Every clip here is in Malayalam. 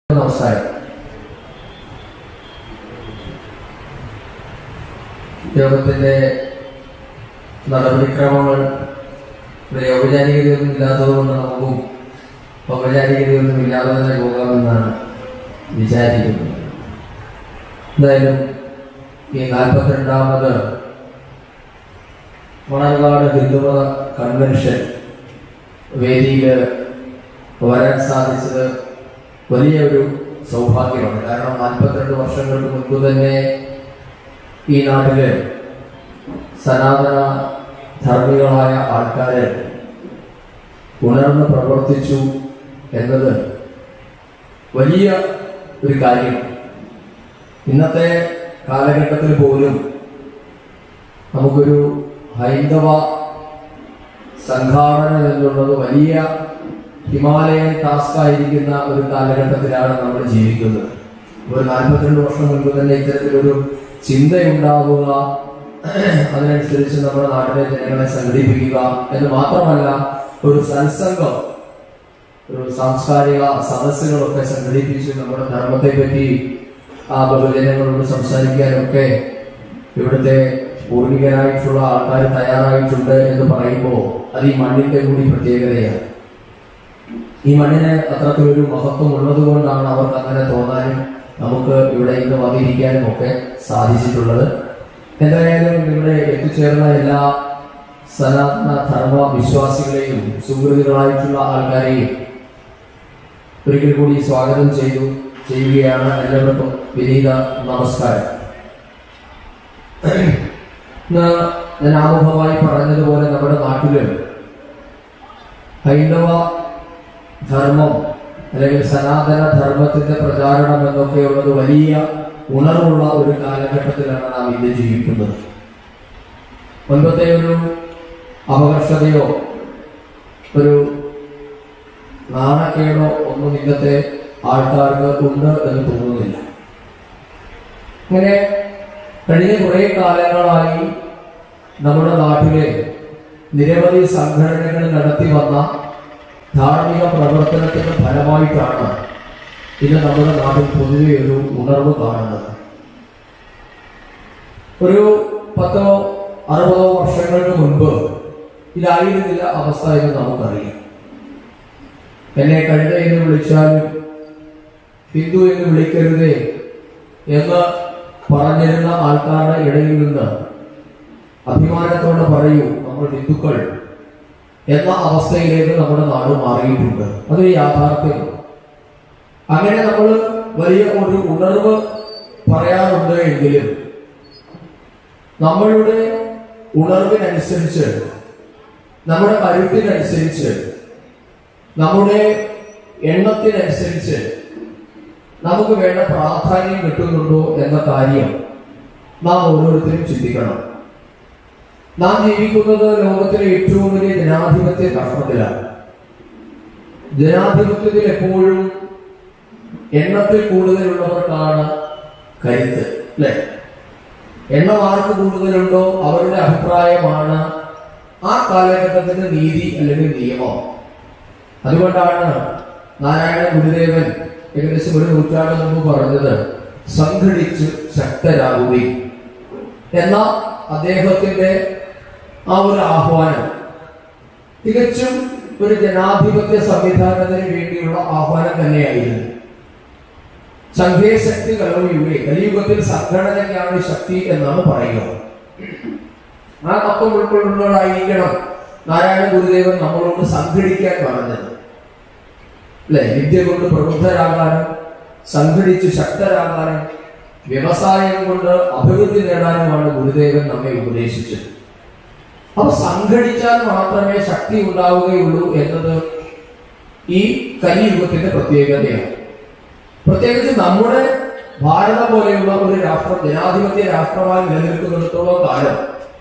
നമസ്കാരം യോഗത്തിന്റെ നടപടിക്രമങ്ങൾ ഇവിടെ ഔപചാരികതയൊന്നും ഇല്ലാത്തതുകൊണ്ട് നമുക്കും ഔപചാരികതയൊന്നും ഇല്ലാതെ തന്നെ പോകാമെന്നാണ് വിചാരിക്കുന്നത് എന്തായാലും ഈ നാൽപ്പത്തിരണ്ടാമത് മണർകാട് ഹിന്ദുമത കൺവെൻഷൻ വേദിയിൽ വരാൻ സാധിച്ചത് വലിയ ഒരു സൗഭാഗ്യമാണ് കാരണം നാൽപ്പത്തിരണ്ട് വർഷങ്ങൾക്ക് മുൻപ് തന്നെ ഈ നാട്ടില് സനാതന ധർമ്മികളായ ആൾക്കാര് ഉണർന്ന് പ്രവർത്തിച്ചു എന്നത് വലിയ ഒരു കാര്യം ഇന്നത്തെ കാലഘട്ടത്തിൽ പോലും നമുക്കൊരു ഹൈന്ദവ സംഘാടന എന്നുള്ളത് വലിയ ഹിമാലയൻ ടാസ്ക് ആയിരിക്കുന്ന ഒരു കാലഘട്ടത്തിലാണ് നമ്മൾ ജീവിക്കുന്നത് ഒരു നാൽപ്പത്തിരണ്ട് വർഷം മുൻപ് തന്നെ ഇത്തരത്തിലൊരു ചിന്തയുണ്ടാവുക അതിനനുസരിച്ച് നമ്മുടെ നാട്ടിലെ ജനങ്ങളെ സംഘടിപ്പിക്കുക എന്ന് മാത്രമല്ല ഒരു സത്സംഗം ഒരു സാംസ്കാരിക സദസ്സുകളൊക്കെ സംഘടിപ്പിച്ച് നമ്മുടെ ധർമ്മത്തെ പറ്റി ആ ബഹുജനങ്ങളോട് സംസാരിക്കാനൊക്കെ ഇവിടുത്തെ പൂർവികരായിട്ടുള്ള ആൾക്കാർ തയ്യാറായിട്ടുണ്ട് എന്ന് പറയുമ്പോൾ അത് ഈ മണ്ണിന്റെ കൂടി പ്രത്യേകതയാണ് ഈ മണ്ണിന് അത്രത്തിലൊരു മഹത്വം ഉള്ളത് കൊണ്ടാണ് അവർക്ക് അങ്ങനെ തോന്നാനും നമുക്ക് ഇവിടെ ഇന്ന് വന്നിരിക്കാനും ഒക്കെ സാധിച്ചിട്ടുള്ളത് എന്തായാലും ഇവിടെ എത്തിച്ചേർന്ന എല്ലാ സനാതന ധർമ്മ വിശ്വാസികളെയും സുഹൃത്തുക്കളായിട്ടുള്ള ആൾക്കാരെയും ഒരിക്കൽ കൂടി സ്വാഗതം ചെയ്തു ചെയ്യുകയാണ് എല്ലാവർക്കും വിനീത നമസ്കാരം ഇന്ന് ഞാൻ ആമുഖമായി പറഞ്ഞതുപോലെ നമ്മുടെ നാട്ടില് ഹൈന്ദവ ധർമ്മം അല്ലെങ്കിൽ സനാതന ധർമ്മത്തിന്റെ പ്രചാരണം എന്നൊക്കെയുള്ളത് വലിയ ഉണർവുള്ള ഒരു കാലഘട്ടത്തിലാണ് നാം ഇന്ന് ജീവിക്കുന്നത് മുൻപത്തെ ഒരു അപകർഷതയോ ഒരു നാണക്കേടോ ഒന്നും ഇന്നത്തെ ആൾക്കാർക്ക് ഉണ്ട് എന്ന് തോന്നുന്നില്ല ഇങ്ങനെ കഴിഞ്ഞ കുറെ കാലങ്ങളായി നമ്മുടെ നാട്ടിലെ നിരവധി സംഘടനകൾ നടത്തി വന്ന ധാർമ്മിക പ്രവർത്തനത്തിന്റെ ഫലമായിട്ടാണ് ഇന്ന് നമ്മുടെ നാട്ടിൽ പൊതുവെ ഒരു ഉണർവ് കാണുന്നത് ഒരു പത്തോ അറുപതോ വർഷങ്ങൾക്ക് മുൻപ് ഇതായിരുന്നില്ല അവസ്ഥ എന്ന് നമുക്കറിയാം എന്നെ കഴുത എന്ന് വിളിച്ചാലും ഹിന്ദു എന്ന് വിളിക്കരുതേ എന്ന് പറഞ്ഞിരുന്ന ആൾക്കാരുടെ ഇടയിൽ നിന്ന് അഭിമാനത്തോടെ പറയൂ നമ്മൾ ഹിന്ദുക്കൾ എന്ന അവസ്ഥയിലേക്ക് നമ്മുടെ നാട് മാറിയിട്ടുണ്ട് അതൊരു യാഥാർത്ഥ്യമാണ് അങ്ങനെ നമ്മൾ വലിയ ഒരു ഉണർവ് പറയാറുണ്ട് എങ്കിലും നമ്മളുടെ ഉണർവിനനുസരിച്ച് നമ്മുടെ കരുത്തിനനുസരിച്ച് നമ്മുടെ എണ്ണത്തിനനുസരിച്ച് നമുക്ക് വേണ്ട പ്രാധാന്യം കിട്ടുന്നുണ്ടോ എന്ന കാര്യം നാം ഓരോരുത്തരും ചിന്തിക്കണം നാം ജീവിക്കുന്നത് ലോകത്തിലെ ഏറ്റവും വലിയ ജനാധിപത്യ രാഷ്ട്രത്തിലാണ് ജനാധിപത്യത്തിൽ എപ്പോഴും എണ്ണത്തിൽ കൂടുതലുള്ളവർക്കാണ് കരുത്ത് അല്ലെ എണ്ണം ആർക്ക് കൂടുതലുണ്ടോ അവരുടെ അഭിപ്രായമാണ് ആ കാലഘട്ടത്തിന്റെ നീതി അല്ലെങ്കിൽ നിയമം അതുകൊണ്ടാണ് നാരായണ ഗുരുദേവൻ ഏകദേശം ഒരു നൂറ്റാണ്ട് മുമ്പ് പറഞ്ഞത് സംഘടിച്ച് ശക്തരാകുകയും എന്ന അദ്ദേഹത്തിന്റെ ആ ഒരു ആഹ്വാനം തികച്ചും ഒരു ജനാധിപത്യ സംവിധാനത്തിന് വേണ്ടിയുള്ള ആഹ്വാനം തന്നെയായിരുന്നു സംഘീയ ശക്തി കലയുകയെ കലിയുഗത്തിൽ സംഘടനയ്ക്കാണ് ശക്തി എന്നാണ് പറയുക ആ തത്വം ഉൾക്കൊള്ളുന്നതായിരിക്കണം നാരായണ ഗുരുദേവൻ നമ്മളോട് സംഘടിക്കാൻ പറഞ്ഞത് അല്ലെ വിദ്യ കൊണ്ട് പ്രബുദ്ധരാകാനും സംഘടിച്ച് ശക്തരാകാനും വ്യവസായം കൊണ്ട് അഭിവൃദ്ധി നേടാനുമാണ് ഗുരുദേവൻ നമ്മെ ഉപദേശിച്ചത് അപ്പൊ സംഘടിച്ചാൽ മാത്രമേ ശക്തി ഉണ്ടാവുകയുള്ളൂ എന്നത് ഈ കലിയുഗത്തിന്റെ പ്രത്യേകതയാണ് പ്രത്യേകിച്ച് നമ്മുടെ ഭാരതം പോലെയുള്ള ഒരു രാഷ്ട്രം ജനാധിപത്യ രാഷ്ട്രമായി നിലനിൽക്കുന്നിടത്തോളം കാലം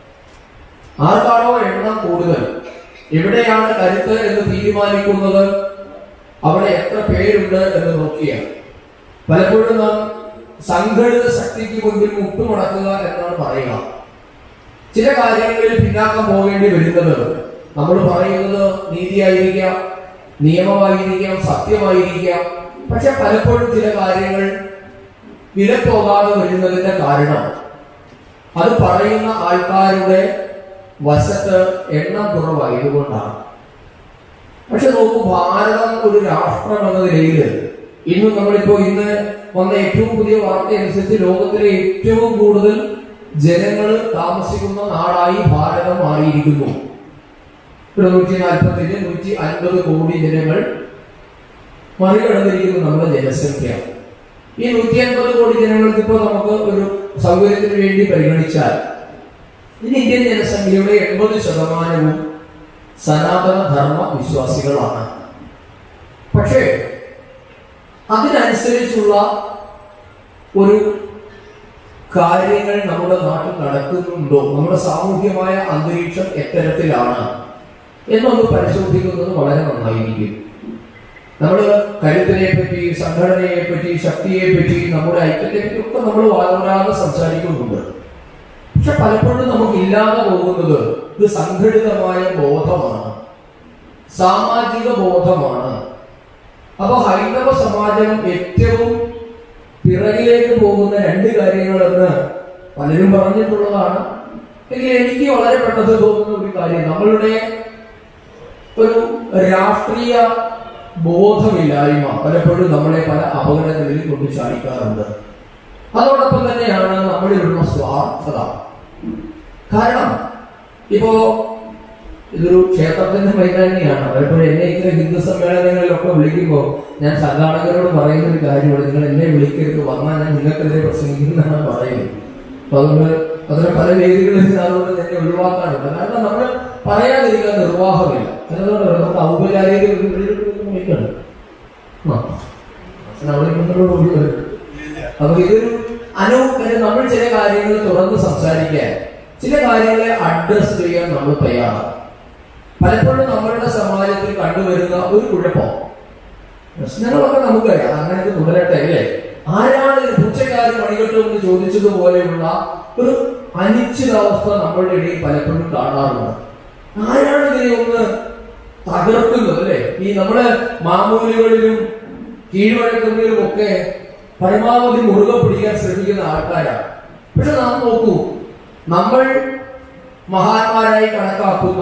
ആർക്കാണോ എണ്ണം കൂടുതൽ എവിടെയാണ് കരുത്ത് എന്ന് തീരുമാനിക്കുന്നത് അവിടെ എത്ര പേരുണ്ട് എന്ന് നോക്കിയാണ് പലപ്പോഴും നാം സംഘടിത ശക്തിക്ക് മുൻപിൽ മുട്ടുമടക്കുക എന്നാണ് പറയുക ചില കാര്യങ്ങളിൽ പിന്നാക്കം പോകേണ്ടി വരുന്നത് നമ്മൾ പറയുന്നത് നീതിയായിരിക്കാം നിയമമായിരിക്കാം സത്യമായിരിക്കാം പക്ഷെ പലപ്പോഴും ചില കാര്യങ്ങൾ വില പോകാതെ വരുന്നതിന്റെ കാരണം അത് പറയുന്ന ആൾക്കാരുടെ വശത്ത് എണ്ണം കുറവായതുകൊണ്ടാണ് പക്ഷെ നോക്കൂ ഭാരതം ഒരു രാഷ്ട്രം എന്ന നിലയിൽ ഇന്ന് നമ്മളിപ്പോ ഇന്ന് വന്ന ഏറ്റവും പുതിയ വാർത്ത അനുസരിച്ച് ലോകത്തിലെ ഏറ്റവും കൂടുതൽ ജനങ്ങൾ താമസിക്കുന്ന നാടായി ഭാരതം മാറിയിരിക്കുന്നു ഇവിടെ നൂറ്റി നാൽപ്പത്തില് നൂറ്റി അൻപത് കോടി ജനങ്ങൾ മറികടന്നിരിക്കുന്നു നമ്മുടെ ജനസംഖ്യ ഈ നൂറ്റി അൻപത് കോടി ജനങ്ങൾക്ക് ഇപ്പോൾ നമുക്ക് ഒരു സൗകര്യത്തിന് വേണ്ടി പരിഗണിച്ചാൽ ഇന്ന് ഇന്ത്യൻ ജനസംഖ്യയുടെ എൺപത് ശതമാനവും സനാതന ധർമ്മ വിശ്വാസികളാണ് പക്ഷേ അതിനനുസരിച്ചുള്ള ഒരു കാര്യങ്ങൾ നമ്മുടെ നാട്ടിൽ നടക്കുന്നുണ്ടോ നമ്മുടെ സാമൂഹ്യമായ അന്തരീക്ഷം എത്തരത്തിലാണ് എന്നൊന്ന് പരിശോധിക്കുന്നത് വളരെ നന്നായിരിക്കും നമ്മൾ കരുത്തിനെ പറ്റി സംഘടനയെ പറ്റി ശക്തിയെ പറ്റി നമ്മുടെ ഐക്യത്തെ പറ്റി ഒക്കെ നമ്മൾ വളരാതെ സംസാരിക്കുന്നുണ്ട് പക്ഷെ പലപ്പോഴും നമുക്ക് ഇല്ലാതെ പോകുന്നത് ഇത് സംഘടിതമായ ബോധമാണ് സാമാജിക ബോധമാണ് അപ്പൊ ഹൈന്ദവ സമാജം ഏറ്റവും പിറകിലേക്ക് പോകുന്ന രണ്ട് കാര്യങ്ങളെന്ന് പലരും പറഞ്ഞിട്ടുള്ളതാണ് എങ്കിൽ എനിക്ക് വളരെ പെട്ടെന്ന് തോന്നുന്ന ഒരു കാര്യം നമ്മളുടെ ഒരു രാഷ്ട്രീയ ബോധമില്ലായ്മ പലപ്പോഴും നമ്മളെ പല അപകടങ്ങളിൽ കൊണ്ട് ചാടിക്കാറുണ്ട് അതോടൊപ്പം തന്നെയാണ് നമ്മളിലുള്ള സ്വാർത്ഥത കാരണം ഇപ്പോ ഇതൊരു ക്ഷേത്രത്തിന്റെ മൈതാനിയാണ് പലപ്പോഴും എന്നെ ഇത്ര ഹിന്ദു സമ്മേളനങ്ങളിലൊക്കെ വിളിക്കുമ്പോൾ ഞാൻ സംഘാടകരോട് പറയുന്ന ഒരു കാര്യമാണ് നിങ്ങൾ എന്നെ വിളിക്കരുത് വന്നാൽ ഞാൻ നിങ്ങൾക്കെതിരെ പ്രസംഗിക്കുന്നതാണ് പറയുന്നത് അപ്പൊ അതുകൊണ്ട് അതിന് പല വേദികളിൽ നിന്ന് അതുകൊണ്ട് തന്നെ ഒഴിവാക്കാറുണ്ട് കാരണം നമ്മൾ പറയാതിരിക്കാൻ നിർവാഹമില്ല അതുകൊണ്ട് നമുക്ക് ഔപചാരിക വിളിക്കണം ആ അച്ഛൻ അവിടെ നിങ്ങളോട് ഒഴിവാക്കും അപ്പൊ ഇതൊരു അനു നമ്മൾ ചില കാര്യങ്ങൾ തുറന്ന് സംസാരിക്കാൻ ചില കാര്യങ്ങളെ അഡ്രസ് ചെയ്യാൻ നമ്മൾ തയ്യാറാണ് പലപ്പോഴും നമ്മളുടെ സമാജത്തിൽ കണ്ടുവരുന്ന ഒരു കുഴപ്പം പ്രശ്നങ്ങളൊക്കെ നമുക്കറിയാം അങ്ങനത്തെ തുടരട്ടെ അല്ലേ ആരാണ് ഈ പൂച്ചക്കാരൻ മണികെട്ടും എന്ന് ചോദിച്ചതുപോലെയുള്ള ഒരു അനിശ്ചിതാവസ്ഥ നമ്മളുടെ ഇടയിൽ പലപ്പോഴും കാണാറുണ്ട് ആരാണ് ഇതിനെ ഒന്ന് തകർക്കുന്നത് അല്ലെ ഈ നമ്മുടെ മാമൂലുകളിലും കീഴ്വഴക്കങ്ങളിലും ഒക്കെ പരമാവധി മുറുകെ പിടിക്കാൻ ശ്രമിക്കുന്ന ആൾക്കാരാണ് പക്ഷെ നാം നോക്കൂ നമ്മൾ മഹാന്മാരായി കണക്കാക്കുന്ന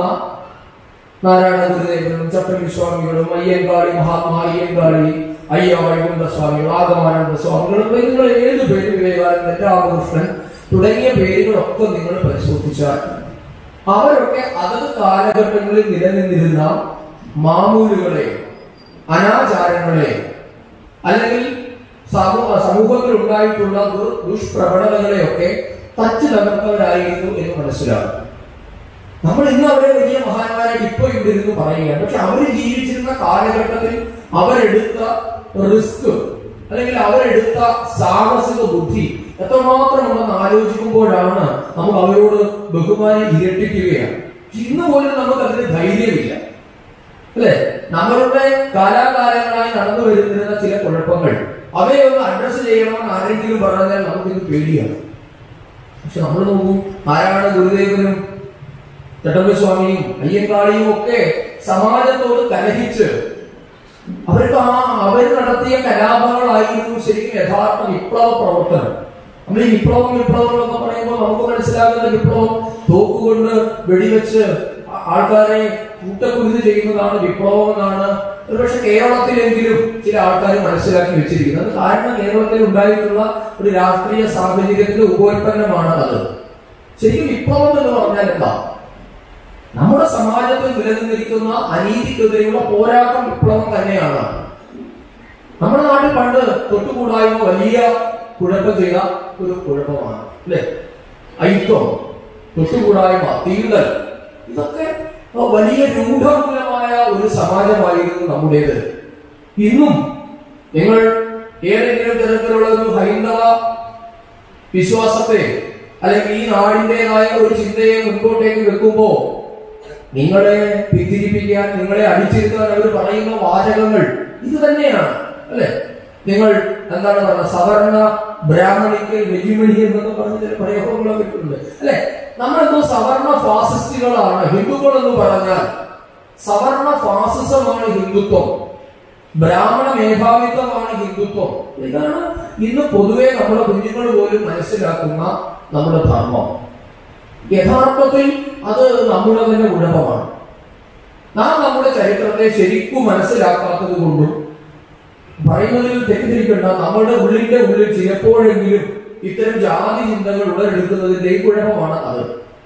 നാരായണ ഗുരുദേവനും ചട്ടമ്പി സ്വാമികളും അയ്യങ്കാളി മഹാത്മാ അയ്യങ്കാളി അയ്യ വൈകുണ്ഠ സ്വാമികൾ ആഗമാനന്ദ സ്വാമികളും നിങ്ങൾ ഏത് പേര് വിവേകാനന്ദൻ രാമകൃഷ്ണൻ തുടങ്ങിയ പേരുകളൊക്കെ നിങ്ങൾ പരിശോധിച്ചാൽ അവരൊക്കെ അതത് കാലഘട്ടങ്ങളിൽ നിലനിന്നിരുന്ന മാമൂലുകളെ അനാചാരങ്ങളെ അല്ലെങ്കിൽ സമൂഹ സമൂഹത്തിൽ ഉണ്ടായിട്ടുള്ള ദുർ ദുഷ്പ്രവണതകളെയൊക്കെ തച്ചു തകർത്തവരായിരുന്നു എന്ന് മനസ്സിലാക്കും നമ്മൾ ഇന്ന് അവരെ വലിയ മഹാന്മാരായിട്ട് ഇപ്പൊ ഇവിടെ ഇരുന്ന് പറയുകയാണ് പക്ഷെ അവർ ജീവിച്ചിരുന്ന കാലഘട്ടത്തിൽ അവരെടുത്ത റിസ്ക് അല്ലെങ്കിൽ അവരെടുത്ത സാഹസിക ബുദ്ധി എത്രമാത്രം ഉണ്ടെന്ന് ആലോചിക്കുമ്പോഴാണ് നമുക്ക് അവരോട് ബഹുമാനം ഇരട്ടിക്കുകയാണ് പക്ഷെ ഇന്ന് പോലും നമുക്ക് അതിന് ധൈര്യമില്ല അല്ലെ നമ്മളുടെ കാലാകാലങ്ങളായി നടന്നു വരുന്നിരുന്ന ചില കുഴപ്പങ്ങൾ അവയെ ഒന്ന് അഡ്രസ് ചെയ്യണമെന്ന് ആരെങ്കിലും പറഞ്ഞാൽ നമുക്കിത് പേടിയാണ് പക്ഷെ നമ്മൾ നോക്കൂ ആരാണ് ഗുരുദേവനും ചട്ടമ്പസ്വാമിയും അയ്യങ്കാളിയും ഒക്കെ സമാജത്തോട് കലഹിച്ച് അവർക്ക് ആ അവർ നടത്തിയ കലാപങ്ങളായിരുന്നു ശരിക്കും യഥാർത്ഥ വിപ്ലവ പ്രവർത്തനം നമ്മൾ ഈ വിപ്ലവം വിപ്ലവം എന്നൊക്കെ പറയുമ്പോൾ നമുക്ക് മനസ്സിലാകുന്ന വിപ്ലവം തോക്കുകൊണ്ട് വെടിവെച്ച് ആ- ആൾക്കാരെ കൂട്ടക്കുരുത് ചെയ്യുന്നതാണ് വിപ്ലവം എന്നാണ് ഒരുപക്ഷെ കേരളത്തിലെങ്കിലും ചില ആൾക്കാർ മനസ്സിലാക്കി വെച്ചിരിക്കുന്നത് അത് കാരണം കേരളത്തിൽ ഉണ്ടായിട്ടുള്ള ഒരു രാഷ്ട്രീയ സാഹചര്യത്തിന്റെ ഉപോൽപ്പന്നമാണ് അത് ശരിക്കും വിപ്ലവം എന്ന് പറഞ്ഞാൽ എന്താ നമ്മുടെ സമാജത്തിൽ നിലനിന്നിരിക്കുന്ന അനീതിക്കെതിരെയുള്ള പോരാട്ടം വിപ്ലവം തന്നെയാണ് നമ്മുടെ നാട്ടിൽ പണ്ട് തൊട്ടുകൂടായ്മ വലിയ കുഴപ്പം ചെയ്ത ഒരു കുഴപ്പമാണ് അല്ലെ ഐക്യം തൊട്ടുകൂടായ്മ തീണ്ടൽ ഇതൊക്കെ വലിയ രൂഢമൂലമായ ഒരു സമാജമായിരുന്നു നമ്മുടേത് ഇന്നും നിങ്ങൾ ഏതെങ്കിലും തരത്തിലുള്ള ഒരു ഹൈന്ദവ വിശ്വാസത്തെ അല്ലെങ്കിൽ ഈ നാടിൻ്റെതായ ഒരു ചിന്തയെ മുൻപോട്ടേക്ക് വെക്കുമ്പോ നിങ്ങളെ പിന്തിരിപ്പിക്കാൻ നിങ്ങളെ അടിച്ചിരുത്താൻ അവർ പറയുന്ന വാചകങ്ങൾ ഇത് തന്നെയാണ് അല്ലെ നിങ്ങൾ എന്താണ് പറയുന്നത് സവർണ ബ്രാഹ്മണിക്ക് വെജിമണി എന്നൊക്കെ പറഞ്ഞ ചില പ്രയോഗങ്ങളൊക്കെ ഇട്ടുണ്ട് അല്ലെ നമ്മളെന്തോ സവർണ ഫാസിസ്റ്റുകളാണ് ഹിന്ദുക്കൾ എന്ന് പറഞ്ഞാൽ സവർണ ഫാസിസമാണ് ഹിന്ദുത്വം ബ്രാഹ്മണ മേധാവിത്വമാണ് ഹിന്ദുത്വം ഇതാണ് ഇന്ന് പൊതുവെ നമ്മുടെ കുഞ്ഞുങ്ങൾ പോലും മനസ്സിലാക്കുന്ന നമ്മുടെ ധർമ്മം യഥാർത്ഥത്തിൽ അത് നമ്മുടെ തന്നെ കുഴപ്പമാണ് നാം നമ്മുടെ ചരിത്രത്തെ ശരിക്കും മനസ്സിലാക്കാത്തത് കൊണ്ടും പറയുന്നതിൽ തെറ്റിദ്ധരിക്കേണ്ട നമ്മുടെ ഉള്ളിന്റെ ഉള്ളിൽ ചിലപ്പോഴെങ്കിലും ഇത്തരം ജാതി ചിന്തകൾ ഉടലെടുക്കുന്നതിന്റെ കുഴപ്പമാണ് അത്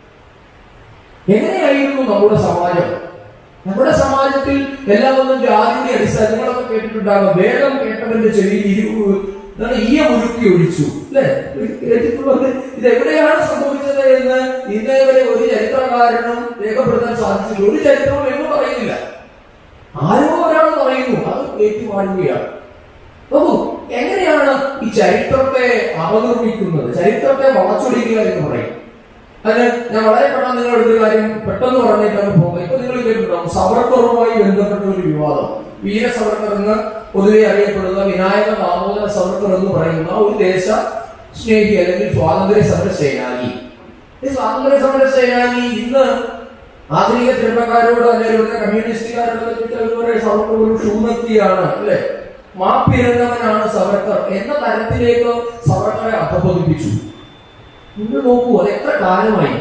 എങ്ങനെയായിരുന്നു നമ്മുടെ സമാജം നമ്മുടെ സമാജത്തിൽ എല്ലാം ഒന്നും ജാതിയുടെ അടിസ്ഥാനം നിങ്ങളൊക്കെ കേട്ടിട്ടുണ്ടാകും വേഗം കേട്ടവന്റെ ചെവിയിൽ ഇരു എന്താണ് ഈയ മുരുക്കി ഒഴിച്ചു അല്ലെ കേട്ടിട്ടുള്ളത് ഇത് എവിടെയാണ് സംഭവിച്ചത് എന്ന് ഇന്നേ വരെ ഒരു ചരിത്രകാരനും രേഖപ്പെടുത്താൻ സാധിച്ചില്ല ഒരു ചരിത്രവും എന്ന് പറയുന്നില്ല ആരോ ഒരാൾ പറയുന്നു അത് ഏറ്റുവാഴുകയാണ് നോക്കൂ എങ്ങനെയാണ് ഈ ചരിത്രത്തെ അവതരിപ്പിക്കുന്നത് ചരിത്രത്തെ വളച്ചൊടിക്കുക എന്ന് പറയും അതിന് ഞാൻ വളരെ പെട്ടെന്ന് നിങ്ങളുടെ ഒരു കാര്യം പെട്ടെന്ന് പറഞ്ഞേക്കാണ് പോകുന്നത് ഇപ്പൊ നിങ്ങൾ കേട്ടിട്ടുണ്ടാവും സവർക്കറുമായി ബന്ധപ്പെട്ട ഒരു വിവാദം വീര സവർക്കർ എന്ന് പൊതുവെ അറിയപ്പെടുന്ന വിനായക ദാമോദര സവർക്കർ എന്ന് പറയുന്ന ഒരു ദേശ സ്നേഹി അല്ലെങ്കിൽ സ്വാതന്ത്ര്യ സമര സേനാനി ഈ സ്വാതന്ത്ര്യ സമര സേനാനി ഇന്ന് ആധുനിക ചെറുപ്പക്കാരോട് അല്ലെങ്കിൽ ഇവിടുത്തെ കമ്മ്യൂണിസ്റ്റുകാരോട് സവർക്കർ ഒരു ഷൂമത്തിയാണ് അല്ലെ മാപ്പിരങ്ങവനാണ് സവർക്കർ എന്ന തരത്തിലേക്ക് സവർക്കറെ അധപതിപ്പിച്ചു നിങ്ങൾ നോക്കൂ അത് എത്ര കാലമായി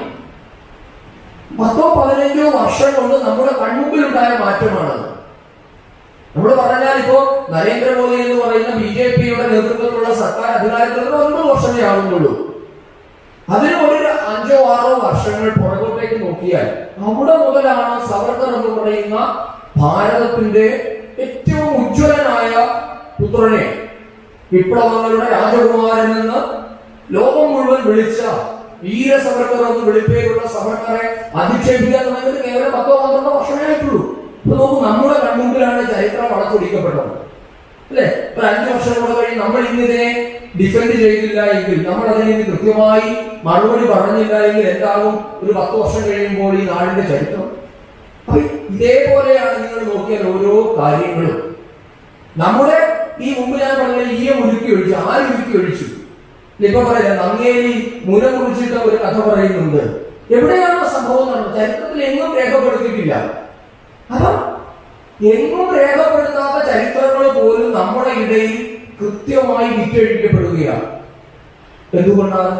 പത്തോ പതിനഞ്ചോ വർഷം കൊണ്ട് നമ്മുടെ കൺമുമ്പിൽ ഉണ്ടായ മാറ്റമാണത് നമ്മൾ പറഞ്ഞാൽ ഇപ്പോ നരേന്ദ്രമോദി എന്ന് പറയുന്ന ബി ജെ പിയുടെ നേതൃത്വത്തിലുള്ള സർക്കാർ അധികാരത്തിൽ ഒരു ഒൻപത് വർഷമേ ആകുന്നുള്ളൂ അതിന് ഒരു അഞ്ചോ ആറോ വർഷങ്ങൾ പുറകോട്ടേക്ക് നോക്കിയാൽ അവിടെ മുതലാണ് സവർക്കർ എന്ന് പറയുന്ന ഭാരതത്തിന്റെ ഏറ്റവും ഉജ്ജ്വലനായ പുത്രനെ വിപ്ലവങ്ങളുടെ രാജകുമാരൻ എന്ന് ലോകം മുഴുവൻ വിളിച്ച വീര സവർക്കർ എന്ന് വിളിപ്പേരുള്ള സവർക്കറെ അധിക്ഷേപിക്കാൻ തുടങ്ങിയത് കേവലം പത്തോ പന്ത്രണ്ടോ വർഷമേ ആയിട്ടുള്ളൂ ഇപ്പൊ നോക്കൂ നമ്മുടെ കൺമുമ്പിലാണ് ചരിത്രം വളച്ചൊടിക്കപ്പെട്ടത് അല്ലെ ഒരു അഞ്ചു വർഷം കൂടെ കഴിഞ്ഞ് നമ്മൾ ഇന്നിതിനെ ഡിഫെൻഡ് ചെയ്തില്ല എങ്കിൽ നമ്മൾ അതിന് ഇനി കൃത്യമായി മറുപടി പറഞ്ഞില്ല എങ്കിൽ എന്താകും ഒരു പത്ത് വർഷം കഴിയുമ്പോൾ ഈ നാടിന്റെ ചരിത്രം അപ്പൊ ഇതേപോലെയാണ് നിങ്ങൾ നോക്കിയാൽ ഓരോ കാര്യങ്ങളും നമ്മുടെ ഈ മുമ്പ് ഞാൻ പറഞ്ഞ ഈയ മുരുക്കി ഒഴിച്ചു ആര് മുരുക്കി ഒഴിച്ചു ഇപ്പൊ പറയാം നങ്ങേലി മുന കുറിച്ചിട്ട് ഒരു കഥ പറയുന്നുണ്ട് എവിടെയാണ് ആ സംഭവം നടന്നത് ചരിത്രത്തിൽ എങ്ങും രേഖപ്പെടുത്തിയിട്ടില്ല അപ്പം എങ്ങും രേഖപ്പെടുത്താത്ത ചരിത്രങ്ങൾ പോലും നമ്മുടെ ഇടയിൽ കൃത്യമായി വിറ്റഴിക്കപ്പെടുകയാണ് എന്തുകൊണ്ടാണ്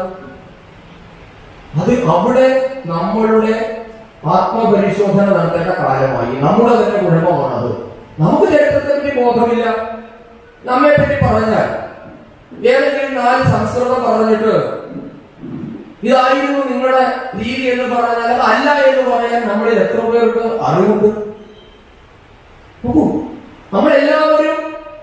അത് അവിടെ നമ്മളുടെ ആത്മപരിശോധന നടത്തേണ്ട കാലമായി നമ്മുടെ തന്നെ കുഴപ്പമാണ് അത് നമുക്ക് ചരിത്രത്തെ പറ്റി ബോധമില്ല നമ്മെ പറ്റി പറഞ്ഞാൽ ഏതെങ്കിലും നാല് സംസ്കൃതം പറഞ്ഞിട്ട് ഇതായിരുന്നു നിങ്ങളുടെ രീതി എന്ന് പറഞ്ഞാൽ അത് അല്ല എന്ന് പറയാൻ നമ്മളിൽ എത്ര പേർക്ക് അറിവുണ്ട് നോക്കൂ നമ്മളെല്ലാവരും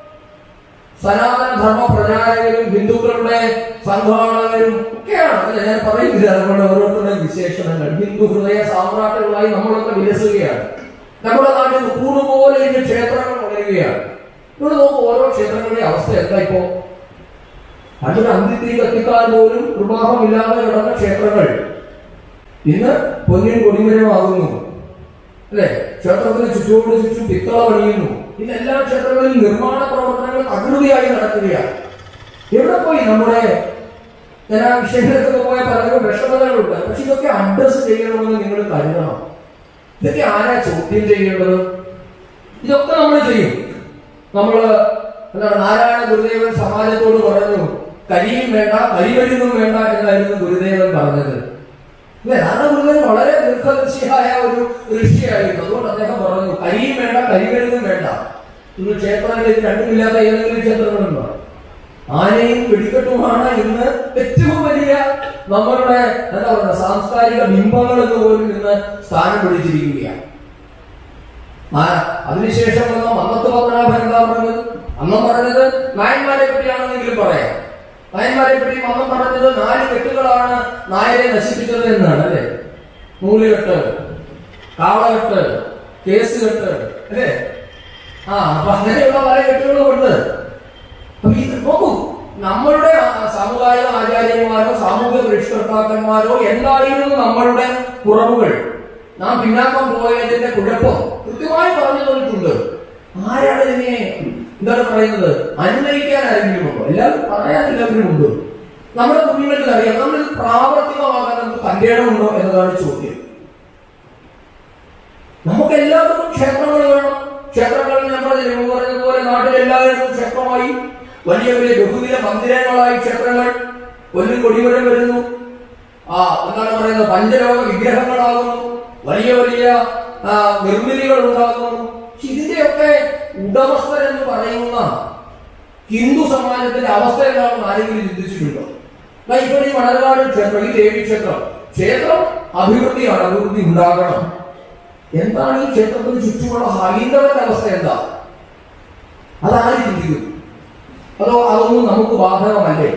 സനാതന ധർമ്മ പ്രചാരകരും ഹിന്ദുക്കളുടെ സംഘാടകരും ഒക്കെയാണ് അല്ലെ ഞാൻ പറയുന്നില്ല നമ്മുടെ ഓരോരുത്തരുടെ വിശേഷണങ്ങൾ ഹിന്ദു ഹൃദയ സാമ്രാട്ടുകളായി നമ്മളൊക്കെ വിലസുകയാണ് നമ്മുടെ നാട്ടിൽ കൂടുപോലെ ഇന്ന് ക്ഷേത്രങ്ങൾ വളരുകയാണ് ഇവിടെ നോക്കൂ ഓരോ ക്ഷേത്രങ്ങളുടെ അവസ്ഥ എന്താ ഇപ്പോ അതിന് അന്തിത്തി കത്തിക്കാൻ പോലും പ്രവാഹമില്ലാതെ കിടന്ന ക്ഷേത്രങ്ങൾ ഇന്ന് പൊന്നിൻ കൊടിമരമാകുന്നു അല്ലെ ക്ഷേത്രത്തിന് ചുറ്റോട് ചുറ്റും പിത്തള പണിയുന്നു ഇന്ന് എല്ലാ ക്ഷേത്രങ്ങളിലും നിർമ്മാണ പ്രവർത്തനങ്ങൾ അകൃതിയായി നടക്കുകയാണ് എവിടെ പോയി നമ്മുടെ ഞാൻ ആ വിഷയങ്ങളിലൊക്കെ പോയ പലർക്കും വിഷമതകളുണ്ട് പക്ഷെ ഇതൊക്കെ അഡ്രസ് ചെയ്യണമെന്ന് നിങ്ങൾ കരുതണം ഇതൊക്കെ ആരാ ചോദ്യം ചെയ്യേണ്ടത് ഇതൊക്കെ നമ്മൾ ചെയ്യും നമ്മള് എന്താണ് നാരായണ ഗുരുദേവൻ സമാജത്തോട് പറഞ്ഞു കരിയും വേണ്ട കരിമരുന്നും വേണ്ട എന്നായിരുന്നു ഗുരുദേവൻ പറഞ്ഞത് അല്ലെ നാരായണ ഗുരുദേവൻ വളരെ ദീർഘദർശിയായ ഒരു ഋഷിയായിരുന്നു അതുകൊണ്ട് അദ്ദേഹം പറഞ്ഞു കരിയും വേണ്ട കരിമരുന്നും വേണ്ട ഇന്ന് ക്ഷേത്രങ്ങളിൽ രണ്ടുമില്ലാത്ത ഏതെങ്കിലും ക്ഷേത്രങ്ങളുണ്ടോ ആനയും വെടിക്കെട്ടുമാണ് ഇന്ന് ഏറ്റവും വലിയ നമ്മളുടെ എന്താ പറയുക സാംസ്കാരിക ബിംബങ്ങൾ എന്ന് പോലും ഇന്ന് സ്ഥാനം പിടിച്ചിരിക്കുകയാണ് ആ അതിനുശേഷം വന്ന മന്നത്ത് പത്മനാഭൻ എന്താ പറഞ്ഞത് അന്നും പറഞ്ഞത് നായന്മാരെ പറ്റിയാണെന്നെങ്കിലും പറയാം നായന്മാരെ പറ്റി അന്നും പറഞ്ഞത് നാല് കെട്ടുകളാണ് നായരെ നശിപ്പിച്ചത് എന്നാണ് അല്ലെ നൂലുകെട്ട് കാവളകെട്ട് കേസ് കെട്ട് അല്ലേ ആ അപ്പൊ അങ്ങനെയുള്ള പല കെട്ടുകളുമുണ്ട് അപ്പൊ ഇത് നോക്കൂ നമ്മളുടെ ആ- സാമുദായിക ആചാര്യന്മാരോ സാമൂഹിക പരിഷ്കർത്താക്കന്മാരോ എന്തായിരുന്നു നമ്മളുടെ കുറവുകൾ നാം പിന്നാക്കം പോയതിന്റെ കുഴപ്പം കൃത്യമായി പറഞ്ഞു തന്നിട്ടുണ്ട് ആരാണ് ഇതിനെ എന്താണ് പറയുന്നത് അനുനയിക്കാൻ ആരെങ്കിലും ഉണ്ടോ എല്ലാവരും പറയാൻ എല്ലാവരും ഉണ്ട് നമ്മുടെ കുഞ്ഞുങ്ങൾക്ക് അറിയാം നമ്മൾ ഇത് പ്രാവർത്തികമാകാൻ നമുക്ക് തന്റെ ഇടമുണ്ടോ എന്നതാണ് ചോദ്യം നമുക്ക് എല്ലാവർക്കും ക്ഷേത്രങ്ങൾ വേണം ക്ഷേത്രങ്ങൾ നമ്മൾ മുമ്പ് പറഞ്ഞതുപോലെ നാട്ടിലെല്ലാവരും ക്ഷേത്രമായി വലിയ വലിയ ബഹുനില മന്ദിരങ്ങളായി ക്ഷേത്രങ്ങൾ കൊല്ലും കൊടിമരം വരുന്നു ആ എന്താണ് പറയുന്നത് പഞ്ചലോക വിഗ്രഹങ്ങളാകുന്നു വലിയ വലിയ ആ, നിർമ്മിതികൾ ഉണ്ടാകുന്നു പക്ഷെ ഇതിന്റെയൊക്കെ ഉടമസ്ഥരെന്ന് പറയുന്ന ഹിന്ദു സമാജത്തിന്റെ അവസ്ഥ എന്താണെന്ന് ആരെങ്കിലും ചിന്തിച്ചിട്ടുണ്ടോ ദാ ഇപ്പോൾ ഈ മണർകാട് ക്ഷേത്രം ഈ ദേവി ക്ഷേത്രം ക്ഷേത്രം അഭിവൃദ്ധിയാണ് അഭിവൃദ്ധി ഉണ്ടാകണം എന്താണ് ഈ ക്ഷേത്രത്തിന് ചുറ്റുമുള്ള ഹൈന്ദവന്റെ അവസ്ഥ എന്താ അതാരും ചിന്തിക്കുന്നു അതോ അതൊന്നും നമുക്ക് ബാധകമല്ലേ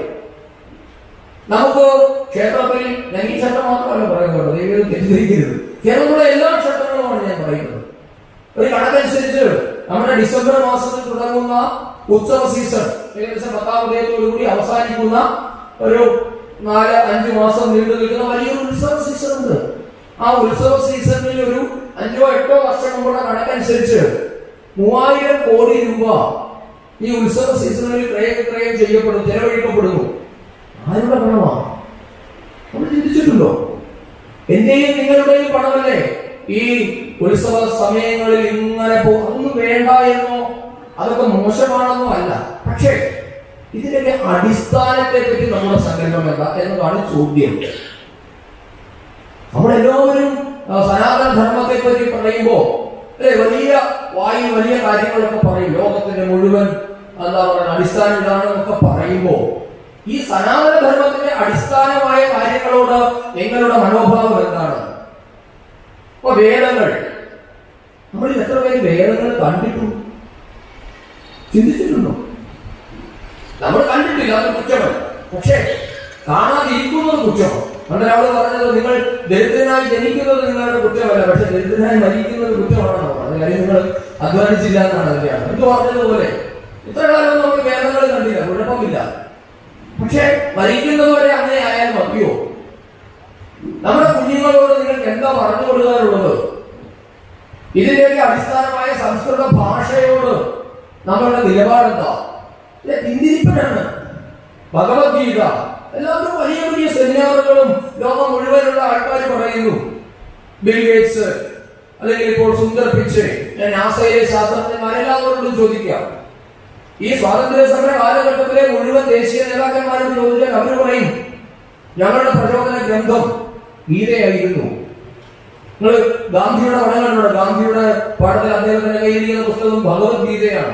നമുക്ക് ക്ഷേത്രത്തിൽ ഞാൻ ഈ ക്ഷേത്രം മാത്രമല്ല പറയുന്നത് ദൈവം തെറ്റിദ്ധരിക്കരുത് കേരളത്തിലുള്ള എല്ലാ ക്ഷേത്രങ്ങളുമാണ് ഞാൻ പറയുന്നത് ഒരു കണക്കനുസരിച്ച് നമ്മുടെ ഡിസംബർ മാസത്തിൽ തുടങ്ങുന്ന ഉത്സവ സീസൺ ഏകദേശം പത്താം ഉദയത്തോടുകൂടി അവസാനിക്കുന്ന ഒരു നാല് അഞ്ച് മാസം നീണ്ടു നിൽക്കുന്ന വലിയൊരു ഉത്സവ സീസൺ ഉണ്ട് ആ ഉത്സവ സീസണിൽ ഒരു അഞ്ചോ എട്ടോ വർഷം മുമ്പുള്ള കണക്കനുസരിച്ച് മൂവായിരം കോടി രൂപ ഈ ഉത്സവ സീസണിൽ ക്രയവിക്രയം ചെയ്യപ്പെടുന്നു ചെലവഴിക്കപ്പെടുന്നു ആരുടെ പണമാണ് നമ്മൾ ചിന്തിച്ചിട്ടുണ്ടോ എന്റെയും നിങ്ങളുടെയും പണമല്ലേ ഈ ഉത്സവ സമയങ്ങളിൽ ഇങ്ങനെ പോ അതൊന്നും വേണ്ട എന്നോ അതൊക്കെ മോശമാണെന്നോ അല്ല പക്ഷേ ഇതിന്റെ അടിസ്ഥാനത്തെ പറ്റി നമ്മുടെ സങ്കല്പം എന്താ എന്നതാണ് ചോദ്യം നമ്മളെല്ലാവരും ആ, സനാതന ധർമ്മത്തെ പറ്റി പറയുമ്പോ അല്ലെ വലിയ വായിൽ വലിയ കാര്യങ്ങളൊക്കെ പറയും ലോകത്തിന്റെ മുഴുവൻ എന്താ പറയുക അടിസ്ഥാനം ഇതാണെന്നൊക്കെ പറയുമ്പോ ഈ സനാതന ധർമ്മത്തിന്റെ അടിസ്ഥാനമായ കാര്യങ്ങളോട് നിങ്ങളുടെ മനോഭാവം എന്താണ് ഇപ്പൊ വേദങ്ങൾ നമ്മളിൽ എത്ര പേര് വേദങ്ങൾ കണ്ടിട്ടുണ്ട് ചിന്തിച്ചിട്ടുണ്ടോ നമ്മൾ കണ്ടിട്ടില്ല അത് കുറ്റമല്ല പക്ഷേ കാണാതിരിക്കുന്നത് കുറ്റമാണ് പണ്ടൊരാള് പറഞ്ഞത് നിങ്ങൾ ദരിദ്രനായി ജനിക്കുന്നത് നിങ്ങളുടെ കുറ്റമല്ല പക്ഷെ ദരിദ്രനായി മരിക്കുന്നത് കുറ്റമാണെന്ന് പറഞ്ഞത് കാര്യം നിങ്ങൾ അധ്വാനിച്ചില്ല എന്നാണ് അതിന്റെ അർത്ഥം ഇത് പറഞ്ഞതുപോലെ ഇത്ര കാലം നമ്മൾ വേദങ്ങൾ കണ്ടില്ല കുഴപ്പമില്ല പക്ഷെ മരിക്കുന്നത് വരെ അങ്ങനെ ആയാൽ മതിയോ നമ്മുടെ കുഞ്ഞുങ്ങളോട് നിങ്ങൾക്ക് എന്താ പറഞ്ഞു കൊടുക്കാനുള്ളത് ഇതിന്റെയൊക്കെ അടിസ്ഥാനമായ സംസ്കൃത ഭാഷയോട് നമ്മളുടെ നിലപാടെന്താ ഇത് പിന്തിരിപ്പനാണ് ഭഗവത്ഗീത എല്ലാവരും വലിയ വലിയ സെമിനാറുകളും ലോകം മുഴുവനുള്ള ആൾക്കാർ പറയുന്നു ബിൽ ഗേറ്റ്സ് അല്ലെങ്കിൽ ഇപ്പോൾ സുന്ദർ പിച്ചെ ഞാൻ നാസയിലെ ശാസ്ത്രജ്ഞന്മാരെല്ലാവരോടും ചോദിക്കാം ഈ സ്വാതന്ത്ര്യ സമര കാലഘട്ടത്തിലെ മുഴുവൻ ദേശീയ നേതാക്കന്മാരോട് ചോദിച്ചാൽ അവർ പറയും ഞങ്ങളുടെ പ്രചോദന ഗ്രന്ഥം ഗീതയായിരുന്നു നിങ്ങൾ ഗാന്ധിയുടെ പഠനം കണ്ടോ ഗാന്ധിയുടെ പാഠത്തിൽ അദ്ദേഹത്തിന്റെ കയ്യിലിരിക്കുന്ന പുസ്തകം ഭഗവത്ഗീതയാണ്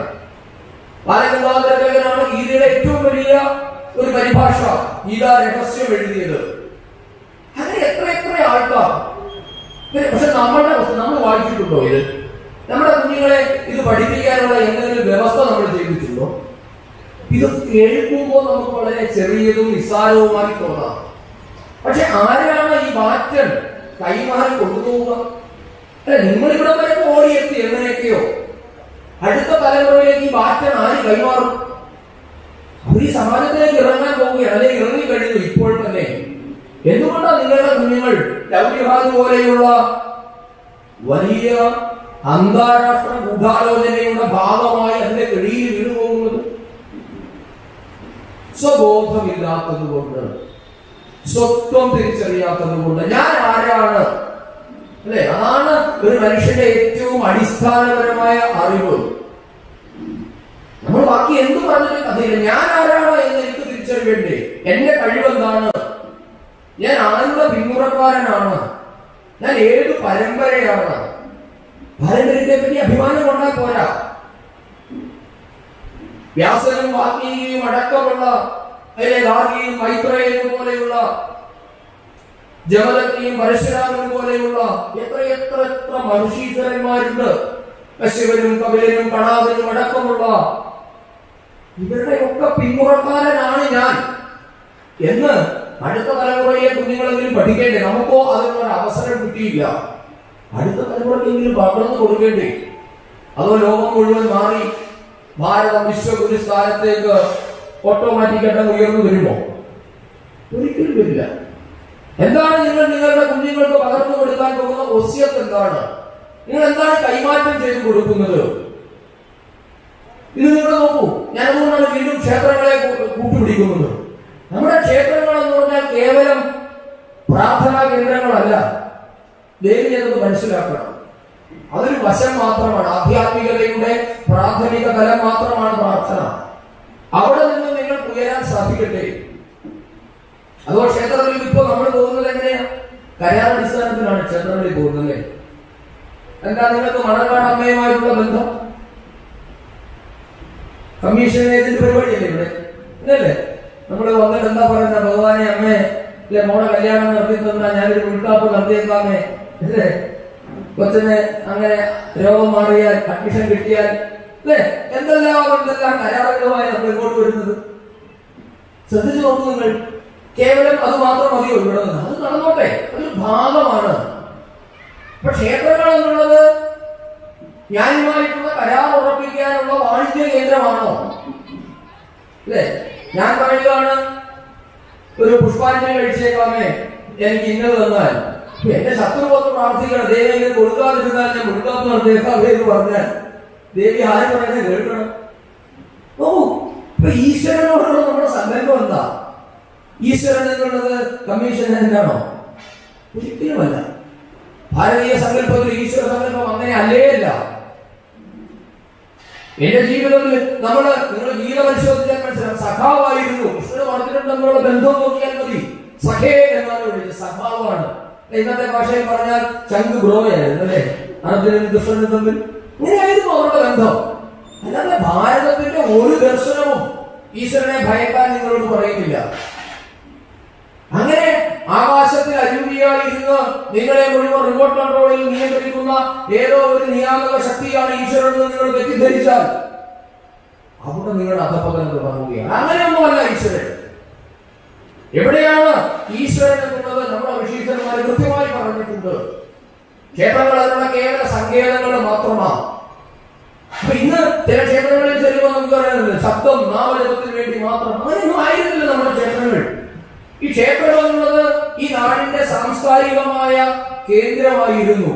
ബാലഗംഗാധരനാണ് ഗീതയുടെ ഏറ്റവും വലിയ ഒരു പരിഭാഷ ഗീത രഹസ്യം എഴുതിയത് അങ്ങനെ എത്ര എത്ര ആൾക്കാർ ഇവര് പക്ഷെ നമ്മളുടെ അവസ്ഥ നമ്മൾ വായിച്ചിട്ടുണ്ടോ ഇത് നമ്മുടെ കുഞ്ഞുങ്ങളെ ഇത് പഠിപ്പിക്കാനുള്ള എന്തെങ്കിലും വ്യവസ്ഥ നമ്മൾ ചെയ്തിട്ടുണ്ടോ ഇത് കേൾക്കുമ്പോൾ നമുക്ക് വളരെ ചെറിയതും നിസ്സാരവുമായി തോന്നാം പക്ഷെ ആരാണ് ഈ മാറ്റം കൈമാറി കൊണ്ടുപോവുക അല്ല നിങ്ങൾ ഇവിടെ വരെ ഓടിയെത്തി എങ്ങനെയൊക്കെയോ അടുത്ത തലമുറയിലേക്ക് ഈ മാറ്റം ആര് കൈമാറും അവർ ഈ സമാജത്തിലേക്ക് ഇറങ്ങാൻ പോവുകയാണ് അല്ലെങ്കിൽ ഇറങ്ങി കഴിഞ്ഞു ഇപ്പോൾ തന്നെ എന്തുകൊണ്ടാണ് നിങ്ങളുടെ കുഞ്ഞുങ്ങൾ ലൗലിഹാദ് പോലെയുള്ള വലിയ അന്താരാഷ്ട്ര ഗൂഢാലോചനയുടെ ഭാഗമായി അതിന്റെ കെടിയിൽ വീണു പോകുന്നത് സ്വബോധമില്ലാത്തത് കൊണ്ട് സ്വത്വം തിരിച്ചറിയാത്തത് കൊണ്ട് ഞാൻ ആരാണ് അല്ലെ അതാണ് ഒരു മനുഷ്യന്റെ ഏറ്റവും അടിസ്ഥാനപരമായ അറിവ് നമ്മൾ ബാക്കി എന്ത് പറഞ്ഞിട്ട് കഥയില്ല ഞാൻ ആരാണ് എന്ന് എനിക്ക് തിരിച്ചറിയണ്ടേ എന്റെ കഴിവെന്താണ് ഞാൻ ആരുടെ പിന്മുറക്കാരനാണ് ഞാൻ ഏത് പരമ്പരയാണ് പാരമ്പര്യത്തെ പറ്റി അഭിമാനം കൊണ്ടാൽ പോരാ വ്യാസനും വാൽമീകിയും അടക്കമുള്ള അതിലെ ഗാർഗിയും മൈത്രേയനും പോലെയുള്ള ജമദത്തിയും പരശുരാമനും പോലെയുള്ള എത്ര എത്ര എത്ര മനുഷീശ്വരന്മാരുണ്ട് കശ്യപനും കപിലനും കണാദനും അടക്കമുള്ള ഇവരുടെ ഒക്കെ പിന്മുറക്കാരനാണ് ഞാൻ എന്ന് അടുത്ത തലമുറയിലെ കുഞ്ഞുങ്ങളെങ്കിലും പഠിക്കേണ്ടേ നമുക്കോ അതിനുള്ള അവസരം കിട്ടിയില്ല അടുത്ത തലമുറയ്ക്കെങ്കിലും പകർന്നു കൊടുക്കേണ്ടേ അതോ ലോകം മുഴുവൻ മാറി ഭാരതം വിശ്വഗുരു സ്ഥാനത്തേക്ക് ഓട്ടോമാറ്റിക്കായിട്ട് ഉയർന്നു വരുമോ ഒരിക്കലും വരില്ല എന്താണ് നിങ്ങൾ നിങ്ങളുടെ കുഞ്ഞുങ്ങൾക്ക് പകർന്നു കൊടുക്കാൻ പോകുന്ന ഒസ്യത്ത് എന്താണ് നിങ്ങൾ എന്താണ് കൈമാറ്റം ചെയ്തു കൊടുക്കുന്നത് ഇത് നിങ്ങൾ നോക്കൂ ഞാൻ അതുകൊണ്ടാണ് വീണ്ടും ക്ഷേത്രങ്ങളെ കൂ- കൂട്ടുപിടിക്കുന്നത് നമ്മുടെ ക്ഷേത്രങ്ങൾ എന്ന് പറഞ്ഞാൽ കേവലം പ്രാർത്ഥനാ കേന്ദ്രങ്ങളല്ല ദേവി എന്നത് മനസ്സിലാക്കണം അതൊരു വശം മാത്രമാണ് ആധ്യാത്മികതയുടെ പ്രാഥമിക തലം മാത്രമാണ് പ്രാർത്ഥന അവിടെ നിന്ന് നിങ്ങൾക്ക് ഉയരാൻ സാധിക്കട്ടെ അതോ ക്ഷേത്രങ്ങളിൽ ഇപ്പൊ നമ്മൾ പോകുന്നത് എങ്ങനെയാ കരാറടിസ്ഥാനത്തിലാണ് ക്ഷേത്രങ്ങളിൽ പോകുന്നത് അല്ലേ? എന്താ നിങ്ങൾക്ക് മണർകാട് അമ്മയുമായിട്ടുള്ള ബന്ധം കമ്മീഷൻ ഏതിന്റെ പരിപാടിയല്ലേ ഇവിടെ ഇല്ലല്ലേ നമ്മൾ വന്നിട്ട് എന്താ പറയുന്ന ഭഗവാനെ അമ്മേ ഇല്ലേ മോളെ കല്യാണം നടത്തി തന്നാ ഞാനൊരു ഉൾക്കാപ്പ് നടത്തിയേക്കാമേ അല്ലേ കൊച്ചിന് അങ്ങനെ രോഗം മാറിയാൽ അഡ്മിഷൻ കിട്ടിയാൽ അല്ലേ എന്തെല്ലാം എന്തെല്ലാം കരാറുകളുമായി നമ്മൾ ഇങ്ങോട്ട് വരുന്നത് ശ്രദ്ധിച്ചു നോക്കൂ നിങ്ങൾ കേവലം അത് മാത്രം മതിയോ ഇവിടെ നിന്ന് അത് നടന്നോട്ടെ അതൊരു ഭാഗമാണ് ഇപ്പൊ ക്ഷേത്രങ്ങൾ എന്നുള്ളത് ഞാനുമായിട്ടുള്ള കരാർ ഉറപ്പിക്കാനുള്ള വാണിജ്യ കേന്ദ്രമാണോ അല്ലേ ഞാൻ പറയുകയാണ് ഒരു പുഷ്പാഞ്ജലി കഴിച്ചേക്കാമേ എനിക്ക് ഇന്നത് തന്നാൽ ഇപ്പൊ എന്റെ ശത്രു പുറത്ത് പ്രാർത്ഥിക്കണം ദേവി ഇത് കൊടുക്കാതിരുന്നാൽ ഞാൻ കൊടുക്കാത്ത നടത്തേക്കാവേ എന്ന് പറഞ്ഞാൽ ദേവി ആര് പറയുന്നത് കേൾക്കണം ഓ ഇപ്പൊ ഈശ്വരനോടുള്ള നമ്മുടെ സങ്കല്പം എന്താ ഈശ്വരൻ എന്നുള്ളത് കമ്മീഷൻ എന്താണോ ഒരിക്കലുമല്ല ഭാരതീയ സങ്കല്പത്തിൽ ഈശ്വര സങ്കല്പം അങ്ങനെ അല്ലേ അല്ല എന്റെ ജീവിതത്തിൽ നമ്മള് നിങ്ങൾ ഗീത പരിശോധിച്ചാൽ മനസ്സിലാവും സഖാവായിരുന്നു കൃഷ്ണന് പറഞ്ഞിട്ടുണ്ട് തമ്മിലുള്ള ബന്ധം നോക്കിയാൽ മതി സഖേ എന്നാണ് വിളിച്ചത് സഖാവാണ് ഇന്നത്തെ ഭാഷയിൽ പറഞ്ഞാൽ ചങ്ക് ബ്രോയായിരുന്നു അല്ലേ അർജുനനും കൃഷ്ണനും തമ്മിൽ ഇങ്ങനെയായിരുന്നു അവരുടെ ബന്ധം അല്ലാതെ ഭാരതത്തിന്റെ ഒരു ദർശനവും ഈശ്വരനെ ഭയക്കാൻ നിങ്ങളോട് പറയുന്നില്ല അങ്ങനെ ആകാശത്തിൽ അരൂപിയായി ഇരുന്ന് നിങ്ങളെ മുഴുവൻ റിമോട്ട് കൺട്രോളിൽ നിയന്ത്രിക്കുന്ന ഏതോ ഒരു നിയാമക ശക്തിയാണ് ഈശ്വരൻ എന്ന് നിങ്ങൾ തെറ്റിദ്ധരിച്ചാൽ അവിടെ നിങ്ങൾ അധപ്പതനത്തിൽ പറയുകയാണ് അങ്ങനെയൊന്നുമല്ല ഈശ്വരൻ എവിടെയാണ് ഈശ്വരൻ എന്നുള്ളത് നമ്മുടെ ഋഷീശ്വരന്മാർ കൃത്യമായി പറഞ്ഞിട്ടുണ്ട് ക്ഷേത്രങ്ങൾ അതിനുള്ള കേവല സങ്കേതങ്ങൾ മാത്രമാണ് അപ്പൊ ഇന്ന് ചില ക്ഷേത്രങ്ങളിൽ ചെല്ലുമ്പോൾ നമുക്ക് പറയുന്നത് ശബ്ദം നാമജപത്തിന് വേണ്ടി മാത്രം അങ്ങനെയൊന്നും ആയിരുന്നില്ല നമ്മുടെ ക്ഷേത്രങ്ങൾ ഈ ക്ഷേത്രം എന്നുള്ളത് ഈ നാടിന്റെ സാംസ്കാരികമായ കേന്ദ്രമായിരുന്നു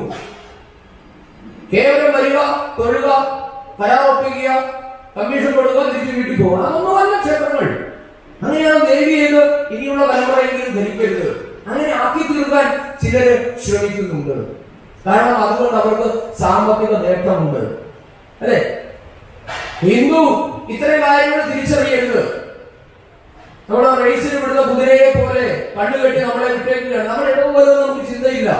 കേവലം വരിക തൊഴുക കരാറൊപ്പിക്കുക കമ്മീഷൻ കൊടുക്കുക തിരിച്ചു വീട്ടിൽ പോകുക അതൊന്നുമല്ല ക്ഷേത്രങ്ങൾ അങ്ങനെയാണ് ദേവി ചെയ്ത് ഇനിയുള്ള തലമുറയെങ്കിലും ധരിക്കരുത് അങ്ങനെ ആക്കി തീർക്കാൻ ചിലര് ശ്രമിക്കുന്നുണ്ട് കാരണം അതുകൊണ്ട് അവർക്ക് സാമ്പത്തിക നേട്ടമുണ്ട് അല്ലെ ഹിന്ദു ഇത്തരം കാര്യങ്ങൾ തിരിച്ചറിയരുത് നമ്മൾ റേസിന് വിടുന്ന കുതിരയെ പോലെ കണ്ണുകെട്ടി നമ്മളെ വിട്ടേക്കുകയാണ് നമ്മൾ ഇടവ് വരുന്നത് നമുക്ക് ചിന്തയില്ല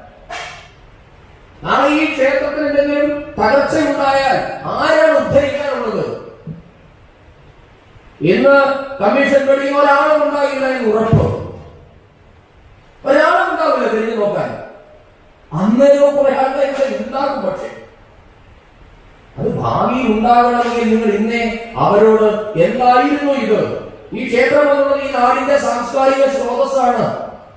നാളെ ഈ ക്ഷേത്രത്തിന് എന്തെങ്കിലും തകർച്ചയുണ്ടായാൽ ആരാണ് ഉദ്ധരിക്കാനുള്ളത് ഇന്ന് കമ്മീഷൻ വെളിയിൽ ഒരാളും ഉണ്ടാകില്ല എന്ന് ഉറപ്പ് ഒരാളും ഉണ്ടാവില്ല തിരിഞ്ഞു നോക്കാൻ അന്നേരവും കുറെ ആൾക്കാർ ഇവിടെ ഉണ്ടാകും പക്ഷേ അത് ഭാവിയിൽ ഉണ്ടാകണമെങ്കിൽ നിങ്ങൾ ഇന്നേ അവരോട് എന്തായിരുന്നു ഇത് ഈ ക്ഷേത്രം എന്നുള്ളത് ഈ നാടിന്റെ സാംസ്കാരിക സ്രോതസ്സാണ്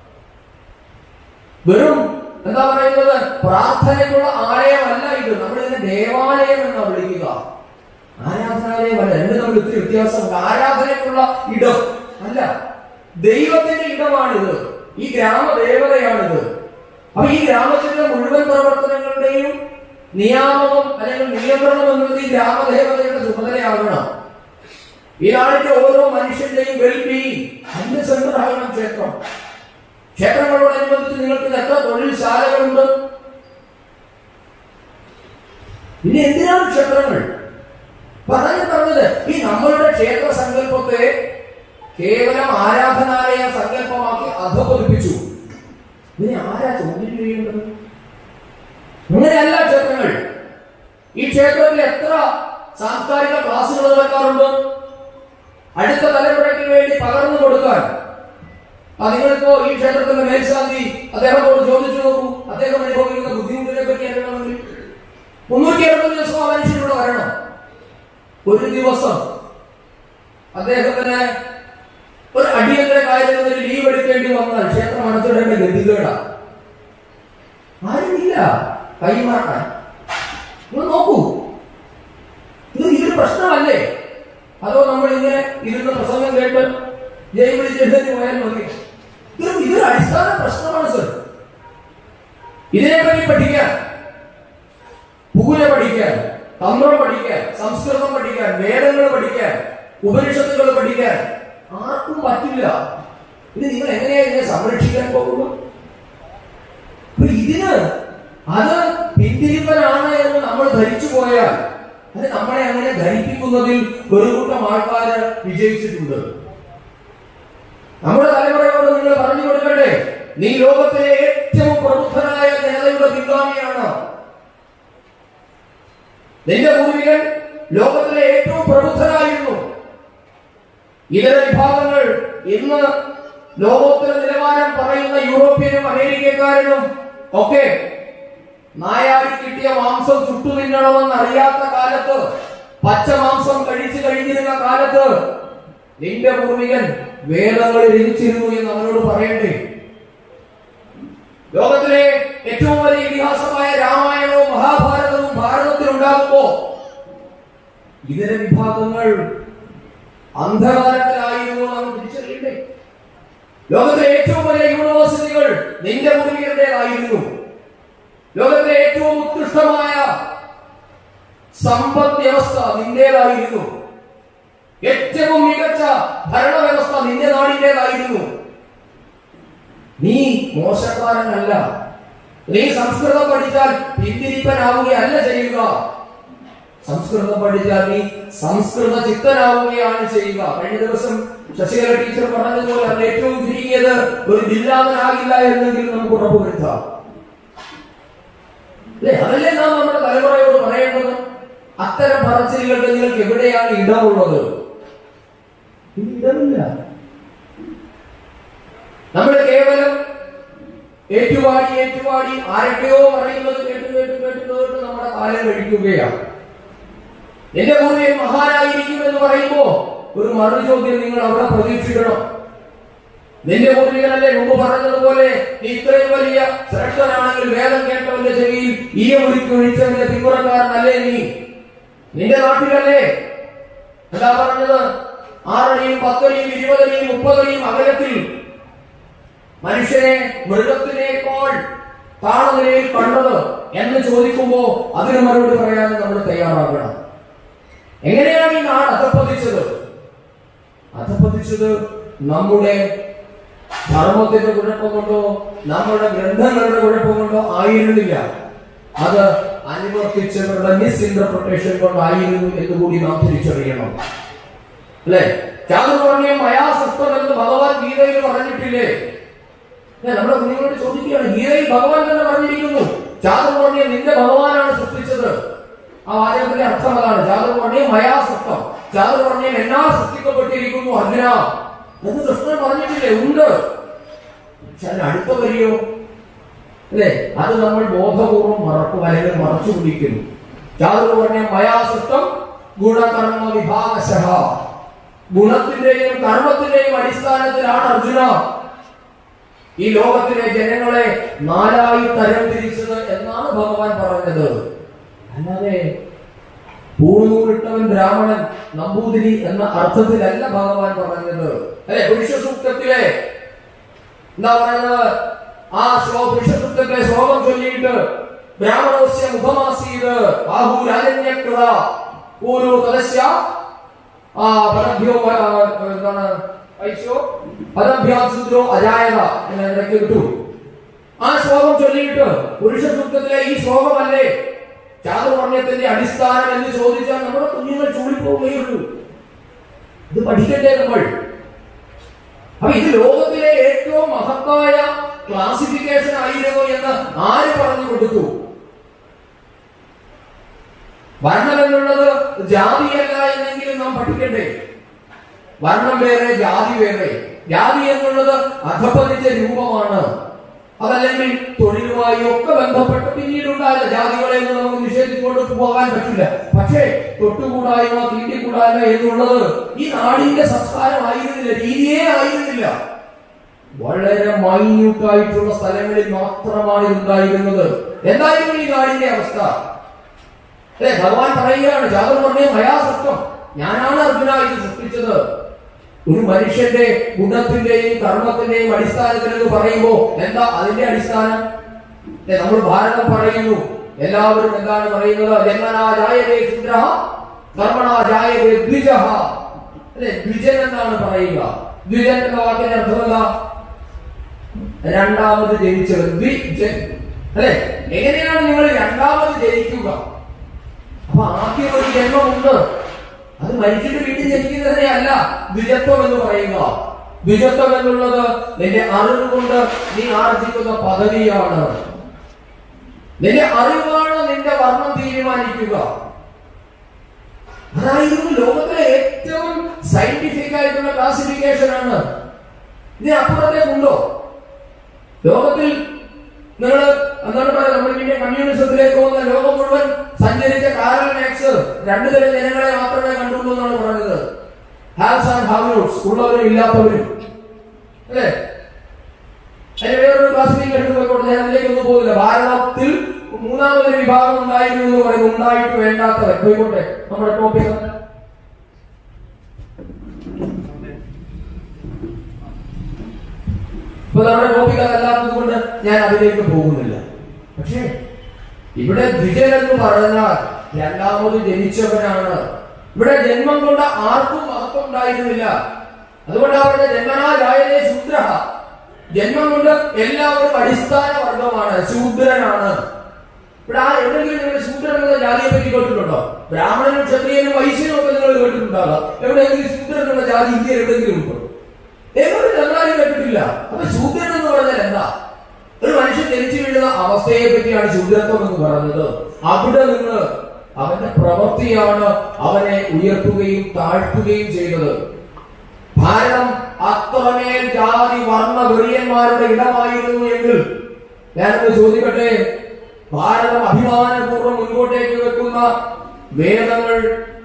വെറും എന്താ പറയുന്നത് പ്രാർത്ഥനയ്ക്കുള്ള ആലയമല്ല ഇത് നമ്മൾ ഇതിനെ ദേവാലയം എന്നാ വിളിക്കുക ആരാധനാലയമല്ല രണ്ട് തമ്മിൽ ഒത്തിരി വ്യത്യാസമുണ്ട് ആരാധനയ്ക്കുള്ള ഇടം അല്ല ദൈവത്തിന്റെ ഇടമാണിത് ഈ ഗ്രാമദേവതയാണിത് അപ്പൊ ഈ ഗ്രാമത്തിന്റെ മുഴുവൻ പ്രവർത്തനങ്ങളുടെയും നിയാമകം അല്ലെങ്കിൽ നിയന്ത്രണം എന്നത് ഈ ഗ്രാമദേവതയുടെ ചുമതലയാകണം ഈ നാടിന്റെ ഓരോ മനുഷ്യന്റെയും വെൽബീയിങ് അതിന്റെ സെന്റർ ആകണം ക്ഷേത്രം ക്ഷേത്രങ്ങളോടനുബന്ധിച്ച് നിങ്ങൾക്ക് ഇന്ന് എത്ര തൊഴിൽശാലകളുണ്ട് പിന്നെ എന്തിനാണ് ക്ഷേത്രങ്ങൾ പറഞ്ഞു പറഞ്ഞത് ഈ നമ്മളുടെ ക്ഷേത്ര സങ്കല്പത്തെ കേവലം ആരാധനാലയ സങ്കല്പമാക്കി അധപതിപ്പിച്ചു ഇതിനെ ആരാ ചോദ്യം ചെയ്യേണ്ടത് അങ്ങനെയല്ല ക്ഷേത്രങ്ങൾ ഈ ക്ഷേത്രത്തിൽ എത്ര സാംസ്കാരിക ക്ലാസുകൾ നടക്കാറുണ്ട് അടുത്ത തലമുറയ്ക്ക് വേണ്ടി പകർന്നു കൊടുക്കാൻ ആ നിങ്ങളിപ്പോ ഈ ക്ഷേത്രത്തിന്റെ മേൽശാന്തി അദ്ദേഹത്തോട് ചോദിച്ചു നോക്കൂ അദ്ദേഹം അനുഭവിക്കുന്ന ബുദ്ധിമുട്ടിനെ പറ്റി അറിയണമെങ്കിൽ മുന്നൂറ്റി അറുപത് ദിവസം ആ മനുഷ്യനോട് വരണം ഒരു ദിവസം അദ്ദേഹത്തിന് ഒരു അടിയന്തര കാര്യത്തിന് ലീവ് എടുക്കേണ്ടി വന്നാൽ ക്ഷേത്രം അടച്ചിടേണ്ട ഗതികേടാ ആരുമില്ല കൈമാറാൻ നിങ്ങൾ നോക്കൂ ഇത് ഇതൊരു പ്രശ്നമല്ലേ അതോ നമ്മൾ ഇങ്ങനെ ഇരുന്ന് പ്രസംഗം കേട്ട് ജയ് വിളിച്ച് എഴുതി പോയാൽ മതി ഇതൊരു ഇതൊരു അടിസ്ഥാന പ്രശ്നമാണ് സർ ഇതിനെപ്പറ്റി പഠിക്കാൻ പൂജ പഠിക്കാൻ തന്ത്രം പഠിക്കാൻ സംസ്കൃതം പഠിക്കാൻ വേദങ്ങൾ പഠിക്കാൻ ഉപനിഷത്തുകൾ പഠിക്കാൻ ആർക്കും പറ്റില്ല ഇത് നിങ്ങൾ എങ്ങനെയാ ഇതിനെ സംരക്ഷിക്കാൻ പോകുന്നു അപ്പൊ ഇതിന് അത് പിന്തിരിപ്പനാണ് എന്ന് നമ്മൾ ധരിച്ചു പോയാൽ അത് നമ്മളെ അങ്ങനെ ധരിപ്പിക്കുന്നതിൽ ഒരു കൂട്ടം ആൾക്കാർ വിജയിച്ചിട്ടുണ്ട് നമ്മുടെ തലമുറയോട് നിങ്ങൾ പറഞ്ഞു കൊടുക്കട്ടെ നീ ലോകത്തിലെ ഏറ്റവും പ്രബുദ്ധനായ ജനതയുടെ പിൻഗാമിയാണ് നിന്റെ പൂർവികൻ ലോകത്തിലെ ഏറ്റവും പ്രബുദ്ധരായിരുന്നു ഇതര വിഭാഗങ്ങൾ ഇന്ന് ലോകോത്തര നിലവാരം പറയുന്ന യൂറോപ്യനും അമേരിക്കക്കാരനും ഒക്കെ നായാടി കിട്ടിയ മാംസം ചുട്ടു തിന്നണമെന്ന് അറിയാത്ത കാലത്ത് പച്ച മാംസം കഴിച്ചു കഴിഞ്ഞിരുന്ന കാലത്ത് നിന്റെ പൂർവികൻ വേദങ്ങൾ രചിച്ചിരുന്നു എന്ന് അവനോട് പറയണ്ടേ ലോകത്തിലെ ഏറ്റവും വലിയ ഇതിഹാസമായ രാമായണവും മഹാഭാരതവും ഭാരതത്തിൽ ഉണ്ടാകുമ്പോ ഇതര വിഭാഗങ്ങൾ അന്ധകാരത്തിലായിരുന്നു നാം തിരിച്ചറിയണ്ടേ ലോകത്തിലെ ഏറ്റവും വലിയ യൂണിവേഴ്സിറ്റികൾ നിന്റെ പൂർവികരുടേതായിരുന്നു ലോകത്തിലെ ഏറ്റവും ഉത്കൃഷ്ടമായ സമ്പദ് വ്യവസ്ഥ നിന്റേതായിരുന്നു ഏറ്റവും മികച്ച ഭരണവ്യവസ്ഥ നിന്റെ നാടിൻ്റെതായിരുന്നു നീ മോശക്കാരനല്ല നീ സംസ്കൃതം പഠിച്ചാൽ പിന്തിരിപ്പനാവുകയല്ല ചെയ്യുക സംസ്കൃതം പഠിച്ചാൽ നീ സംസ്കൃത ചിത്തനാവുകയാണ് ചെയ്യുക കഴിഞ്ഞ ദിവസം ശശികല ടീച്ചർ പറഞ്ഞതുപോലെ അതിൽ ഏറ്റവും ചുരുങ്ങിയത് ഒരു ജില്ലാതനാകില്ല എന്നെങ്കിലും നമുക്ക് ഉറപ്പുവരുത്താം അല്ലേ അതല്ലേ നാം നമ്മുടെ തലമുറയോട് പറയേണ്ടത് അത്തരം പറച്ചിലുകൾക്ക് നിങ്ങൾക്ക് എവിടെയാണ് ഇടമുള്ളത് ഇനി ഇടമില്ല നമ്മൾ കേവലം ഏറ്റുപാടി ഏറ്റുപാടി ആരൊക്കെയോ പറയുന്നത് കേട്ട് കേട്ട് കേട്ട് കേട്ട് നമ്മുടെ കാലം കഴിക്കുകയാണ് എന്റെ പൂർവ്വൻ മഹാനായിരിക്കും എന്ന് പറയുമ്പോ ഒരു മറു ചോദ്യം നിങ്ങൾ അവിടെ പ്രതീക്ഷിക്കണം നിന്റെ പൂർവികനല്ലേ മുമ്പ് പറഞ്ഞതുപോലെ നീ ഇത്രയും വലിയ ശ്രേഷ്ഠനാണെങ്കിൽ വേദം കേട്ടവന്റെ ചെവിയിൽ ഈയ ഒരുക്കി ഒഴിച്ചവന്റെ പിന്മുറക്കാരനല്ലേ നീ നിന്റെ നാട്ടിലല്ലേ എന്താ പറഞ്ഞത് ആറടിയും പത്തടിയും ഇരുപതടിയും മുപ്പതടിയും അകലത്തിൽ മനുഷ്യനെ മൃഗത്തിനേക്കാൾ താണനിലയിൽ കണ്ടത് എന്ന് ചോദിക്കുമ്പോ അതിന് മറുപടി പറയാൻ നമ്മൾ തയ്യാറാകണം എങ്ങനെയാണ് ഈ നാട് അധപ്പതിച്ചത് അധപ്പതിച്ചത് നമ്മുടെ ധർമ്മത്തിന്റെ കുഴപ്പം കൊണ്ടോ നമ്മുടെ ഗ്രന്ഥങ്ങളുടെ കുഴപ്പം കൊണ്ടോ ആയിരുന്നില്ല അത് അനുവർത്തിച്ചവരുടെ മിസ് ഇന്റർപ്രിട്ടേഷൻ കൊണ്ടായിരുന്നു എന്ന് കൂടി നാം തിരിച്ചറിയണം അല്ലെ ചാതുർവർണ്ണയം മയാസൃഷ്ടം എന്ന് ഭഗവാൻ ഗീതയിൽ പറഞ്ഞിട്ടില്ലേ ഏ, നമ്മുടെ കുഞ്ഞുങ്ങളോട് ചോദിക്കുകയാണ് ഗീതയിൽ ഭഗവാൻ തന്നെ പറഞ്ഞിരിക്കുന്നു ചാതുർവർണ്ണയം നിന്റെ ഭഗവാനാണ് സൃഷ്ടിച്ചത് ആ വാചകത്തിന്റെ അർത്ഥം അതാണ് ചാതുർവർണ്ണയം മയാസൃഷ്ടം ചാതുർവർണ്ണയം എന്നാ സൃഷ്ടിക്കപ്പെട്ടിരിക്കുന്നു അർജുന എന്ന് കൃഷ്ണൻ പറഞ്ഞിട്ടില്ലേ ഉണ്ട് പക്ഷെ അതിന് അടുത്ത വരിയോ അല്ലേ അത് നമ്മൾ ബോധപൂർവം മറക്കും അല്ലെങ്കിൽ മറച്ചു പിടിക്കുന്നു ചാതുർവർണ്ണയം മയാസൃഷ്ടം ഗുണകർമ്മ വിഭാഗശഃ ഗുണത്തിന്റെയും കർമ്മത്തിന്റെയും അടിസ്ഥാനത്തിലാണ് അർജുന ഈ ലോകത്തിലെ ജനങ്ങളെ നാലായി തരം തിരിച്ചത് എന്നാണ് ഭഗവാൻ പറഞ്ഞത് അല്ലാതെ പൂണൂരിട്ടവൻ ബ്രാഹ്മണൻ നമ്പൂതിരി എന്ന അർത്ഥത്തിലല്ല ഭഗവാൻ പറഞ്ഞത് അല്ലെ പുരുഷ സൂക്തത്തിലെ എന്താ പറയുന്നത് ആ ശ്ലോ പുരുഷ സൂക്തത്തിലെ ശ്ലോകം ചൊല്ലിയിട്ട് ബ്രാഹ്മണോസ്യ മുഖമാസീത് ബാഹു രാജന്യകൃത പൂരു തദസ്യ ആ പരഭ്യോ ആ, എന്താണ് വൈശ്യോ പരഭ്യാശുദ്രോ അജായത എന്ന് ഇടയ്ക്ക് കിട്ടു ആ ശ്ലോകം ചൊല്ലിയിട്ട് പുരുഷ സൂക്തത്തിലെ ഈ ശ്ലോകമല്ലേ ചാതുർവർണ്ണയത്തിന്റെ അടിസ്ഥാനം എന്ന് ചോദിച്ചാൽ നമ്മുടെ കുഞ്ഞുങ്ങൾ ചൂടിപ്പോവുകയുള്ളൂ ഇത് പഠിക്കണ്ടേ നമ്മൾ അപ്പൊ ഇത് ലോകത്തിലെ ഏറ്റവും മഹത്തായ ക്ലാസിഫിക്കേഷൻ ആയിരുന്നു എന്ന് ആര് പറഞ്ഞു കൊടുത്തു വർണ്ണം എന്നുള്ളത് ജാതിയല്ല എന്നെങ്കിലും നാം പഠിക്കണ്ടേ വർണ്ണം വേറെ ജാതി വേറെ ജാതി എന്നുള്ളത് അധപ്പതിച്ച രൂപമാണ് അതല്ലെങ്കിൽ തൊഴിലുമായി ഒക്കെ ബന്ധപ്പെട്ട് പിന്നീടുണ്ടായ ജാതികളെ ഒന്നും നമുക്ക് നിഷേധിച്ചുകൊണ്ട് പോകാൻ പറ്റില്ല പക്ഷേ തൊട്ടുകൂടായ്മ തീണ്ടിക്കൂടായ്മ എന്നുള്ളത് ഈ നാടിന്റെ സംസ്കാരമായിരുന്നില്ല രീതിയേ ആയിരുന്നില്ല വളരെ മൈന്യൂട്ടായിട്ടുള്ള സ്ഥലങ്ങളിൽ മാത്രമാണ് ഇതുണ്ടായിരുന്നത് എന്തായിരുന്നു ഈ നാടിന്റെ അവസ്ഥ അല്ലെ ഭഗവാൻ പറയുകയാണ് ചാതുർവർണ്ണയം മയാസത്വം ഞാനാണ് അർജുന ഇത് സൃഷ്ടിച്ചത് ഒരു മനുഷ്യന്റെ ഗുണത്തിന്റെയും കർമ്മത്തിന്റെയും അടിസ്ഥാനത്തിൽ എന്ന് പറയുമ്പോ എന്താ അതിന്റെ അടിസ്ഥാനം ദേ, നമ്മൾ ഭാരതം പറയുന്നു എല്ലാവരും എന്താണ് പറയുന്നത് ജന്മനാജായതേ ശുദ്ര കർമ്മണാജായതേ ദ്വിജ അല്ലെ ദ്വിജൻ എന്നാണ് പറയുക ദ്വിജൻ എന്ന വാക്കിന്റെ അർത്ഥം എന്താ രണ്ടാമത് ജനിച്ചവൻ ദ്വിജൻ അല്ലെ എങ്ങനെയാണ് നിങ്ങൾ രണ്ടാമത് ജനിക്കുക അപ്പൊ ആദ്യം ഒരു ജന്മമുണ്ട് അത് മരിച്ചിട്ട് വീണ്ടും ജനിക്കുന്നതിനെ അല്ല ദ്വിജത്വം എന്ന് പറയുക ദ്വിജത്വം എന്നുള്ളത് നിന്റെ അറിവ് കൊണ്ട് നീ ആർജിക്കുന്ന പദവിയാണ് നിന്റെ അറിവാണ് നിന്റെ വർണ്ണം തീരുമാനിക്കുക അതായിരുന്നു ലോകത്തിലെ ഏറ്റവും സയന്റിഫിക് ആയിട്ടുള്ള ക്ലാസിഫിക്കേഷൻ ആണ് ഇതിനപ്പുറത്തേക്കുണ്ടോ ലോകത്തിൽ നിങ്ങൾ എന്താണ് പറയുക നമ്മൾ പിന്നെ കമ്മ്യൂണിസത്തിലേക്ക് പോകുന്ന ലോകം മുഴുവൻ സഞ്ചരിച്ച കാരൽ മാക്സ് രണ്ടു തരം ജനങ്ങളെ മാത്രമേ കണ്ടുള്ളൂ എന്നാണ് പറയുന്നത് ഹാവ്സ് ആൻഡ് ഹാവ്നോട്സ് ഉള്ളവരും ഇല്ലാത്തവരും അല്ലേ അതിന് വേറൊരു ക്ലാസിഫിക്കേഷൻ പോയിക്കോട്ടെ ഞാൻ അതിലേക്കൊന്നും പോകുന്നില്ല ഭാരതത്തിൽ മൂന്നാമതൊരു വിഭാഗം ഉണ്ടായിരുന്നു എന്ന് പറയുന്നു ഉണ്ടായിട്ട് വേണ്ടാത്തവർ പോയിക്കോട്ടെ നമ്മുടെ ടോപ്പിക് ഇപ്പൊ നമ്മുടെ ടോപ്പിക് അതല്ലാത്തത് കൊണ്ട് ഞാൻ അതിലേക്ക് പോകുന്നില്ല പക്ഷേ ഇവിടെ ദ്വിജൻ എന്ന് പറഞ്ഞാൽ രണ്ടാമത് ജനിച്ചവനാണ് ഇവിടെ ജന്മം കൊണ്ട് ആർക്കും മഹത്വം ഉണ്ടായിരുന്നില്ല അതുകൊണ്ട് അവരുടെ ജന്മനാലായതേ ശൂദ്ര ജന്മം കൊണ്ട് എല്ലാവരും അടിസ്ഥാന വർഗമാണ് ശൂദ്രനാണ് ഇവിടെ ആ എവിടെയെങ്കിലും നിങ്ങൾ ശൂദ്രൻ എന്ന ജാതിയെ പറ്റി കേട്ടിട്ടുണ്ടോ ബ്രാഹ്മണനും ക്ഷത്രിയനും വൈശ്യനും ഒക്കെ നിങ്ങൾ കേട്ടിട്ടുണ്ടാകാം എവിടെയെങ്കിലും ശൂദ്രൻ എന്ന ജാതി ഇന്ത്യയിൽ എവിടെയെങ്കിലും ഉണ്ടോ എവിടെ ചെന്നാലും കേട്ടിട്ടില്ല അപ്പൊ ശൂദ്രൻ എന്ന് പറഞ്ഞാൽ എന്താ ഒരു മനുഷ്യൻ ജനിച്ചു വീഴുന്ന അവസ്ഥയെ പറ്റിയാണ് ശൂദ്രത്വം എന്ന് പറഞ്ഞത് അവിടെ നിന്ന് അവന്റെ പ്രവൃത്തിയാണ് അവനെ ഉയർത്തുകയും താഴ്ത്തുകയും ചെയ്തത് ഭാരതം അത്രമേൽ ജാതി വർണ്ണ വെറിയന്മാരുടെ ഇടമായിരുന്നു എങ്കിൽ ഞാനൊന്ന് ചോദിക്കട്ടെ ഭാരതം അഭിമാനപൂർവ്വം മുൻപോട്ടേക്ക് വെക്കുന്ന വേദങ്ങൾ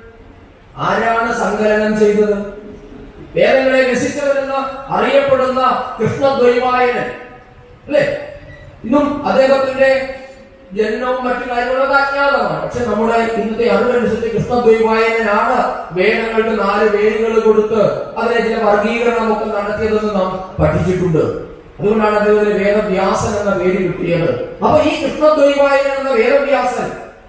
ആരാണ് സങ്കലനം ചെയ്തത് വേദങ്ങളെ രസിച്ചവരെന്ന് അറിയപ്പെടുന്ന കൃഷ്ണദ്വൈവായനൻ അല്ലേ ഇന്നും അദ്ദേഹത്തിന്റെ ജന്മവും മറ്റു കാര്യങ്ങളൊക്കെ അജ്ഞാതമാണ് പക്ഷെ നമ്മുടെ ഇന്നത്തെ അറിവനുസരിച്ച് കൃഷ്ണദ്വൈവായനാണ് വേദങ്ങൾക്ക് നാല് വേരുകൾ കൊടുത്ത് അതിനെ ചില വർഗീകരണമൊക്കെ നടത്തിയതെന്ന് നാം പഠിച്ചിട്ടുണ്ട് അതുകൊണ്ടാണ് അദ്ദേഹത്തിന് വേദവ്യാസൻ എന്ന പേര് കിട്ടിയത് അപ്പൊ ഈ കൃഷ്ണദ്വൈവായനൻ എന്ന വേദവ്യാസൻ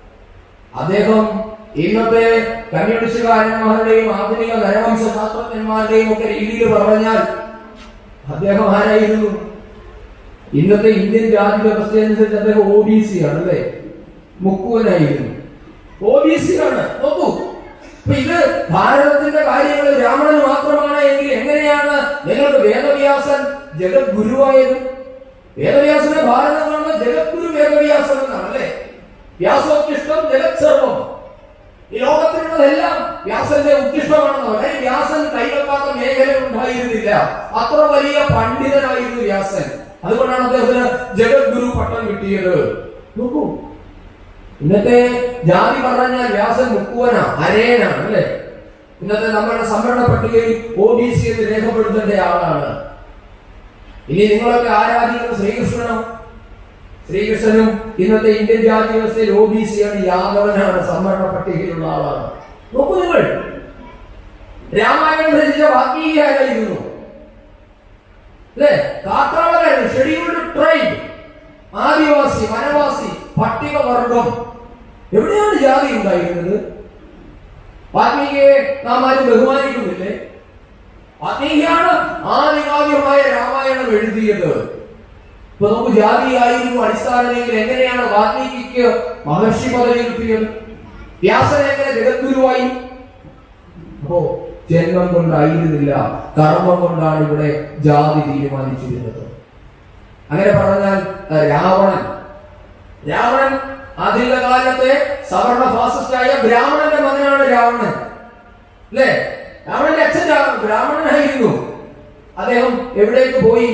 അദ്ദേഹം ഇന്നത്തെ കമ്മ്യൂണിസ്റ്റുകാരന്മാരുടെയും ആധുനിക നരവംശ ശാസ്ത്രജ്ഞന്മാരുടെയും ഒക്കെ രീതിയിൽ പറഞ്ഞാൽ അദ്ദേഹം ആരായിരുന്നു ഇന്നത്തെ ഇന്ത്യൻ ജാതി വ്യവസ്ഥ അനുസരിച്ച് അദ്ദേഹം ഒ ബി സി ആണ് അല്ലേ മുക്കുവനായിരുന്നു ഒ ബി സി ആണ് നോക്കൂ അപ്പൊ ഇത് ഭാരതത്തിന്റെ കാര്യങ്ങൾ ബ്രാഹ്മണന് മാത്രമാണ് എങ്കിൽ എങ്ങനെയാണ് നിങ്ങൾക്ക് വേദവ്യാസൻ ജഗദ്ഗുരുവായത് വേദവ്യാസനെ ഭാരതം കാണുന്ന ജഗദ്ഗുരു വേദവ്യാസൻ എന്നാണ് അല്ലേ വ്യാസോത്കൃഷ്ടം ജഗത് സർവം ഈ ലോകത്തിലുള്ളതെല്ലാം വ്യാസന്റെ ഉത്കൃഷ്ടമാണെന്ന് പറയാം വ്യാസൻ കൈവെക്കാത്ത മേഖല ഉണ്ടായിരുന്നില്ല അത്ര വലിയ പണ്ഡിതനായിരുന്നു വ്യാസൻ അതുകൊണ്ടാണ് അദ്ദേഹത്തിന് ജഗദ്ഗുരു പട്ടം കിട്ടിയത് നോക്കൂ ഇന്നത്തെ ജാതി പറഞ്ഞാൽ വ്യാസൻ മുക്കുവന അരേനാണ് അല്ലെ ഇന്നത്തെ നമ്മുടെ സംവരണ പട്ടികയിൽ ഒ ബി സി എന്ന് രേഖപ്പെടുത്തേണ്ട ആളാണ് ഇനി നിങ്ങളൊക്കെ ആരാധിക്കുന്ന ശ്രീകൃഷ്ണനോ ശ്രീകൃഷ്ണനും ഇന്നത്തെ ഇന്ത്യൻ ജാതി വ്യവസ്ഥയിൽ ഒ ബി സി ആണ് യാദവനാണ് സംവരണ പട്ടികയിലുള്ള ആളാണ് നോക്കൂ നിങ്ങൾ രാമായണം രചിച്ച വാൽമീകി ആരായിരുന്നു അല്ലേ കാട്ടാളകാരൻ ഷെഡ്യൂൾഡ് ട്രൈബ് ആദിവാസി വനവാസി പട്ടികവർഗം എവിടെയാണ് ജാതി ഉണ്ടായിരുന്നത് വാൽമീകിയെ നാം ആരും ബഹുമാനിക്കുന്നില്ലേ വാൽമീകിയാണ് ആദികാവ്യമായ രാമായണം എഴുതിയത് ഇപ്പൊ നമുക്ക് ജാതിയായിരുന്നു അടിസ്ഥാനമെങ്കിൽ എങ്ങനെയാണ് വാൽമീകിക്ക് മഹർഷി പദവി കിട്ടിയത് വ്യാസൻ എങ്ങനെ ജഗദ്ഗുരുവായി അപ്പോ ജന്മം കൊണ്ടായിരുന്നില്ല കർമ്മം കൊണ്ടാണ് ഇവിടെ ജാതി തീരുമാനിച്ചിരുന്നത് അങ്ങനെ പറഞ്ഞാൽ അഹ് രാവണൻ രാവണൻ ആധുനിക കാലത്തെ സവർണ ഫാസിസ്റ്റായ ബ്രാഹ്മണന്റെ മകനാണ് രാവണൻ അല്ലേ രാവണന്റെ അച്ഛൻ രാ- ബ്രാഹ്മണനായിരുന്നു അദ്ദേഹം എവിടേക്ക് പോയി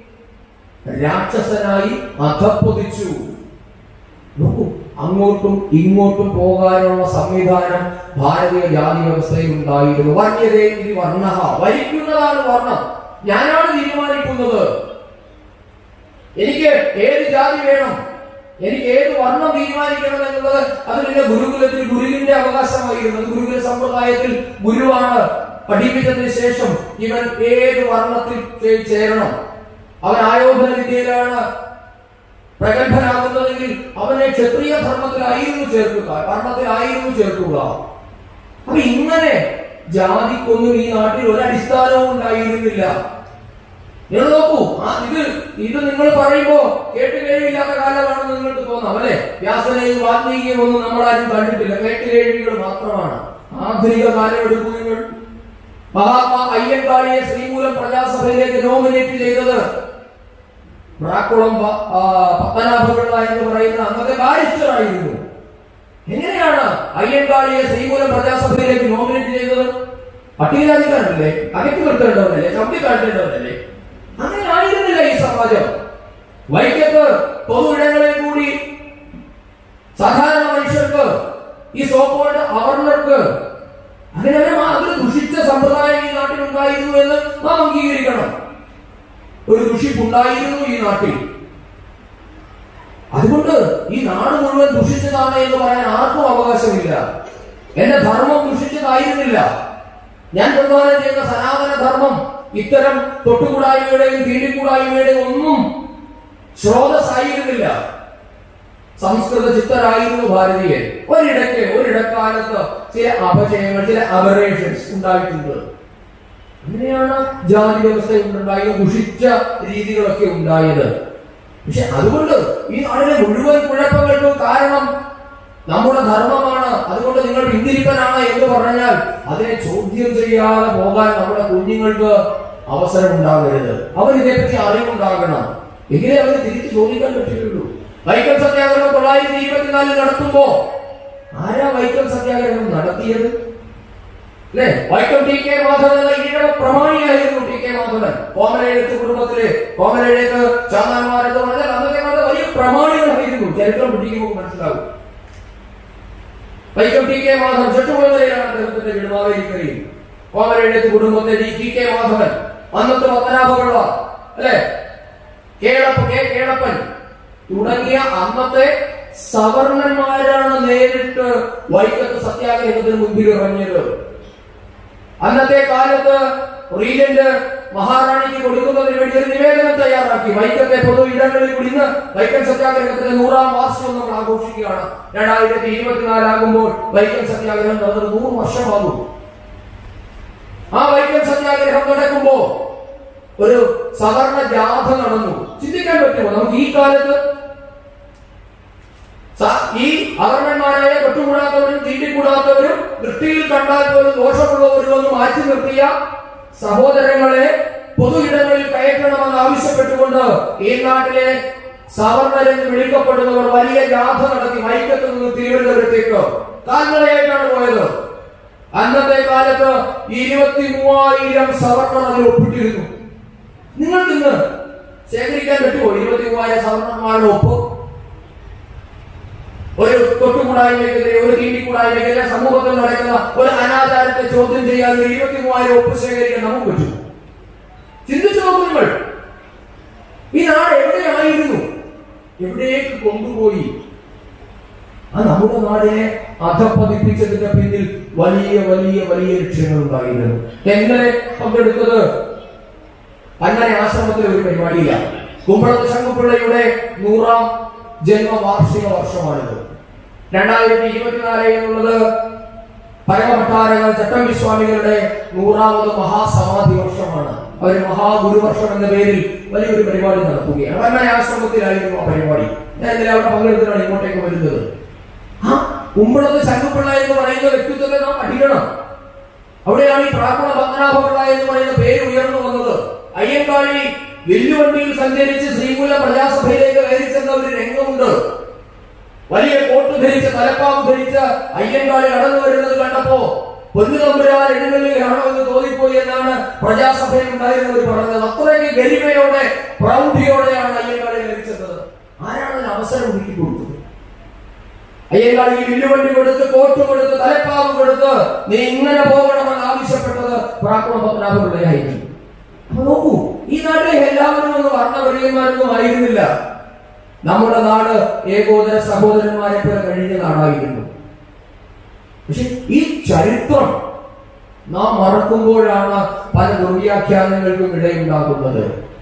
രാക്ഷസനായി അധപ്പതിച്ചു നോക്കൂ അങ്ങോട്ടും ഇങ്ങോട്ടും പോകാനുള്ള സംവിധാനം ഭാരതീയ ജാതി വ്യവസ്ഥയിൽ ഉണ്ടായിരുന്നു വർണ്യതേ ഇത് വർണ്ണ വരിക്കുന്നതാണ് വർണ്ണം ഞാനാണ് തീരുമാനിക്കുന്നത് എനിക്ക് ഏത് ജാതി വേണം എനിക്ക് ഏത് വർണ്ണം തീരുമാനിക്കണം എന്നുള്ളത് അത് പിന്നെ ഗുരുകുലത്തിൽ ഗുരുവിന്റെ അവകാശമായിരുന്നു അത് ഗുരുകുല സമ്പ്രദായത്തിൽ ഗുരുവാണ് പഠിപ്പിച്ചതിന് ശേഷം ഇവൻ ഏത് വർണ്ണത്തിൽ ചേ- ചേരണം അവൻ ആയോധന വിദ്യയിലാണ് പ്രഗത്ഭനാകുന്നതെങ്കിൽ അവനെ ക്ഷത്രിയ ധർമ്മത്തിലായിരുന്നു ചേർക്കുക വർണ്ണത്തിലായിരുന്നു ചേർക്കുക അപ്പൊ ഇങ്ങനെ ജാതിക്കൊന്നും ഈ നാട്ടിൽ ഒരു അടിസ്ഥാനവും ഉണ്ടായിരുന്നില്ല നിങ്ങൾ നോക്കൂ ആ ഇത് ഇത് നിങ്ങൾ പറയുമ്പോ കേട്ട് കേൾവില്ലാത്ത കാലമാണെന്ന് നിങ്ങൾക്ക് തോന്നാം അല്ലെ വ്യാസനെയും വാൽമീകിയും ഒന്നും നമ്മളാരും കണ്ടിട്ടില്ല കേട്ട് കേൾവികൾ മാത്രമാണ് ആധുനിക കാലം എടുക്കൂ നിങ്ങൾ മഹാത്മാ അയ്യങ്കാളിയെ ശ്രീമൂലം പ്രജാസഭയിലേക്ക് നോമിനേറ്റ് ചെയ്തത് ബ്രാക്കുളം പ- ആ, പത്മനാഭപിള്ള എന്ന് പറയുന്ന അന്നത്തെ ബാരിസ്റ്റർ ആയിരുന്നു എങ്ങനെയാണ് അയ്യങ്കാളിയെ ശ്രീമൂലം പ്രജാസഭയിലേക്ക് നോമിനേറ്റ് ചെയ്തത് പട്ടികജാതിക്കാരനല്ലേ അകറ്റി നിർത്തേണ്ടവരല്ലേ ചവിട്ടി താഴ്ത്തേണ്ടവരല്ലേ അങ്ങനെ ആയിരുന്നില്ല ഈ സമാജം വൈക്കത്ത് പൊതുയിടങ്ങളിൽ കൂടി സാധാരണ മനുഷ്യർക്ക് ഈ സോപ്പോണ്ട് അവർണർക്ക് അങ്ങനെ ഒരു മാ- അതൊരു ദുഷിച്ച സമ്പ്രദായം ഈ നാട്ടിൽ ഉണ്ടായിരുന്നു എന്ന് നാം അംഗീകരിക്കണം ഒരു ദുഷിപ്പുണ്ടായിരുന്നു ഈ നാട്ടിൽ അതുകൊണ്ട് ഈ നാട് മുഴുവൻ ദുഷിച്ചതാണ് എന്ന് പറയാൻ ആർക്കും അവകാശമില്ല എന്റെ ധർമ്മം ദുഷിച്ചതായിരുന്നില്ല ഞാൻ പ്രദാനം ചെയ്യുന്ന സനാതന ധർമ്മം ഇത്തരം തൊട്ടുകൂടായ്മയുടെയും തീണ്ടിക്കൂടായ്മയുടെയും ഒന്നും സ്രോതസ്സായിരുന്നില്ല സംസ്കൃത ചിത്തരായിരുന്നു ഭാരതീയൻ ഒരിടയ്ക്ക് ഒരിടക്കാലത്ത് ചില അപജയങ്ങൾ ചില അബറേഷൻസ് ഉണ്ടായിട്ടുണ്ട് അങ്ങനെയാണ് ജാതി വ്യവസ്ഥ ഉണ്ടായത് ദുഷിച്ച രീതികളൊക്കെ ഉണ്ടായത് പക്ഷെ അതുകൊണ്ട് ഈ നാടിലെ മുഴുവൻ കുഴപ്പങ്ങൾക്കും കാരണം നമ്മുടെ ധർമ്മമാണ് അതുകൊണ്ട് നിങ്ങൾ പിന്തിരിപ്പനാണ് എന്ന് പറഞ്ഞാൽ അതിനെ ചോദ്യം ചെയ്യാതെ പോകാൻ നമ്മുടെ കുഞ്ഞുങ്ങൾക്ക് അവസരം ഉണ്ടാകരുത് അവർ ഇതേപ്പറ്റി അറിവുണ്ടാകണം എങ്കിലേ അവര് തിരിച്ച് ചോദിക്കാൻ പറ്റുകയുള്ളൂ വൈക്കം സത്യാഗ്രഹം തൊള്ളായിരത്തി ഇരുപത്തിനാലിൽ നടത്തുമ്പോ ആരാ വൈക്കം സത്യാഗ്രഹം നടത്തിയത് അല്ലേ വൈക്കം ടി കെ മാധവൻ എന്ന ഈഴവ പ്രമാണിയായിരുന്നു ടി കെ മാധവൻ കോമലയെഴുത്ത് കുടുംബത്തില് കോമലയെഴുത്ത് ചാന്നാന്മാരെന്ന് പറഞ്ഞാൽ അന്നത്തെ കാലത്ത് വലിയ പ്രമാണികളായിരുന്നു ചരിത്രം പഠിക്കുമ്പോൾ മനസ്സിലാകും വൈക്കം ടി കെ മാധവൻ ചട്ടുകുളങ്ങരയിലാണ് അദ്ദേഹത്തിന്റെ വിടുമാവേലിക്കരയും കോമലയെഴുത്ത് കുടുംബത്തെ ഡി ടി കെ മാധവൻ അന്നത്തെ പത്മനാഭപിള്ള അല്ലെ കേളപ്പ കെ കേളപ്പൻ തുടങ്ങിയ അന്നത്തെ സവർണന്മാരാണ് നേരിട്ട് വൈക്കത്ത് സത്യാഗ്രഹത്തിന് മുമ്പിൽ ഇറങ്ങിയത് അന്നത്തെ കാലത്ത് റീജന്റ് മഹാറാണിക്ക് കൊടുക്കുന്നതിന് വേണ്ടി ഒരു നിവേദനം തയ്യാറാക്കി വൈക്കത്തെ പൊതു ഇടങ്ങളിൽ കൂടി ഇന്ന് വൈക്കം സത്യാഗ്രഹത്തിന്റെ നൂറാം വാർഷികം നമ്മൾ ആഘോഷിക്കുകയാണ് രണ്ടായിരത്തി ഇരുപത്തിനാലാകുമ്പോൾ വൈക്കം സത്യാഗ്രഹം നടന്നത് നൂറ് വർഷമാകും ആ വൈക്കം സത്യാഗ്രഹം നടക്കുമ്പോ ഒരു സവർണ ജാഥ നടന്നു ചിന്തിക്കാൻ പറ്റുമോ നമുക്ക് ഈ കാലത്ത് സ- ഈ അവർണന്മാരായ തൊട്ടുകൂടാത്തവരും തീണ്ടിക്കൂടാത്തവരും ദൃഷ്ടിയിൽ കണ്ടാൽ പോലും ദോഷമുള്ളവരും ഒന്ന് മാറ്റി നിർത്തിയ സഹോദരങ്ങളെ പൊതു ഇടങ്ങളിൽ കയറ്റണമെന്ന് ആവശ്യപ്പെട്ടുകൊണ്ട് ഈ നാട്ടിലെ സവർണരെന്ന് വിളിക്കപ്പെടുന്നവർ വലിയ ജാഥ നടത്തി വൈക്കത്ത് നിന്ന് തിരുവനന്തപുരത്തേക്ക് കാൽനടയായിട്ടാണ് പോയത് അന്നത്തെ കാലത്ത് ഇരുപത്തി മൂവായിരം സവർണർ അതിൽ ഒപ്പിട്ടിരുന്നു നിങ്ങൾക്ക് ഇന്ന് ശേഖരിക്കാൻ പറ്റുമോ ഇരുപത്തി മൂവായിരം സവർണന്മാരുടെ ഒപ്പ് ഒരു തൊട്ടുകൂടായ്മയ്ക്കെതിരെ ഒരു തീണ്ടിക്കൂടായ്മയ്ക്കെതിരെ സമൂഹത്തിൽ നടക്കുന്ന ഒരു അനാചാരത്തെ ചോദ്യം ചെയ്യാൻ ഒരു ഇരുപത്തി മൂവായിരം ഒപ്പ് ശേഖരിക്കാൻ നമുക്ക് പറ്റും ചിന്തിച്ചു നോക്കൂ നിങ്ങൾ ഈ നാട് എവിടെയായിരുന്നു എവിടേക്ക് കൊണ്ടുപോയി ആ നമ്മുടെ നാടിനെ അധപ്പതിപ്പിച്ചതിന്റെ പിന്നിൽ വലിയ വലിയ വലിയ ലക്ഷ്യങ്ങൾ ഉണ്ടായിരുന്നു എങ്ങനെ പങ്കെടുത്തത് അങ്ങനെ ആശ്രമത്തിലെ ഒരു പരിപാടിയില്ല കുമ്പളത്ത് ശങ്കുപിള്ളയുടെ നൂറാം ജന്മവാർഷിക വർഷമാണിത് രണ്ടായിരത്തി ഇരുപത്തിനാല് എന്നുള്ളത് പരമഭട്ടാരക ചട്ടമ്പി സ്വാമികളുടെ നൂറാമത് മഹാസമാധി വർഷമാണ് അവർ മഹാഗുരുവർഷം എന്ന പേരിൽ വലിയൊരു പരിപാടി നടത്തുകയാണ് അങ്ങനെ ആശ്രമത്തിലായിരുന്നു ആ പരിപാടി ഞാൻ ഇന്നലെ അവിടെ പങ്കെടുത്തിട്ടാണ് ഇങ്ങോട്ടേക്ക് വരുന്നത് ആ കുമ്പളത്ത് ശങ്കുപിള്ള എന്ന് പറയുന്ന വ്യക്തിത്വത്തെ നാം പഠിക്കണം അവിടെയാണ് ഈ പ്രാക്കുള പത്മനാഭപിള്ള എന്ന് പറയുന്ന പേര് ഉയർന്നു വന്നത് അയ്യങ്കാളി വെല്ലുവണ്ടിയിൽ സഞ്ചരിച്ച് ശ്രീമൂല പ്രജാസഭയിലേക്ക് കയറി ചെന്ന ഒരു രംഗമുണ്ട് വലിയ കോട്ട് ധരിച്ച് തലപ്പാവ് ധരിച്ച് അയ്യങ്കാളി കടന്നു വരുന്നത് കണ്ടപ്പോ പൊന്നുതമ്പുരാൻ എഴുന്നള്ളുകയാണോ എന്ന് തോന്നിപ്പോയി എന്നാണ് പ്രജാസഭയിൽ ഉണ്ടായിരുന്നവർ പറഞ്ഞത് അത്രയ്ക്ക് ഗരിമയോടെ പ്രൗഢിയോടെയാണ് അയ്യങ്കാളി ലഭിച്ചത് ആരാണ് അതിന് അവസരം ഒരുക്കി കൊടുത്തത് അയ്യങ്കാളിക്ക് വില്ലുവണ്ടി കൊടുത്ത് കോട്ട് കൊടുത്ത് തലപ്പാവ് കൊടുത്ത് നീ ഇങ്ങനെ പോകണമെന്ന് ആവശ്യപ്പെട്ടത് പ്രാക്കുള പത്മനാഭപിള്ളയായിരുന്നു അപ്പൊ നോക്കൂ ഈ നാട്ടിലെ എല്ലാവരും ഒന്ന് വർണ്ണവരിയന്മാരൊന്നും ആയിരുന്നില്ല നമ്മുടെ നാട് ഏകോദര സഹോദരന്മാരെ പോലെ കഴിഞ്ഞ നാടായിരുന്നു പക്ഷെ ഈ ചരിത്രം നാം മറക്കുമ്പോഴാണ് പല ദുർവ്യാഖ്യാനങ്ങൾക്കും ഇടയുണ്ടാകുന്നത്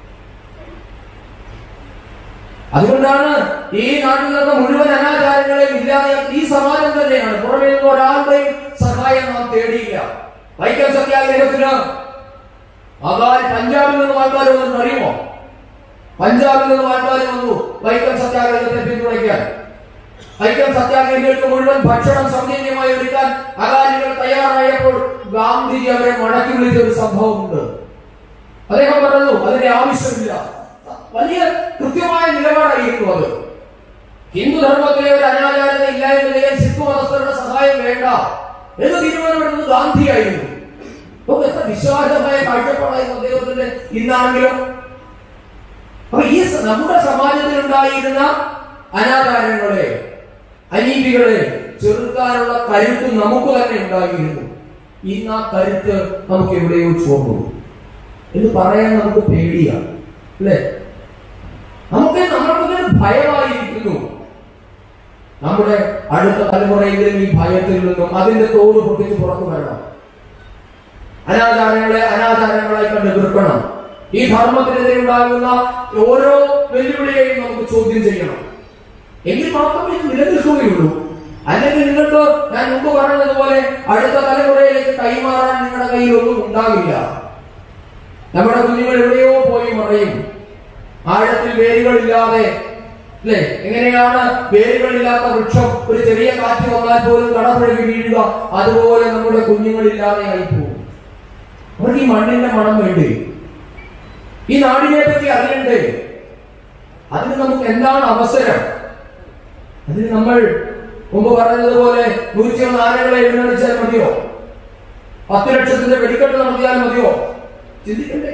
അതുകൊണ്ടാണ് ഈ നാട്ടിൽ നിന്ന് മുഴുവൻ അനാചാരങ്ങളെയും ഇല്ലാതെയാക്കി ഈ സമാജം തന്നെയാണ് പുറമേ നിന്ന് ഒരാളുടെയും സഹായം നാം തേടിയില്ല വൈക്കം സത്യാഗ്രഹത്തിന് അകാൽ പഞ്ചാബിൽ നിന്ന് ആൾക്കാർ വന്നു അറിയുമോ പഞ്ചാബിൽ നിന്ന് ആൾക്കാർ വന്നു വൈക്കം സത്യാഗ്രഹത്തെ പിന്തുണയ്ക്കാൻ വൈക്കം സത്യാഗ്രഹികൾക്ക് മുഴുവൻ ഭക്ഷണം സൗജന്യമായി ഒരുക്കാൻ അകാലികൾ തയ്യാറായപ്പോൾ ഗാന്ധിജി അവരെ മടക്കി വിളിച്ച ഒരു സംഭവമുണ്ട് അദ്ദേഹം പറഞ്ഞു അതിന്റെ ആവശ്യമില്ല വലിയ കൃത്യമായ നിലപാടായിരുന്നു അത് ഹിന്ദു ധർമ്മത്തിലെ ഒരു അനാചാരത ഇല്ലായ്മ ചെയ്യാൻ സിഖ് മതസ്ഥരുടെ സഹായം വേണ്ട എന്ന് തീരുമാനമെടുത്തത് ഗാന്ധിയായിരുന്നു അപ്പൊ എത്ര വിശ്വാസമായ കാഴ്ചപ്പാടായിരുന്നു അദ്ദേഹത്തിന്റെ ഇന്നാണെങ്കിലും അപ്പൊ ഈ സ- നമ്മുടെ സമാജത്തിൽ ഉണ്ടായിരുന്ന അനാചാരങ്ങളെ അനീതികളെ ചെറുക്കാനുള്ള കരുത്ത് നമുക്ക് തന്നെ ഉണ്ടായിരുന്നു ഇന്ന് ആ കരുത്ത് നമുക്ക് എവിടെയോ ചോർന്നു എന്ന് പറയാൻ നമുക്ക് പേടിയാണ് അല്ലേ നമുക്ക് നമുക്കൊക്കെ ഭയമായിരിക്കുന്നു നമ്മുടെ അടുത്ത തലമുറയിലും ഈ ഭയത്തിൽ നിന്നും അതിന്റെ തോട് പൊട്ടിച്ച് പുറത്തു വരണം അനാചാരങ്ങളെ അനാചാരങ്ങളായി കണ്ട് എതിർക്കണം ഈ ധർമ്മത്തിനെതിരെ ഉണ്ടാകുന്ന ഓരോ വെല്ലുവിളിയെയും നമുക്ക് ചോദ്യം ചെയ്യണം എങ്കിൽ മാത്രമേ ഇത് നിലനിൽക്കുകയുള്ളൂ അല്ലെങ്കിൽ നിങ്ങൾക്ക് ഞാൻ മുമ്പ് പറഞ്ഞതുപോലെ അടുത്ത തലമുറയിലേക്ക് കൈമാറാൻ നിങ്ങളുടെ കയ്യിൽ ഒന്നും ഉണ്ടാകില്ല നമ്മുടെ കുഞ്ഞുങ്ങൾ എവിടെയോ പോയി മറയും ആഴത്തിൽ വേരുകളില്ലാതെ അല്ലെ എങ്ങനെയാണ് വേരുകളില്ലാത്ത വൃക്ഷം ഒരു ചെറിയ കാറ്റ് വന്നാൽ പോലും കടപുഴകി വീഴുക അതുപോലെ നമ്മുടെ കുഞ്ഞുങ്ങളില്ലാതെ ആയിപ്പോകും അവർക്ക് ഈ മണ്ണിന്റെ മണം വേണ്ടേ ഈ നാടിനെ പറ്റി അറിയണ്ടേ അതിന് നമുക്ക് എന്താണ് അവസരം അതിന് നമ്മൾ മുമ്പ് പറഞ്ഞതുപോലെ നൂറ്റിയൊന്ന് ആനകളെ എഴുന്നള്ളിച്ചാൽ മതിയോ പത്ത് ലക്ഷത്തിന്റെ വെടിക്കെട്ട് നടത്തിയാൽ മതിയോ ചിന്തിക്കണ്ടേ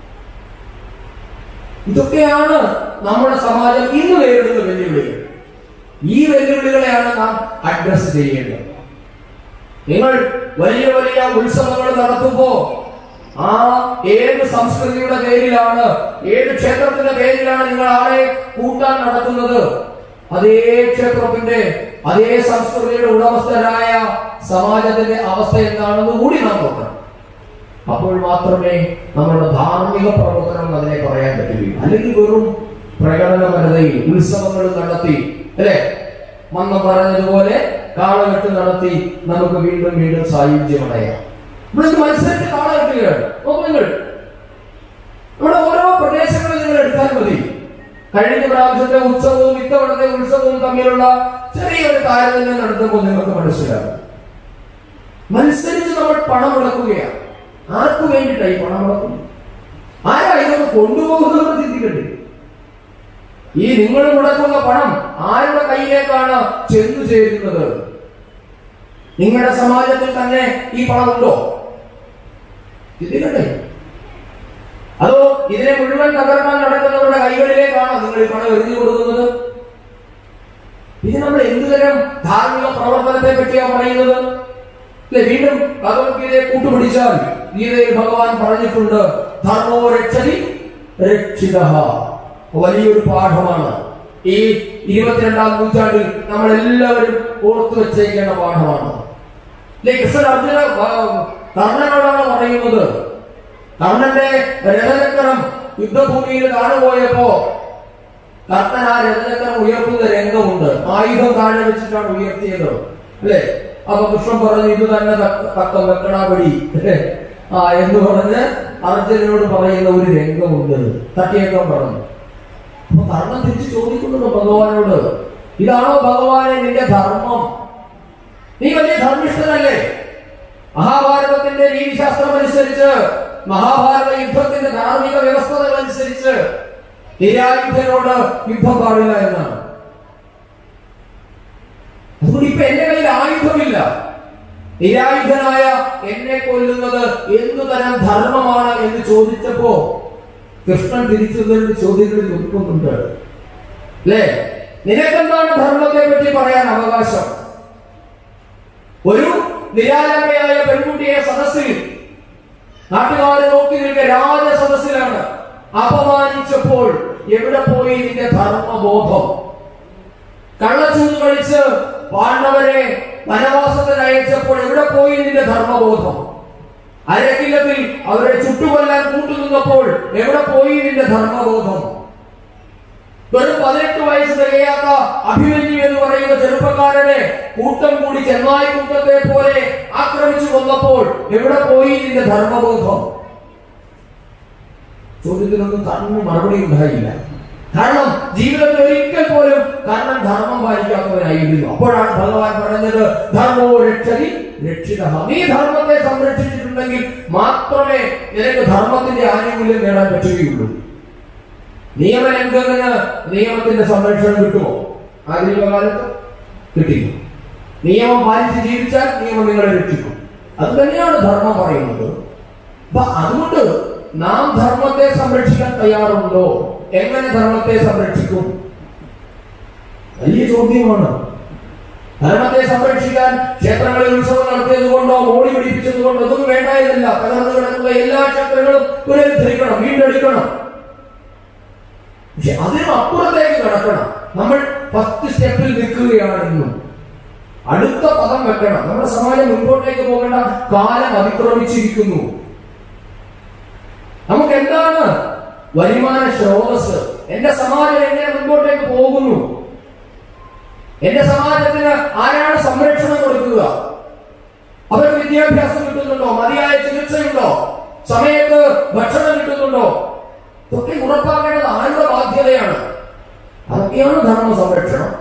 ഇതൊക്കെയാണ് നമ്മുടെ സമാജം ഇന്ന് നേരിടുന്ന വെല്ലുവിളികൾ ഈ വെല്ലുവിളികളെയാണ് നാം അഡ്രസ് ചെയ്യേണ്ടത് നിങ്ങൾ വലിയ വലിയ ഉത്സവങ്ങൾ നടത്തുമ്പോ ആ ഏത് സംസ്കൃതിയുടെ പേരിലാണ് ഏത് ക്ഷേത്രത്തിന്റെ പേരിലാണ് നിങ്ങൾ ആളെ കൂട്ടാൻ നടത്തുന്നത് അതേ ക്ഷേത്രത്തിന്റെ അതേ സംസ്കൃതിയുടെ ഉടമസ്ഥരായ സമാജത്തിന്റെ അവസ്ഥ എന്താണെന്ന് കൂടി നാം നോക്കണം അപ്പോൾ മാത്രമേ നമ്മുടെ ധാർമ്മിക പ്രവർത്തനം അതിനെ പറയാൻ പറ്റുകയുള്ളൂ അല്ലെങ്കിൽ വെറും പ്രകടനപരതയിൽ ഉത്സവങ്ങൾ നടത്തി അല്ലെ മന്നം പറഞ്ഞതുപോലെ കാളകെട്ട് നടത്തി നമുക്ക് വീണ്ടും വീണ്ടും സായുജ്യമടയാം ഇവിടെ മത്സരിച്ച് കാളകെട്ടുകയാണ് നോക്കൂ നിങ്ങൾ ഇവിടെ ഓരോ പ്രദേശങ്ങളിൽ നിങ്ങൾ എടുത്താൽ മതി കഴിഞ്ഞ പ്രാവശ്യത്തെ ഉത്സവവും ഇത്തവണത്തെ ഉത്സവവും തമ്മിലുള്ള ചെറിയൊരു താരതമ്യം നടത്തുമ്പോൾ നിങ്ങൾക്ക് മനസ്സിലാകും മത്സരിച്ച് നമ്മൾ പണം മുടക്കുകയാണ് ആർക്കു വേണ്ടിയിട്ടാണ് ഈ പണം മുടക്കുന്നത് ആരാ ഇതൊക്കെ കൊണ്ടുപോകുന്നത് ചിന്തിക്കണ്ടേ ഈ നിങ്ങൾ മുടക്കുന്ന പണം ആരുടെ കയ്യിലേക്കാണ് ചെന്നു ചേരുന്നത് നിങ്ങളുടെ സമാജത്തിൽ തന്നെ ഈ പണമുണ്ടോ ചിന്തിക്കണ്ടേ അതോ ഇതിനെ മുഴുവൻ തകർക്കാൻ നടക്കുന്നവരുടെ കൈകളിലേക്കാണോ നിങ്ങൾ ഈ പണം എറിഞ്ഞു കൊടുക്കുന്നത് ഇത് നമ്മൾ എന്തുതരം ധാർമ്മിക പ്രവർത്തനത്തെ പറ്റിയാണ് പറയുന്നത് അല്ലെ വീണ്ടും ഭഗവത്ഗീതയെ കൂട്ടുപിടിച്ചാൽ ഗീതയിൽ ഭഗവാൻ പറഞ്ഞിട്ടുണ്ട് ധർമ്മോ രക്ഷതി രക്ഷിത വലിയൊരു പാഠമാണ് ഈ ഇരുപത്തിരണ്ടാം നൂറ്റാണ്ടിൽ നമ്മൾ എല്ലാവരും ഓർത്തു വെച്ചേക്കേണ്ട പാഠമാണ് അല്ലെ കൃഷ്ണൻ അർജുന വ- കർണനോടാണ് പറയുന്നത് കർണന്റെ രഥചക്രം യുദ്ധഭൂമിയിൽ കാണുപോയപ്പോ കർണൻ ആ രഥചക്രം ഉയർത്തുന്ന രംഗമുണ്ട് ആയുധം താഴെ വെച്ചിട്ടാണ് ഉയർത്തിയത് അല്ലേ അപ്പൊ കൃഷ്ണൻ പറഞ്ഞു ഇത് തന്നെ തക്ക- തക്ക വെക്കടാപടി അല്ലേ ആ എന്ന് പറഞ്ഞ് അർജുനനോട് പറയുന്ന ഒരു രംഗമുണ്ട് തട്ടിയേക്കാൻ പറഞ്ഞു അപ്പൊ കർണൻ തിരിച്ചു ചോദിക്കുന്നുണ്ട് ഭഗവാനോട് ഇതാണോ ഭഗവാനെ നിന്റെ ധർമ്മം നീ വലിയ ധർമ്മിഷ്ഠനല്ലേ മഹാഭാരതത്തിന്റെ രീതിശാസ്ത്രം അനുസരിച്ച് മഹാഭാരത യുദ്ധത്തിന്റെ ധാർമ്മിക വ്യവസ്ഥകൾ അനുസരിച്ച് നിരായുധനോട് യുദ്ധം പാടില്ല എന്നാണ് അതുകൊണ്ട് ഇപ്പൊ എന്റെ കയ്യിൽ ആയുധമില്ല നിരായുധനായ എന്നെ കൊല്ലുന്നത് എന്തു തരം ധർമ്മമാണ് എന്ന് ചോദിച്ചപ്പോ കൃഷ്ണൻ തിരിച്ചു രണ്ട് ചോദ്യങ്ങളിൽ നിൽക്കുന്നുണ്ട് അല്ലേ നിനക്കെന്താണ് ധർമ്മത്തെ പറ്റി പറയാൻ അവകാശം ഒരു നിരാലംബയായ പെൺകുട്ടിയെ സദസ്സിൽ നാട്ടുകാരെ നോക്കി നിൽക്കെ രാജ സദസ്സിലാണ് അപമാനിച്ചപ്പോൾ എവിടെ പോയി നിന്റെ ധർമ്മബോധം കള്ളച്ചൂത് കളിച്ച് പാണ്ഡവരെ വനവാസത്തിൽ അയച്ചപ്പോൾ എവിടെ പോയി നിന്റെ ധർമ്മബോധം അരക്കില്ലത്തിൽ അവരെ ചുട്ടുകൊല്ലാൻ കൂട്ടുനിന്നപ്പോൾ എവിടെ പോയി നിന്റെ ധർമ്മബോധം വെറും പതിനെട്ട് വയസ്സ് തികയാത്ത അഭിമന്യു എന്ന് പറയുന്ന ചെറുപ്പക്കാരനെ കൂട്ടം കൂടി ചെന്നായി കൂട്ടത്തെ പോലെ ആക്രമിച്ചു കൊന്നപ്പോൾ എവിടെ പോയി നിന്റെ ധർമ്മബോധം ചോദ്യത്തിനൊന്നും കർണന് മറുപടി ഉണ്ടായില്ല കാരണം ജീവിതത്തിൽ ഒരിക്കൽ പോലും കർണൻ ധർമ്മം പാലിക്കാത്തവനായിരുന്നു അപ്പോഴാണ് ഭഗവാൻ പറഞ്ഞത് ധർമ്മോ രക്ഷതി രക്ഷിത നീ ധർമ്മത്തെ സംരക്ഷിച്ചിട്ടുണ്ടെങ്കിൽ മാത്രമേ നിനക്ക് ധർമ്മത്തിന്റെ ആനുകൂല്യം നേടാൻ പറ്റുകയുള്ളൂ നിയമലംഘകന് നിയമത്തിന്റെ സംരക്ഷണം കിട്ടുമോ ആധുനിക കാലത്ത് കിട്ടില്ല നിയമം പാലിച്ച് ജീവിച്ചാൽ നിയമം നിങ്ങളെ രക്ഷിക്കും അത് തന്നെയാണ് ധർമ്മം പറയുന്നത് അപ്പൊ അതുകൊണ്ട് നാം ധർമ്മത്തെ സംരക്ഷിക്കാൻ തയ്യാറുണ്ടോ എങ്ങനെ ധർമ്മത്തെ സംരക്ഷിക്കും വലിയ ചോദ്യമാണ് ധർമ്മത്തെ സംരക്ഷിക്കാൻ ക്ഷേത്രങ്ങളിൽ ഉത്സവം നടത്തിയത് കൊണ്ടോ മോടി പിടിപ്പിച്ചത് കൊണ്ടോ ഇതൊന്നും വേണ്ടായതല്ല തകർന്നു കിടക്കുന്ന എല്ലാ ക്ഷേത്രങ്ങളും പുനരുദ്ധരിക്കണം വീണ്ടെടുക്കണം പക്ഷെ അതിനും അപ്പുറത്തേക്ക് കിടക്കണം നമ്മൾ ഫസ്റ്റ് സ്റ്റെപ്പിൽ നിൽക്കുകയാണെന്നും അടുത്ത പദം വെക്കണം നമ്മുടെ സമാജം മുൻപോട്ടേക്ക് പോകേണ്ട കാലം അതിക്രമിച്ചിരിക്കുന്നു നമുക്ക് എന്താണ് വരുമാന സ്രോതസ് എന്റെ സമാജം എങ്ങനെ മുൻപോട്ടേക്ക് പോകുന്നു എന്റെ സമാജത്തിന് ആരാണ് സംരക്ഷണം കൊടുക്കുക അവർക്ക് വിദ്യാഭ്യാസം കിട്ടുന്നുണ്ടോ മതിയായ ചികിത്സയുണ്ടോ സമയത്ത് ഭക്ഷണം കിട്ടുന്നുണ്ടോ ഇതൊക്കെ ഉറപ്പാക്കേണ്ടത് ആരുടെ ബാധ്യതയാണ് അതൊക്കെയാണ് ധർമ്മ സംരക്ഷണം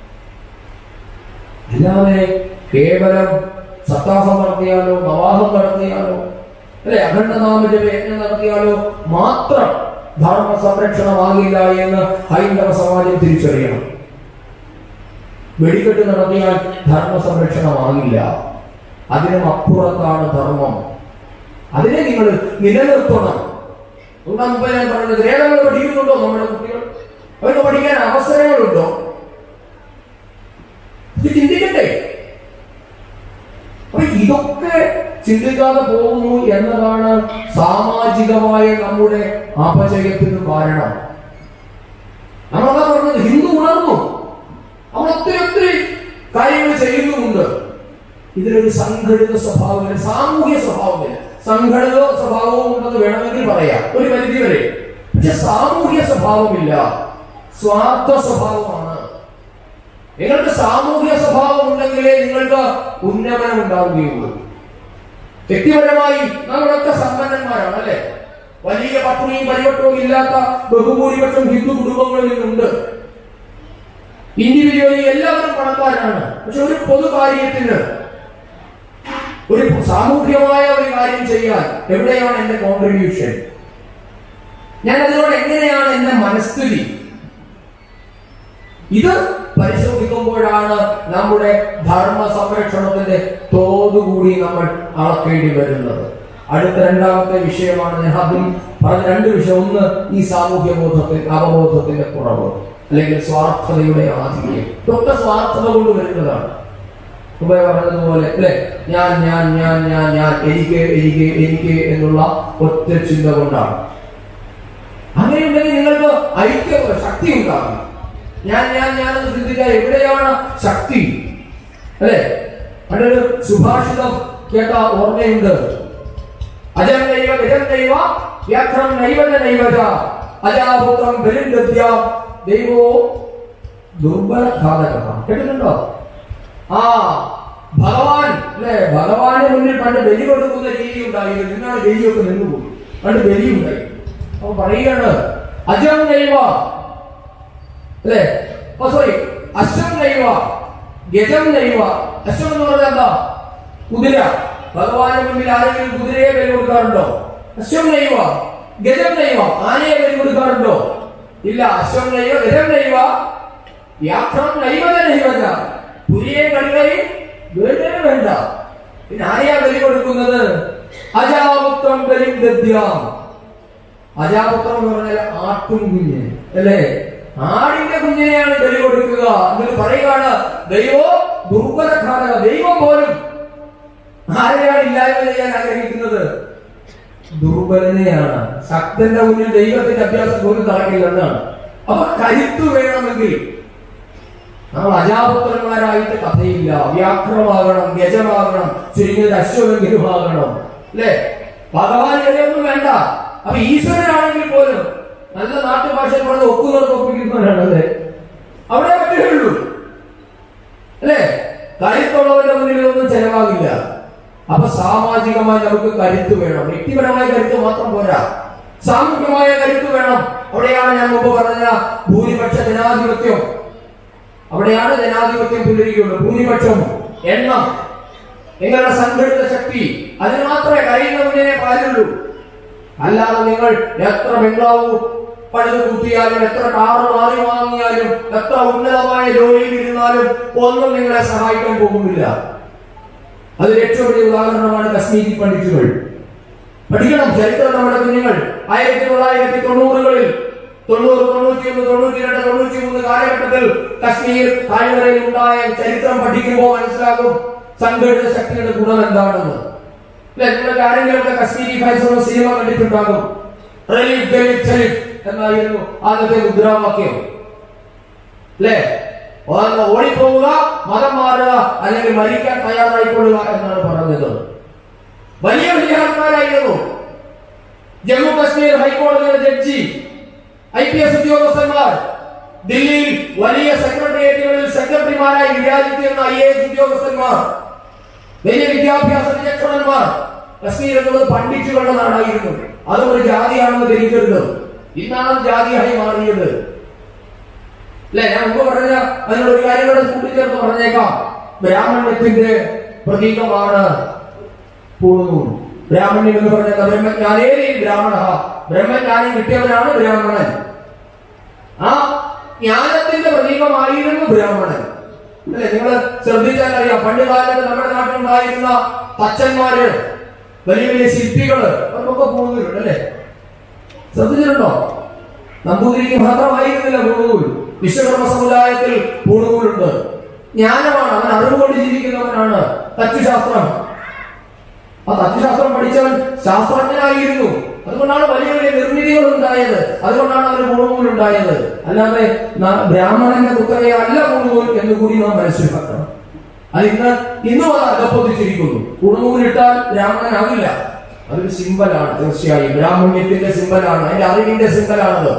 അല്ലാതെ കേവലം സപ്താഹം നടത്തിയാലോ നവാഹം നടത്തിയാലോ അല്ലെ അഖണ്ഡനാമജപ യജ്ഞം നടത്തിയാലോ മാത്രം ധർമ്മ സംരക്ഷണമാകില്ല എന്ന് ഹൈന്ദവ സമാജം തിരിച്ചറിയണം വെടിക്കെട്ട് നടത്തിയാൽ ധർമ്മ സംരക്ഷണമാകില്ല അതിനും അപ്പുറത്താണ് ധർമ്മം അതിനെ നിങ്ങൾ നിലനിർത്തണം അതുകൊണ്ടാണ് മുമ്പ് ഞാൻ പറഞ്ഞത് വേദങ്ങൾ പഠിക്കുന്നുണ്ടോ നമ്മുടെ കുട്ടികൾ അവർക്ക് പഠിക്കാൻ അവസരങ്ങളുണ്ടോ ഇത് ചിന്തിക്കട്ടെ അപ്പൊ ഇതൊക്കെ ചിന്തിക്കാതെ പോകുന്നു എന്നതാണ് സാമാജികമായ നമ്മുടെ അപജയത്തിന് കാരണം നമ്മളതാ പറഞ്ഞത് ഹിന്ദു ഉണർന്നു അവൾ ഒത്തിരി ഒത്തിരി കാര്യങ്ങൾ ചെയ്യുന്നുമുണ്ട് ഇതിലൊരു സംഘടിത സ്വഭാവമില്ല സാമൂഹ്യ സ്വഭാവമില്ല സംഘടിത സ്വഭാവവും ഉണ്ടെന്ന് വേണമെങ്കിൽ പറയാം ഒരു പരിധി വരെ പക്ഷെ സാമൂഹ്യ സ്വഭാവമില്ല സ്വാർത്ഥ സ്വഭാവമാണ് നിങ്ങൾക്ക് സാമൂഹ്യ സ്വഭാവം ഉണ്ടെങ്കിലേ നിങ്ങൾക്ക് ഉന്നമനം ഉണ്ടാവുകയുള്ളൂ വ്യക്തിപരമായി നമ്മളൊക്കെ സമ്പന്നന്മാരാണ് അല്ലെ വലിയ പട്ടിണിയും പരിവട്ടവും ഇല്ലാത്ത ബഹുഭൂരിപക്ഷം ഹിന്ദു കുടുംബങ്ങളിൽ നിന്നുണ്ട് ഇൻഡിവിജ്വലി എല്ലാവരും പണക്കാരാണ് പക്ഷെ ഒരു പൊതു കാര്യത്തിന് ഒരു സാമൂഹ്യമായ ഒരു കാര്യം ചെയ്യാൻ എവിടെയാണ് എന്റെ കോൺട്രിബ്യൂഷൻ ഞാൻ അതിനോട് എങ്ങനെയാണ് എന്റെ മനസ്ഥിതി ഇത് പരിശോധിക്കുമ്പോഴാണ് നമ്മുടെ ധർമ്മ സംരക്ഷണത്തിന്റെ തോതുകൂടി നമ്മൾ അളക്കേണ്ടി വരുന്നത് അടുത്ത രണ്ടാമത്തെ വിഷയമാണ് ഞാൻ അതും പറഞ്ഞ രണ്ട് വിഷയം ഒന്ന് ഈ സാമൂഹ്യ ബോധത്തിൽ അവബോധത്തിന്റെ കുറവ് അല്ലെങ്കിൽ സ്വാർത്ഥതയുടെ ആധിക്യം ഇതൊക്കെ സ്വാർത്ഥത കൊണ്ട് വരുന്നതാണ് മുമ്പേ പറഞ്ഞതുപോലെ അല്ലെ ഞാൻ ഞാൻ ഞാൻ ഞാൻ ഞാൻ എനിക്ക് എനിക്ക് എനിക്ക് എന്നുള്ള ഒറ്റ ചിന്ത കൊണ്ടാണ് അങ്ങനെയുണ്ടെങ്കിൽ നിങ്ങൾക്ക് ഐക്യ ശക്തി ഉണ്ടാകും ഞാൻ ഞാൻ ഞാൻ എന്ന് ചിന്തിച്ചാൽ എവിടെയാണ് ശക്തി അല്ലെ പണ്ടൊരു സുഭാഷിതം കേട്ട ഓർമ്മയുണ്ട് അജം നൈവ ഗജം നൈവ വ്യാഘ്രം നൈവജ നൈവജ അജാഭൂതം ബലിന്ദത്യ ദൈവോ ദുർബല ഘാതകമാണ് കേട്ടിട്ടുണ്ടോ ആ ഭഗവാൻ അല്ലെ ഭഗവാന്റെ മുന്നിൽ പണ്ട് ബലി കൊടുക്കുന്ന രീതി ഉണ്ടായിരുന്നു നിന്നാണ് ബലിയൊക്കെ നിന്നുപോയി പണ്ട് ബലി ഉണ്ടായി അപ്പൊ പറയുകയാണ് അജം നൈവ അല്ലേ ഓ സോറി അശ്വം നൈവ ഗജം നൈവ അശ്വം എന്ന് പറഞ്ഞാൽ എന്താ കുതിര ഭഗവാന്റെ മുന്നിൽ ആരെങ്കിലും കുതിരയെ ബലി കൊടുക്കാറുണ്ടോ അശ്വം നൈവ ഗജം നൈവ ആനയെ ബലി കൊടുക്കാറുണ്ടോ ഇല്ല അശ്വം നൈവ ഗജം നൈവ വ്യാഘ്രം നൈവത നൈവത പുലിയെ കടുകയും വേണ്ടേ വേണ്ട പിന്നെ ആരെയാ ബലി കൊടുക്കുന്നത് അജാപുത്രം ബലിം ദദ്യാം അജാപുത്രം എന്ന് പറഞ്ഞാൽ ആട്ടും കുഞ്ഞ് അല്ലേ ആടിന്റെ കുഞ്ഞിനെയാണ് ബലി കൊടുക്കുക എന്നിട്ട് പറയുകയാണ് ദൈവോ ദുർബലഘാതക ദൈവം പോലും ആരെയാണ് ഇല്ലായ്മ ചെയ്യാൻ ആഗ്രഹിക്കുന്നത് ദുർബലനെയാണ് ശക്തന്റെ മുന്നിൽ ദൈവത്തിന്റെ അഭ്യാസം പോലും നടക്കില്ലെന്നാണ് അപ്പൊ കരുത്ത് വേണമെങ്കിൽ നമ്മൾ അജാപുത്രന്മാരായിട്ട് കഥയില്ല വ്യാഘ്രമാകണം ഗജമാകണം ചുരുങ്ങിയത് അശ്വമെങ്കിലും ആകണം അല്ലേ ഭഗവാൻ ഇവരെയൊന്നും വേണ്ട അപ്പൊ ഈശ്വരനാണെങ്കിൽ പോലും നല്ല നാട്ടുഭാഷയിൽ പറഞ്ഞ് ഒക്കുന്നത് ഒപ്പിക്കുന്നവരാണ് അല്ലേ അവിടെ പറ്റുകയുള്ളൂ അല്ലേ കരുത്തുള്ളവന്റെ മുന്നിൽ ഒന്നും ചെലവാകില്ല അപ്പൊ സാമാജികമായി നമുക്ക് കരുത്ത് വേണം വ്യക്തിപരമായ കരുത്ത് മാത്രം പോരാ സാമൂഹ്യമായ കരുത്ത് വേണം അവിടെയാണ് ഞാൻ മുമ്പ് പറഞ്ഞ ഭൂരിപക്ഷ ജനാധിപത്യം അവിടെയാണ് ജനാധിപത്യം പുലരുകയുള്ളൂ ഭൂരിപക്ഷം എണ്ണം നിങ്ങളുടെ സംഘടിത ശക്തി അതിന് മാത്രമേ കഴിയുന്നതിനെ പാലുള്ളൂ അല്ലാതെ നിങ്ങൾ എത്ര ബംഗ്ലാവ് പണിത് കൂട്ടിയാലും എത്ര കാറ് മാറി വാങ്ങിയാലും എത്ര ഉന്നതമായ ജോലിയിൽ ഇരുന്നാലും ഒന്നും നിങ്ങളെ സഹായിക്കാൻ പോകുന്നില്ല അതിൽ ഏറ്റവും വലിയ ഉദാഹരണമാണ് കശ്മീരി പണ്ഡിറ്റുകൾ പഠിക്കണം ചരിത്രം നമ്മുടെ കുഞ്ഞുങ്ങൾ ആയിരത്തി തൊള്ളായിരത്തി തൊണ്ണൂറുകളിൽ തൊണ്ണൂറ് തൊണ്ണൂറ്റി ഒന്ന് തൊണ്ണൂറ്റി രണ്ട് തൊണ്ണൂറ്റി മൂന്ന് കാലഘട്ടത്തിൽ കശ്മീർ താഴ്വരയിൽ ഉണ്ടായ ചരിത്രം പഠിക്കുമ്പോൾ മനസ്സിലാകും സംഘടിത ശക്തിയുടെ ഗുണം എന്താണെന്ന് അല്ലെ നിങ്ങൾക്ക് ആരെങ്കിലും കശ്മീരി ഫൈൽസ് എന്ന സിനിമ കണ്ടിട്ടുണ്ടാകും റിലീഫ് ദലിത് ചലിഫ് എന്നായിരുന്നു ആദ്യത്തെ മുദ്രാവാക്യം അല്ലേ ഒന്ന് ഓടിപ്പോവുക മതം മാറുക അല്ലെങ്കിൽ മരിക്കാൻ തയ്യാറായിക്കൊള്ളുക എന്നാണ് പറഞ്ഞത് വലിയ വലിയ ആൾക്കാരായിരുന്നു ജമ്മു കാശ്മീർ ഹൈക്കോടതിയുടെ ജഡ്ജി ഐ പി എസ് ഉദ്യോഗസ്ഥന്മാർ ദില്ലിയിൽ വലിയ സെക്രട്ടേറിയറ്റുകളിൽ സെക്രട്ടറിമാരായി വിരാജിക്കുന്ന ഐ എ എസ് ഉദ്യോഗസ്ഥന്മാർ വലിയ വിദ്യാഭ്യാസ വിചക്ഷണന്മാർ കശ്മീർ എന്നുള്ളത് പണ്ഡിറ്റുകളുടെ നാടായിരുന്നു അതും ഒരു ജാതിയാണെന്ന് ധരിക്കരുത് ഇന്നാണ് അത് ജാതിയായി മാറിയത് അല്ലെ ഞാൻ മുമ്പ് പറഞ്ഞ അതിനോട് ഒരു കാര്യം കൂടെ കൂട്ടിച്ചേർത്ത് പറഞ്ഞേക്കാം ബ്രാഹ്മണ്യത്തിന്റെ പ്രതീകമാണ് പൂണൂൽ ബ്രാഹ്മണ്യം എന്ന് പറഞ്ഞാൽ ബ്രഹ്മജ്ഞാനേരി ബ്രാഹ്മണ ബ്രഹ്മജ്ഞാനം കിട്ടിയവനാണ് ബ്രാഹ്മണൻ ആ ജ്ഞാനത്തിന്റെ പ്രതീകമായിരുന്നു ബ്രാഹ്മണൻ അല്ലെ നിങ്ങൾ ശ്രദ്ധിച്ചാൽ അറിയാം പണ്ട് കാലത്ത് നമ്മുടെ നാട്ടിലുണ്ടായിരുന്ന തച്ചന്മാര് വലിയ വലിയ ശില്പികള് അവർക്കൊക്കെ പൂണൂലുണ്ട് അല്ലേ ശ്രദ്ധിച്ചിട്ടുണ്ടോ നമ്പൂതിരിക്ക് മാത്രമായിരുന്നില്ല പൂണൂൽ വിശ്വകർമ്മ സമുദായത്തിൽ പൂണൂലുണ്ട് ജ്ഞാനമാണ് അവൻ അറിവ് കൊണ്ട് ജീവിക്കുന്നവനാണ് തച്ചുശാസ്ത്രം ആ തത്വശാസ്ത്രം പഠിച്ചവൻ ശാസ്ത്രജ്ഞനായിരുന്നു അതുകൊണ്ടാണ് വലിയ വലിയ നിർമ്മിതികൾ ഉണ്ടായത് അതുകൊണ്ടാണ് അവന് പൂണൂൽ ഉണ്ടായത് അല്ലാതെ ന- ബ്രാഹ്മണന്റെ പുത്രയെ അല്ല പൂണൂൽ എന്ന് കൂടി നാം മനസ്സിലാക്കണം അത് ഇന്ന് ഇന്നും അത് അകപ്പൊതിച്ചിരിക്കുന്നു പൂണൂലിട്ടാൽ ബ്രാഹ്മണനാകില്ല അതൊരു സിമ്പലാണ് തീർച്ചയായും ബ്രാഹ്മണ്യത്തിന്റെ സിമ്പലാണ് അതിന്റെ അറിവിന്റെ സിമ്പലാണത്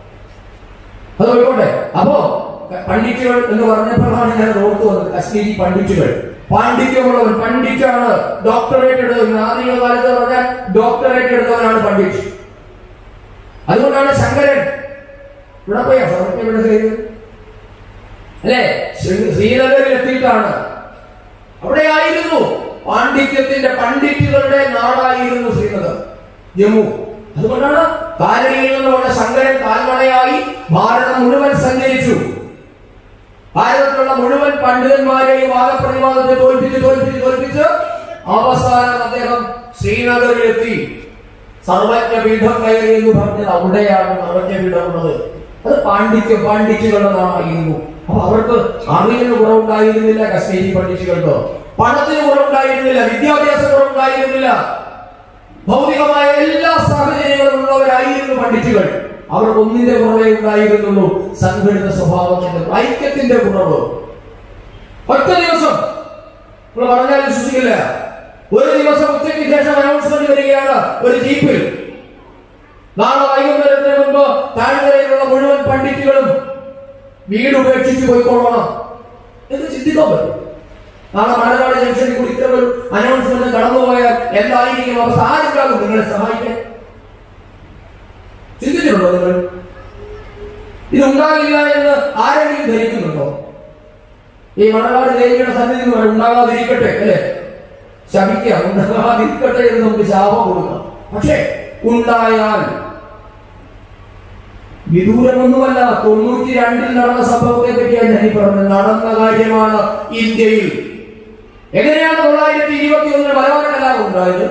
അത് പോയിക്കോട്ടെ അപ്പോ പണ്ഡിറ്റുകൾ എന്ന് പറഞ്ഞപ്പോഴാണ് ഞാൻ ഓർത്തു വന്നത് കശ്മീരി പണ്ഡിറ്റുകൾ പാണ്ഡിത്യമുള്ളവൻ പണ്ഡിറ്റാണ് ഡോക്ടറേറ്റ് എടുത്തവൻ ആധുനിക കാലത്ത് പറഞ്ഞാൽ ഡോക്ടറേറ്റ് എടുത്തവനാണ് പണ്ഡിറ്റ് അതുകൊണ്ടാണ് ശങ്കരൻ ഇവിടെ പോയാ സമയത്ത് ഇവിടെ ചെയ്തത് അല്ലേ ശ്രീ- ശ്രീനഗറിൽ എത്തിയിട്ടാണ് അവിടെ ആയിരുന്നു പാണ്ഡിത്യത്തിന്റെ പണ്ഡിറ്റുകളുടെ നാടായിരുന്നു ശ്രീനഗർ ജമ്മു അതുകൊണ്ടാണ് കാലടിയിൽ നിന്നുള്ള ശങ്കരൻ കാൽമണയായി ഭാരതം മുഴുവൻ സഞ്ചരിച്ചു ഭാരതത്തിലുള്ള മുഴുവൻ പണ്ഡിതന്മാരെയും വാദപ്രതിവാദത്തെ തോൽപ്പിച്ച് തോൽപ്പിച്ച് തോൽപ്പിച്ച് അവസാനം അദ്ദേഹം ശ്രീനഗറിലെത്തി സർവജ്ഞ പീഠം കയറി എന്ന് പറഞ്ഞത് അവിടെയാണ് സർവജ്ഞ പീഠം ഉള്ളത് അത് പാണ്ഡിത്യം പാണ്ഡിറ്റുകളുടെ നാടായിരുന്നു അപ്പൊ അവർക്ക് അറിവിന് കുറവുണ്ടായിരുന്നില്ല കശ്മീരി പണ്ഡിറ്റുകൾക്ക് പണത്തിന് കുറവുണ്ടായിരുന്നില്ല വിദ്യാഭ്യാസ കുറവുണ്ടായിരുന്നില്ല ഭൗതികമായ എല്ലാ സാഹചര്യങ്ങളും ഉള്ളവരായിരുന്നു പണ്ഡിറ്റുകൾ അവർക്ക് ഒന്നിന്റെ കുറവേ ഉണ്ടായിരുന്നുള്ളൂ സംഘടിത സ്വഭാവത്തിന്റെ ഐക്യത്തിന്റെ കുറവ് ഒറ്റ ദിവസം നിങ്ങൾ പറഞ്ഞാൽ വിശ്വസിക്കില്ല ഒരു ദിവസം ഉച്ചയ്ക്ക് ശേഷം അനൗൺസ്മെന്റ് വരികയാണ് ഒരു ജീപ്പിൽ നാളെ വൈകുന്നേരത്തിന് മുമ്പ് താഴ്വരയിലുള്ള മുഴുവൻ പണ്ഡിറ്റുകളും വീട് ഉപേക്ഷിച്ച് പോയിക്കൊള്ളണം എന്ന് ചിന്തിക്കാൻ പറ്റും നാളെ മലനാട് ജംഗ്ഷനിൽ കൂടി ഇത്തരം ഒരു അനൗൺസ്മെന്റ് കടന്നുപോയാൽ എന്തായിരിക്കും അവസ്ഥ ആരുണ്ടാകും നിങ്ങളെ സഹായിക്കാൻ ചിന്തിച്ചിട്ടുണ്ടോ നിങ്ങൾ ഇതുണ്ടാകില്ല എന്ന് ആരെങ്കിലും ധരിക്കുന്നുണ്ടോ ഈ മണനാട് ദേവിയുടെ സന്നിധി എന്ന് പറയും, ഉണ്ടാകാതിരിക്കട്ടെ അല്ലെ ശമിക്കുക ഉണ്ടാകാതിരിക്കട്ടെ എന്ന് നമുക്ക് ശാപം കൊടുക്കാം പക്ഷേ ഉണ്ടായാൽ വിദൂരമൊന്നുമല്ല തൊണ്ണൂറ്റി രണ്ടിൽ നടന്ന സംഭവത്തെ പറ്റിയാണ് ഞാൻ ഈ പറഞ്ഞത് നടന്ന കാര്യമാണ് ഇന്ത്യയിൽ എങ്ങനെയാണ് തൊള്ളായിരത്തി ഇരുപത്തി ഒന്നിൽ മലബാർ കലാപം ഉണ്ടായത്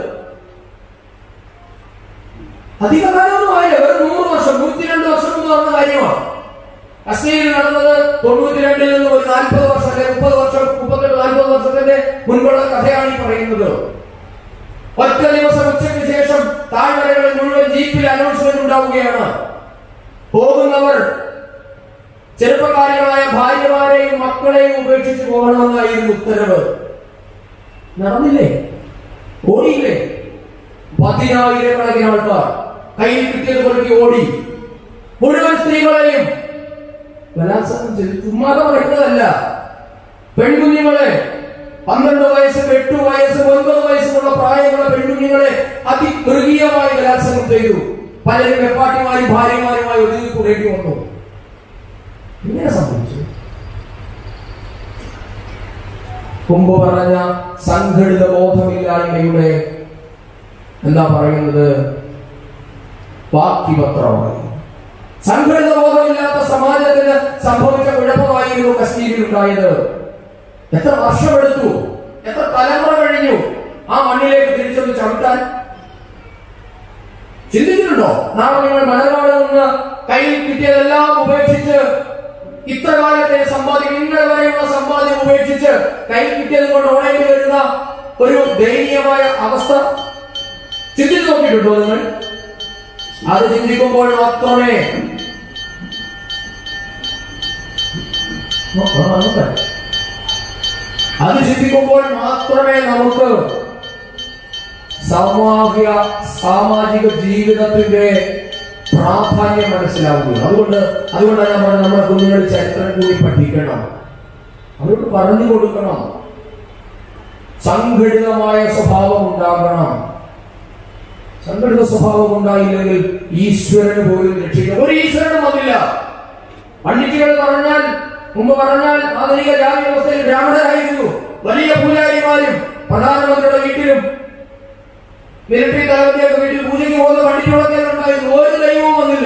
അധിക കാലമൊന്നും ആയില്ല വെറും നൂറ് വർഷം നൂറ്റി രണ്ട് വർഷം മുമ്പ് നടന്ന കാര്യമാണ് കശ്മീരിൽ നടന്നത് തൊണ്ണൂറ്റി രണ്ടിൽ നിന്ന് ഒരു നാൽപ്പത് വർഷം അല്ലെങ്കിൽ മുപ്പത് വർഷം മുപ്പത്തെട്ട് നാൽപ്പത് വർഷത്തിന്റെ മുൻപുള്ള കഥയാണ് ഈ പറയുന്നത് ഒറ്റ ദിവസം ഉച്ചയ്ക്ക് ശേഷം താഴ്വരകളിൽ മുഴുവൻ ജീപ്പിൽ അനൗൺസ്മെന്റ് ഉണ്ടാവുകയാണ് പോകുന്നവർ ചെറുപ്പക്കാരികളായ ഭാര്യമാരെയും മക്കളെയും ഉപേക്ഷിച്ച് പോകണമെന്നായിരുന്നു ഉത്തരവ് നടന്നില്ലേ ഓടിയില്ലേ പതിനായിരക്കണക്കിന് ആൾക്കാർ കയ്യിൽ കിട്ടിയത് പെറുക്കി ഓടി മുഴുവൻ സ്ത്രീകളെയും ബലാത്സംഗം ചെയ്തു ചുമ്മാതെ പറയുന്നതല്ല പെൺകുഞ്ഞുങ്ങളെ പന്ത്രണ്ട് വയസ്സ് എട്ട് വയസ്സ് ഒൻപത് വയസ്സുള്ള പ്രായമുള്ള പെൺകുഞ്ഞുങ്ങളെ അതിമൃഗീയമായി ബലാത്സംഗം ചെയ്തു പലരും വെപ്പാട്ടിമാരും ഭാര്യമാരുമായി ഒതുങ്ങി കൂടേണ്ടി വന്നു ഇങ്ങനെ സംഭവിച്ചു മുമ്പ് പറഞ്ഞ സംഘടിത ബോധമില്ലായ്മയുടെ എന്താ പറയുന്നത് ബാക്കിപത്രമായി സംഘടിത ബോധമില്ലാത്ത സമാജത്തിന് സംഭവിച്ച കുഴപ്പമായിരുന്നു കശ്മീരിൽ ഉണ്ടായത് എത്ര വർഷമെടുത്തു എത്ര തലമുറ കഴിഞ്ഞു ആ മണ്ണിലേക്ക് തിരിച്ചൊന്ന് ചവിട്ടാൻ ചിന്തിച്ചിട്ടുണ്ടോ നാളെ നിങ്ങൾ മലനാട് നിന്ന് കയ്യിൽ കിട്ടിയതെല്ലാം ഉപേക്ഷിച്ച് ഇത്ര കാലത്തെ സമ്പാദ്യം ഇന്നലെ വരെയുള്ള സമ്പാദ്യം ഉപേക്ഷിച്ച് കയ്യിൽ കിട്ടിയത് കൊണ്ട് ഓടേണ്ടി വരുന്ന ഒരു ദയനീയമായ അവസ്ഥ ചിന്തിച്ചു നോക്കിയിട്ടുണ്ടോ നിങ്ങൾ അത് ചിന്തിക്കുമ്പോൾ മാത്രമേ അത് ചിന്തിക്കുമ്പോൾ മാത്രമേ നമുക്ക് സാമൂഹിക സാമാജിക ജീവിതത്തിന്റെ പ്രാധാന്യം മനസ്സിലാവുകയുള്ളൂ അതുകൊണ്ട് അതുകൊണ്ടാണ് ഞാൻ പറഞ്ഞത് നമ്മുടെ കുഞ്ഞുങ്ങൾ ചരിത്രം കൂടി പഠിക്കണം അവരോട് പറഞ്ഞു കൊടുക്കണം സംഘടിതമായ സ്വഭാവം ഉണ്ടാകണം സംഘടിത സ്വഭാവം ഉണ്ടായില്ലെങ്കിൽ ഈശ്വരന് പോലും രക്ഷിക്കാം ഒരു ഈശ്വരനും അതില്ല പണ്ഡിറ്റുകൾ പറഞ്ഞാൽ മുമ്പ് പറഞ്ഞാൽ ആധുനിക ജാതി വ്യവസ്ഥയിൽ ബ്രാഹ്മണരായിരുന്നു വലിയ പൂജാരിമാരും പ്രധാനമന്ത്രിയുടെ വീട്ടിലും മിലിറ്ററി തലവന്റെയൊക്കെ വീട്ടിൽ പൂജയ്ക്ക് പോകുന്ന പണ്ഡിറ്റുകളൊക്കെ ഉണ്ടായിരുന്നു ഒരു ദൈവവും വന്നില്ല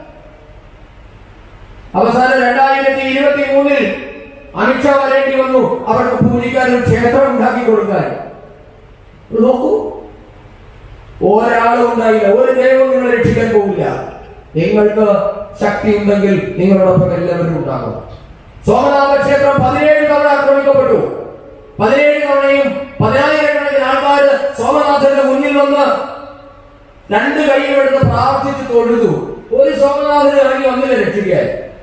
അവസാനം രണ്ടായിരത്തി ഇരുപത്തി മൂന്നിൽ അമിത്ഷാ വരേണ്ടി വന്നു അവർക്ക് പൂജിക്കാൻ ഒരു ക്ഷേത്രം ഉണ്ടാക്കി കൊടുക്കാൻ ഇത് നോക്കൂ ഒരാളും ഉണ്ടായില്ല ഒരു ദൈവം നിങ്ങളെ രക്ഷിക്കാൻ പോകില്ല നിങ്ങൾക്ക് ശക്തി ഉണ്ടെങ്കിൽ നിങ്ങളോടൊപ്പം എല്ലാവരും ഉണ്ടാകും സോമനാഥ ക്ഷേത്രം പതിനേഴ് തവണ ആക്രമിക്കപ്പെട്ടു പതിനേഴ് തവണയും പതിനായിരക്കണക്കിന് ആൾക്കാർ സോമനാഥന്റെ മുന്നിൽ വന്ന് രണ്ട് കൈയും എടുത്ത് പ്രാർത്ഥിച്ച് തൊഴുതു ഒരു സോമനാഥന് ഇറങ്ങി വന്നില്ല രക്ഷിക്കാൻ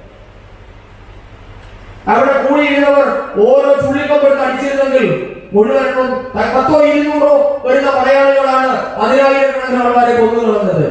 അവിടെ കൂടിയിരുന്നവർ ഓരോ ചുള്ളിക്കപ്പെടുത്ത് അടിച്ചിരുന്നെങ്കിൽ മുഴുവനും പത്തോ ഇരുന്നൂറോ വരുന്ന മലയാളികളാണ് പതിനായിരക്കണക്കിന് ആൾക്കാരെ കൊന്നു കളഞ്ഞത്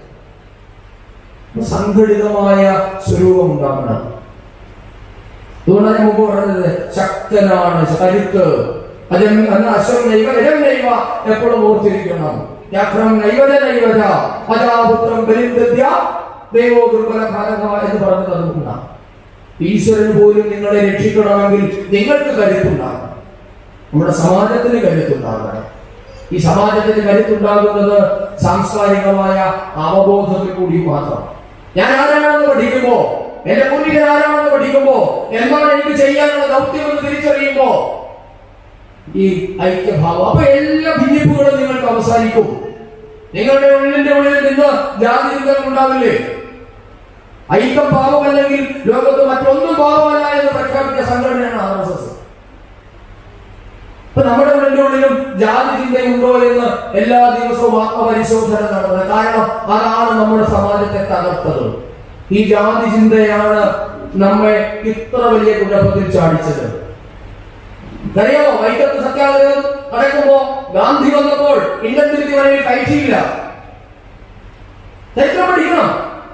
സംഘടിതമായ സ്വരൂപം ഉണ്ടാക്കണം അതുകൊണ്ടാണ് ഞാൻ മുമ്പ് പറഞ്ഞത് ശക്തനാണ് കരുത്ത് അജം എന്ന അശ്വം നൈവ ഇടം നൈവ എപ്പോഴും ഓർത്തിരിക്കണം യാത്രം നൈവജ നൈവജ അജാപുത്രം ബലിന്ദദ്യ ദൈവോ ദുർബല ഭാരത എന്ന് പറഞ്ഞത് അതുകൊണ്ടാണ് ഈശ്വരൻ പോലും നിങ്ങളെ രക്ഷിക്കണമെങ്കിൽ നിങ്ങൾക്ക് കരുത്തുണ്ടാകണം നമ്മുടെ സമാജത്തിന് കരുത്തുണ്ടാകണം ഈ സമാജത്തിന് കരുത്തുണ്ടാകുന്നത് സാംസ്കാരികമായ അവബോധത്തിൽ കൂടി മാത്രം ഞാൻ ആരാണെന്ന് പഠിക്കുമ്പോ എന്റെ പൂർവികൻ ആരാണെന്ന് പഠിക്കുമ്പോ എന്താണ് എനിക്ക് ചെയ്യാനുള്ള ദൗത്യമെന്ന് തിരിച്ചറിയുമ്പോ ഈ ഐക്യഭാവം അപ്പൊ എല്ലാ ഭിന്നിപ്പുകളും നിങ്ങൾക്ക് അവസാനിക്കും നിങ്ങളുടെ ഉള്ളിന്റെ ഉള്ളിൽ നിന്ന് ജാതി ചിന്തകൾ ഉണ്ടാവില്ലേ ഐക്യം പാപമല്ലെങ്കിൽ ലോകത്ത് മറ്റൊന്നും പാപമല്ല എന്ന് പ്രഖ്യാപിച്ച സംഘടനയാണ് ആർ എസ് എസ് ഇപ്പൊ നമ്മുടെ ഉള്ളിന്റെ ഉള്ളിലും ജാതി ചിന്തയുണ്ടോ എന്ന് എല്ലാ ദിവസവും ആത്മപരിശോധന നടത്തുന്നത് കാരണം അതാണ് നമ്മുടെ സമാജത്തെ തകർത്തത് ഈ ജാതി ചിന്തയാണ് നമ്മെ ഇത്ര വലിയ കുഴപ്പത്തിൽ ചാടിച്ചത് അറിയാമോ വൈക്കത്ത് സത്യാഗ്രഹം നടക്കുമ്പോ ഗാന്ധി വന്നപ്പോൾ ഇന്ത്യൻ തിരുത്തി വരയിൽ കയറ്റിയില്ല ചരിത്രം പഠിക്കണം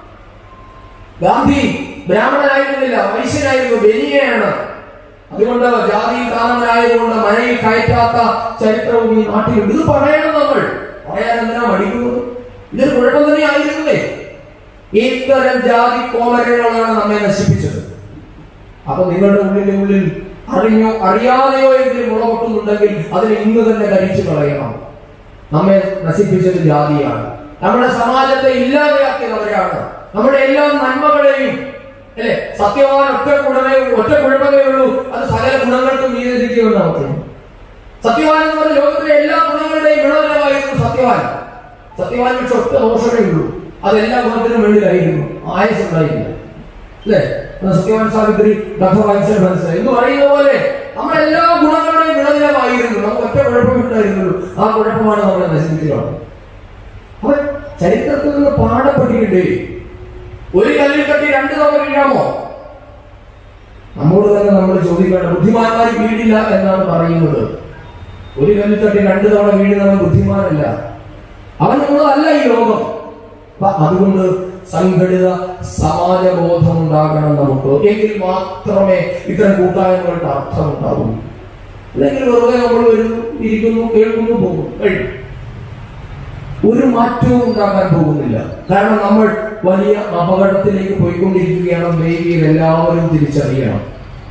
ഗാന്ധി ബ്രാഹ്മണനായിരുന്നില്ല വൈശ്യനായിരുന്നു ബനിയയാണ് അതുകൊണ്ട് ജാതി താമനായതുകൊണ്ട് മനയിൽ കയറ്റാത്ത ചരിത്രവും ഈ നാട്ടിലുണ്ട് ഇത് പറയണം നമ്മൾ പറയാൻ എന്തിനാ മടിക്കുന്നത് ഇതൊരു കുഴപ്പം തന്നെ ആയിരുന്നേ ഇത്തരം ജാതി കോമരങ്ങളാണ് നമ്മെ നശിപ്പിച്ചത് അപ്പൊ നിങ്ങളുടെ ഉള്ളിന്റെ ഉള്ളിൽ അറിഞ്ഞോ അറിയാതെയോ എങ്കിലും മുളപൊട്ടുന്നുണ്ടെങ്കിൽ അതിനെ ഇന്ന് തന്നെ കരിച്ചു കളയണം നമ്മെ നശിപ്പിച്ചത് ജാതിയാണ് നമ്മുടെ സമാജത്തെ ഇല്ലാതെയാക്കിയത് അവരാണ് നമ്മുടെ എല്ലാ നന്മകളെയും അല്ലെ സത്യവാൻ ഒറ്റ ഗുണമേ ഒറ്റ കുഴപ്പമേ ഉള്ളൂ അത് സകല ഗുണങ്ങൾക്കും നീതിരിക്കുമെന്ന് നമുക്ക് സത്യവാൻ എന്ന് പറഞ്ഞ ലോകത്തിലെ എല്ലാ ഗുണങ്ങളുടെയും ഗുണകരമായിരുന്നു സത്യവാൻ സത്യവാൻ പക്ഷെ ഒറ്റ ദോഷമേ ഉള്ളൂ അതെല്ലാ ഗുണത്തിനും വേണ്ടിയിലായിരുന്നു ആയസ് ഉണ്ടായില്ല അല്ലേ അത് സത്യവാൻ സാവിത്രി കഥ വായിച്ചാൽ മനസ്സിലായി എന്ന് പറയുന്ന പോലെ നമ്മുടെ എല്ലാ ഗുണങ്ങളുടെയും ഗുണകരമായിരുന്നു നമുക്ക് ഒറ്റ കുഴപ്പമേ ഉണ്ടായിരുന്നുള്ളൂ ആ കുഴപ്പമാണ് നമ്മളെ നശിപ്പിച്ചത് അപ്പൊ ചരിത്രത്തിൽ നിന്ന് പാഠം പഠിക്കണ്ടേ ഒരു കല്ലിൽ തട്ടി രണ്ടു തവണ വീഴാമോ നമ്മോട് തന്നെ നമ്മൾ ചോദിക്കേണ്ട ബുദ്ധിമാന്മാർ വീടില്ല എന്നാണ് പറയുന്നത് ഒരു കല്ലിൽ തട്ടി രണ്ടു തവണ വീഴുന്നവൻ ബുദ്ധിമാനല്ല അവൻ നമ്മളല്ല ഈ ലോകം അപ്പൊ അതുകൊണ്ട് സംഘടിത സമാജബോധം ഉണ്ടാകണം നമുക്ക് എങ്കിൽ മാത്രമേ ഇത്തരം കൂട്ടായ്മകൾക്ക് അർത്ഥമുണ്ടാകൂ അല്ലെങ്കിൽ വെറുതെ നമ്മൾ വരുന്നു ഇരിക്കുന്നു കേൾക്കുന്നു പോകുന്നു കഴിഞ്ഞു ഒരു മാറ്റവും ഉണ്ടാകാൻ പോകുന്നില്ല കാരണം നമ്മൾ വലിയ അപകടത്തിലേക്ക് പോയിക്കൊണ്ടിരിക്കുകയാണ് ദേവിയിൽ എല്ലാവരും തിരിച്ചറിയണം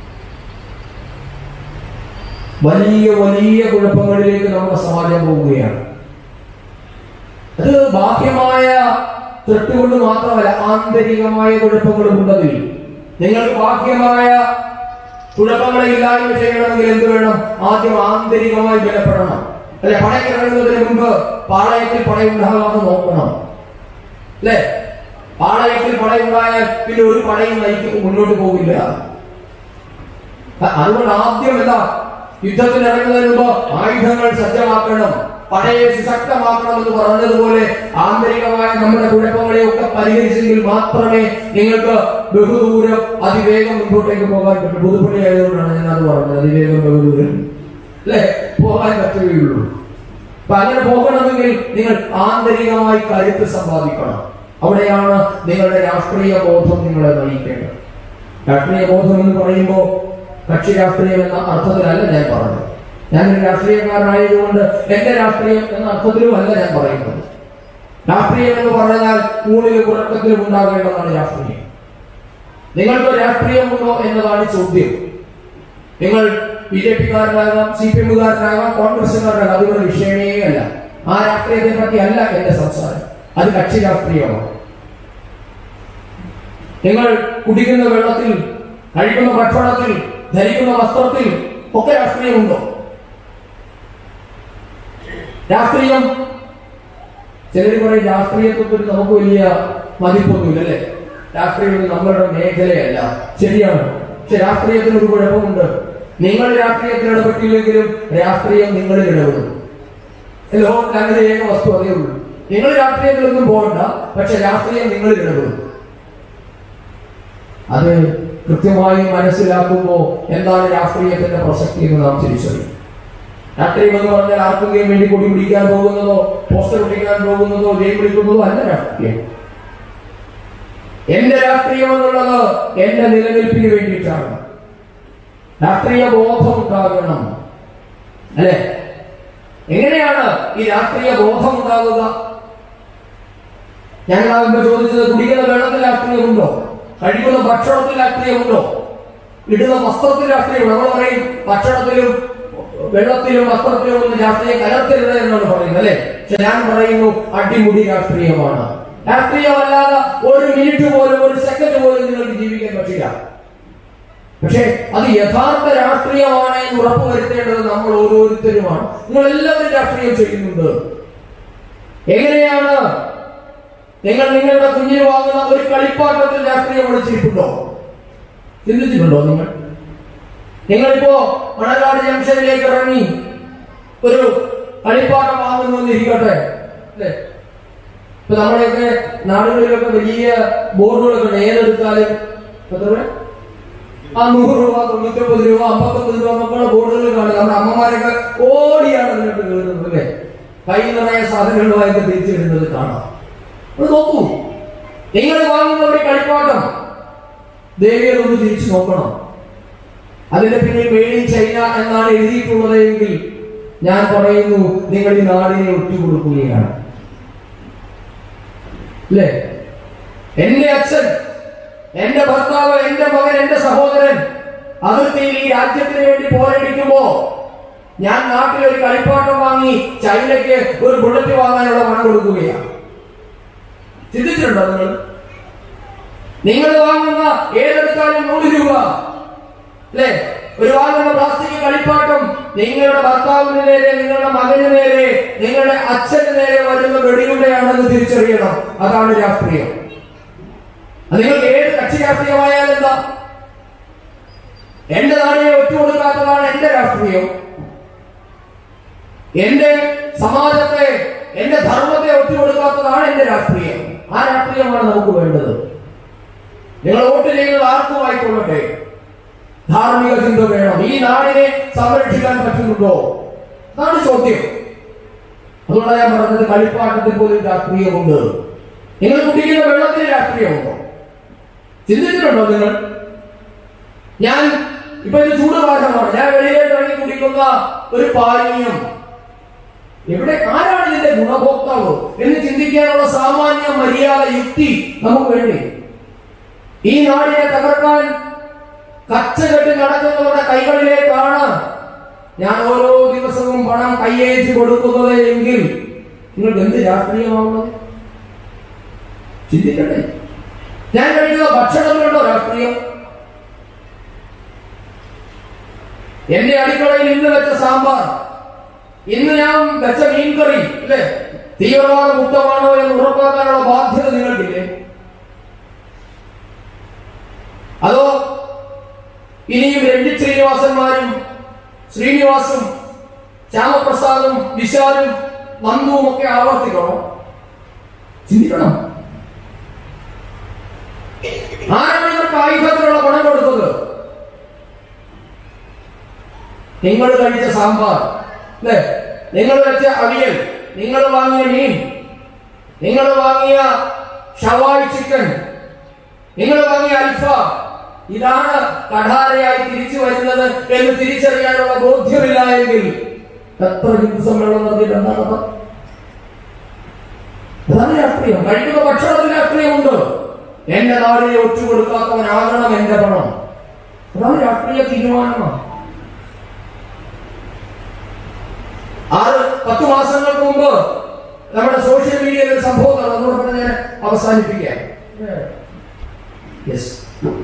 വലിയ വലിയ കുഴപ്പങ്ങളിലേക്ക് നമ്മുടെ സമാജം പോവുകയാണ് അത് ബാഹ്യമായ തെറ്റുകൊണ്ട് മാത്രമല്ല ആന്തരികമായ കുഴപ്പങ്ങളും ഉണ്ടതിൽ നിങ്ങൾക്ക് ബാഹ്യമായ കുഴപ്പങ്ങളെ ഇല്ലായ്മ ചെയ്യണമെങ്കിൽ എന്ത് വേണം ആദ്യം ആന്തരികമായി ബലപ്പെടണം അല്ലെ പടയ്ക്കിറങ്ങുന്നതിന് മുമ്പ് പാളയത്തിൽ പടയുണ്ടാകാതെ നോക്കണം അല്ലെ പാളയത്തിൽ പടയുണ്ടായാൽ പിന്നെ ഒരു പടയും നയിക്കും മുന്നോട്ട് പോകില്ല അ- അതുകൊണ്ട് ആദ്യം എന്താ യുദ്ധത്തിന് ഇറങ്ങുന്നതിന് മുമ്പ് ആയുധങ്ങൾ സജ്ജമാക്കണം പടയെ സുശക്തമാക്കണം എന്ന് പറഞ്ഞതുപോലെ ആന്തരികമായ നമ്മുടെ കുഴപ്പങ്ങളെ ഒക്കെ പരിഹരിച്ചെങ്കിൽ മാത്രമേ നിങ്ങൾക്ക് ബഹുദൂരം അതിവേഗം മുൻപോട്ടേക്ക് പോകാൻ പറ്റൂ പുതുപ്പണി ആയതുകൊണ്ടാണ് ഞാൻ അത് പറഞ്ഞത് അതിവേഗം ബഹുദൂരം അല്ലെ പോകാൻ പറ്റുകയുള്ളൂ അപ്പൊ അങ്ങനെ പോകണമെങ്കിൽ നിങ്ങൾ ആന്തരികമായി കരുത്ത് സമ്പാദിക്കണം അവിടെയാണ് നിങ്ങളുടെ രാഷ്ട്രീയ ബോധം നിങ്ങളെ നയിക്കേണ്ടത് രാഷ്ട്രീയ ബോധം എന്ന് പറയുമ്പോൾ കക്ഷി രാഷ്ട്രീയം എന്ന അർത്ഥത്തിലല്ല ഞാൻ പറഞ്ഞത് ഞാനൊരു രാഷ്ട്രീയക്കാരനായതുകൊണ്ട് എന്റെ രാഷ്ട്രീയം എന്ന അർത്ഥത്തിലും അല്ല ഞാൻ പറയുന്നത് രാഷ്ട്രീയം എന്ന് പറഞ്ഞാൽ ഊണിലും ഉറക്കത്തിലും ഉണ്ടാകേണ്ടതാണ് രാഷ്ട്രീയം നിങ്ങൾക്ക് രാഷ്ട്രീയമുണ്ടോ എന്നതാണ് ചോദ്യം നിങ്ങൾ ബി ജെ പിക്കാരനാകാം സി പി എമ്മുകാരനാകാം കോൺഗ്രസുകാരനാകാം അതിവിടെ വിഷയമേ അല്ല ആ രാഷ്ട്രീയത്തെ പറ്റി അല്ല എന്റെ സംസാരം അത് കക്ഷി രാഷ്ട്രീയമാണ് നിങ്ങൾ കുടിക്കുന്ന വെള്ളത്തിൽ കഴിക്കുന്ന ഭക്ഷണത്തിൽ ധരിക്കുന്ന വസ്ത്രത്തിൽ ഒക്കെ രാഷ്ട്രീയമുണ്ടോ രാഷ്ട്രീയം ചിലർ പറയും രാഷ്ട്രീയത്തിൽ നമുക്ക് വലിയ മതിപ്പൊന്നുമില്ല അല്ലേ രാഷ്ട്രീയം ഒരു നമ്മളുടെ മേഖലയല്ല ശരിയാണ് പക്ഷെ രാഷ്ട്രീയത്തിന് ഒരു കുഴപ്പമുണ്ട് നിങ്ങൾ രാഷ്ട്രീയത്തിൽ ഇടപെട്ടില്ലെങ്കിലും രാഷ്ട്രീയം നിങ്ങളിൽ ഇടപെടും ലോകത്തിൽ അങ്ങനെ ഏക വസ്തു അതേ ഉള്ളൂ നിങ്ങൾ രാഷ്ട്രീയത്തിലൊന്നും പോകണ്ട പക്ഷെ രാഷ്ട്രീയം നിങ്ങളിൽ ഇടപെടും അത് കൃത്യമായി മനസ്സിലാക്കുമ്പോൾ എന്താണ് രാഷ്ട്രീയത്തിന്റെ പ്രസക്തി എന്ന് നാം തിരിച്ചറിയും രാഷ്ട്രീയം എന്ന് പറഞ്ഞാൽ ആർക്കെങ്കിലും വേണ്ടി കൊടി പിടിക്കാൻ പോകുന്നതോ പോസ്റ്റർ പിടിക്കാൻ പോകുന്നതോ ജയം വിളിക്കുന്നതോ അല്ല രാഷ്ട്രീയം എന്റെ രാഷ്ട്രീയം എന്നുള്ളത് എന്റെ നിലനിൽപ്പിന് വേണ്ടിയിട്ടാണ് രാഷ്ട്രീയ ബോധം ഉണ്ടാകണം അല്ലെ എങ്ങനെയാണ് ഈ രാഷ്ട്രീയ ബോധം ഉണ്ടാകുക ഞങ്ങൾ മുമ്പ് ചോദിച്ചത് കുടിക്കുന്ന വെള്ളത്തിൽ രാഷ്ട്രീയമുണ്ടോ കഴിക്കുന്ന ഭക്ഷണത്തിൽ രാഷ്ട്രീയമുണ്ടോ ഇടുന്ന വസ്ത്രത്തിൽ രാഷ്ട്രീയമുണ്ടോ നമ്മൾ പറയും ഭക്ഷണത്തിലും വെള്ളത്തിലും വസ്ത്രത്തിലും ഒന്നും രാഷ്ട്രീയം കലർത്തരുത് എന്നാണ് പറയുന്നത് അല്ലെ പക്ഷെ ഞാൻ പറയുന്നു അടിമുടി രാഷ്ട്രീയമാണ് രാഷ്ട്രീയമല്ലാതെ ഒരു മിനിറ്റ് പോലും ഒരു സെക്കൻഡ് പോലും നിങ്ങൾക്ക് ജീവിക്കാൻ പറ്റില്ല പക്ഷേ അത് യഥാർത്ഥ രാഷ്ട്രീയമാണ് എന്ന് ഉറപ്പുവരുത്തേണ്ടത് നമ്മൾ ഓരോരുത്തരുമാണ് നിങ്ങൾ എല്ലാവരും രാഷ്ട്രീയം ചെയ്യുന്നുണ്ട് എങ്ങനെയാണ് നിങ്ങൾ നിങ്ങളുടെ കുഞ്ഞിന് വാങ്ങുന്ന ഒരു കളിപ്പാട്ടത്തിൽ രാഷ്ട്രീയം ഒളിച്ചിരിപ്പുണ്ടോ ചിന്തിച്ചിട്ടുണ്ടോ നിങ്ങൾ നിങ്ങളിപ്പോ മണലാട് ജംഗ്ഷനിലേക്ക് ഇറങ്ങി ഒരു കളിപ്പാട്ടം വാങ്ങുന്നു എന്ന് ഇരിക്കട്ടെ അല്ലേ ഇപ്പൊ നമ്മുടെയൊക്കെ നാടുകളിലൊക്കെ വലിയ ബോർഡുകളൊക്കെ ഉണ്ട് ഏതെടുത്താലും എത്ര രൂപ? ആ നൂറ് രൂപ തൊണ്ണൂറ്റൊമ്പത് രൂപ അമ്പത്തൊമ്പത് രൂപ എന്നൊക്കെയുള്ള ബോർഡുകൾ കാണും നമ്മുടെ അമ്മമാരൊക്കെ ഓടിയാണ് അതിനോട്ട് കയറുന്നത് അല്ലേ കൈ നിറയെ സാധനങ്ങളുമായിട്ട് തിരിച്ചു വരുന്നത് കാണാം അത് നോക്കൂ നിങ്ങൾ വാങ്ങുന്ന ഒരു കളിപ്പാട്ടം ദേവിയതൊന്ന് തിരിച്ചു നോക്കണം അതിന്റെ പിന്നിൽ മെയ്ഡ് ഇൻ ചൈന എന്നാണ് എഴുതിയിട്ടുള്ളത് എങ്കിൽ ഞാൻ പറയുന്നു നിങ്ങൾ ഈ നാടിനെ ഒറ്റുകൊടുക്കുകയാണ് അല്ലേ എന്റെ അച്ഛൻ എന്റെ ഭർത്താവ് എന്റെ മകൻ എന്റെ സഹോദരൻ അതിർത്തിയിൽ ഈ രാജ്യത്തിന് വേണ്ടി പോരടിക്കുമ്പോ ഞാൻ നാട്ടിൽ ഒരു കളിപ്പാട്ടം വാങ്ങി ചൈനയ്ക്ക് ഒരു ബുള്ളറ്റ് വാങ്ങാനുള്ള പണം കൊടുക്കുകയാണ് ചിന്തിച്ചിട്ടുണ്ടോ നിങ്ങൾ നിങ്ങൾ വാങ്ങുന്ന ഏതെടുത്താലും നൂറ് രൂപ അല്ലേ ഒരു വാങ്ങുന്ന പ്ലാസ്റ്റിക് കളിപ്പാട്ടം നിങ്ങളുടെ ഭർത്താവിന് നേരെ നിങ്ങളുടെ മകന് നേരെ നിങ്ങളുടെ അച്ഛന് നേരെ വരുന്ന വെടിയുണ്ടയാണെന്ന് തിരിച്ചറിയണം അതാണ് രാഷ്ട്രീയം അത് നിങ്ങൾക്ക് ഏത് കക്ഷി രാഷ്ട്രീയമായാലും എന്താ എന്റെ നാടിനെ ഒറ്റുകൊടുക്കാത്തതാണ് എന്റെ രാഷ്ട്രീയം എന്റെ സമാജത്തെ എന്റെ ധർമ്മത്തെ ഒറ്റുകൊടുക്കാത്തതാണ് എന്റെ രാഷ്ട്രീയം ആ രാഷ്ട്രീയമാണ് നമുക്ക് വേണ്ടത് നിങ്ങൾ വോട്ട് ചെയ്യുന്നത് ആർക്കും ആയിക്കൊള്ളട്ടെ ധാർമ്മിക ചിന്ത വേണം ഈ നാടിനെ സംരക്ഷിക്കാൻ പറ്റുന്നുണ്ടോ അതാണ് ചോദ്യം അതുകൊണ്ടാണ് ഞാൻ പറഞ്ഞത് കളിപ്പാട്ടത്തിൽ പോലും രാഷ്ട്രീയമുണ്ട് നിങ്ങൾ കുടിക്കുന്ന വെള്ളത്തിന് രാഷ്ട്രീയമുണ്ടോ ചിന്തിച്ചിട്ടുണ്ടോ നിങ്ങൾ ഞാൻ ഇപ്പൊ ഇത് ചൂട് കാലമാണ് ഞാൻ വെളിയിലേക്ക് ഇറങ്ങി കുടിക്കുന്ന ഒരു പാനീയം എവിടെ ആരാണ് ഇതിന്റെ ഗുണഭോക്താവ് എന്ന് ചിന്തിക്കാനുള്ള സാമാന്യ മര്യാദ യുക്തി നമുക്ക് വേണ്ടി ഈ നാടിനെ തകർക്കാൻ കച്ചകെട്ടി നടക്കുന്നവരുടെ കൈകളിലേക്കാണ് ഞാൻ ഓരോ ദിവസവും പണം കയ്യേറ്റി കൊടുക്കുന്നത് എങ്കിൽ നിങ്ങൾക്ക് എന്ത് രാഷ്ട്രീയമാവുന്നത് ചിന്തിക്കട്ടെ ഞാൻ കഴിക്കുന്ന ഭക്ഷണത്തിലുണ്ടോ രാഷ്ട്രീയം എന്റെ അടുക്കളയിൽ ഇന്ന് വെച്ച സാമ്പാർ ഇന്ന് ഞാൻ വെച്ച മീൻകറി അല്ലേ തീവ്രവാദ മുക്തമാണോ എന്ന് ഉറപ്പാക്കാനുള്ള ബാധ്യത നിങ്ങൾക്കില്ലേ അതോ ഇനിയും രഞ്ജിത് ശ്രീനിവാസന്മാരും ശ്രീനിവാസും ശ്യാമപ്രസാദും വിശാലും നന്ദുവും ഒക്കെ ആവർത്തിക്കണോ ചിന്തിക്കണം ആരാണ് ഇവർക്ക് ആയുധത്തിനുള്ള പണം കൊടുത്തത് നിങ്ങൾ കഴിച്ച സാമ്പാർ അല്ലേ നിങ്ങൾ വെച്ച അവിയൽ നിങ്ങൾ വാങ്ങിയ മീൻ നിങ്ങൾ വാങ്ങിയ ഷവായി ചിക്കൻ നിങ്ങൾ വാങ്ങിയ അൽഫ ഇതാണ് കഠാരയായി തിരിച്ചു വരുന്നത് എന്ന് തിരിച്ചറിയാനുള്ള ബോധ്യമില്ല എങ്കിൽ എത്ര ഹിന്ദു സമ്മേളനം നടത്തിയിട്ട് എന്താണ് അർത്ഥം? അതാണ് രാഷ്ട്രീയം കഴിക്കുന്ന ഭക്ഷണത്തിൽ രാഷ്ട്രീയമുണ്ട് എന്റെ നാടിനെ ഒറ്റുകൊടുക്കാത്തവനാകണം എന്റെ പണം അതാണ് രാഷ്ട്രീയ തീരുമാനമാണ് ആറ് പത്ത് മാസങ്ങൾക്ക് മുമ്പ് നമ്മുടെ സോഷ്യൽ മീഡിയയിൽ ഒരു സംഭവം നടന്നു അതുകൊണ്ട് പറഞ്ഞ് ഞാൻ അവസാനിപ്പിക്കാം യെസ്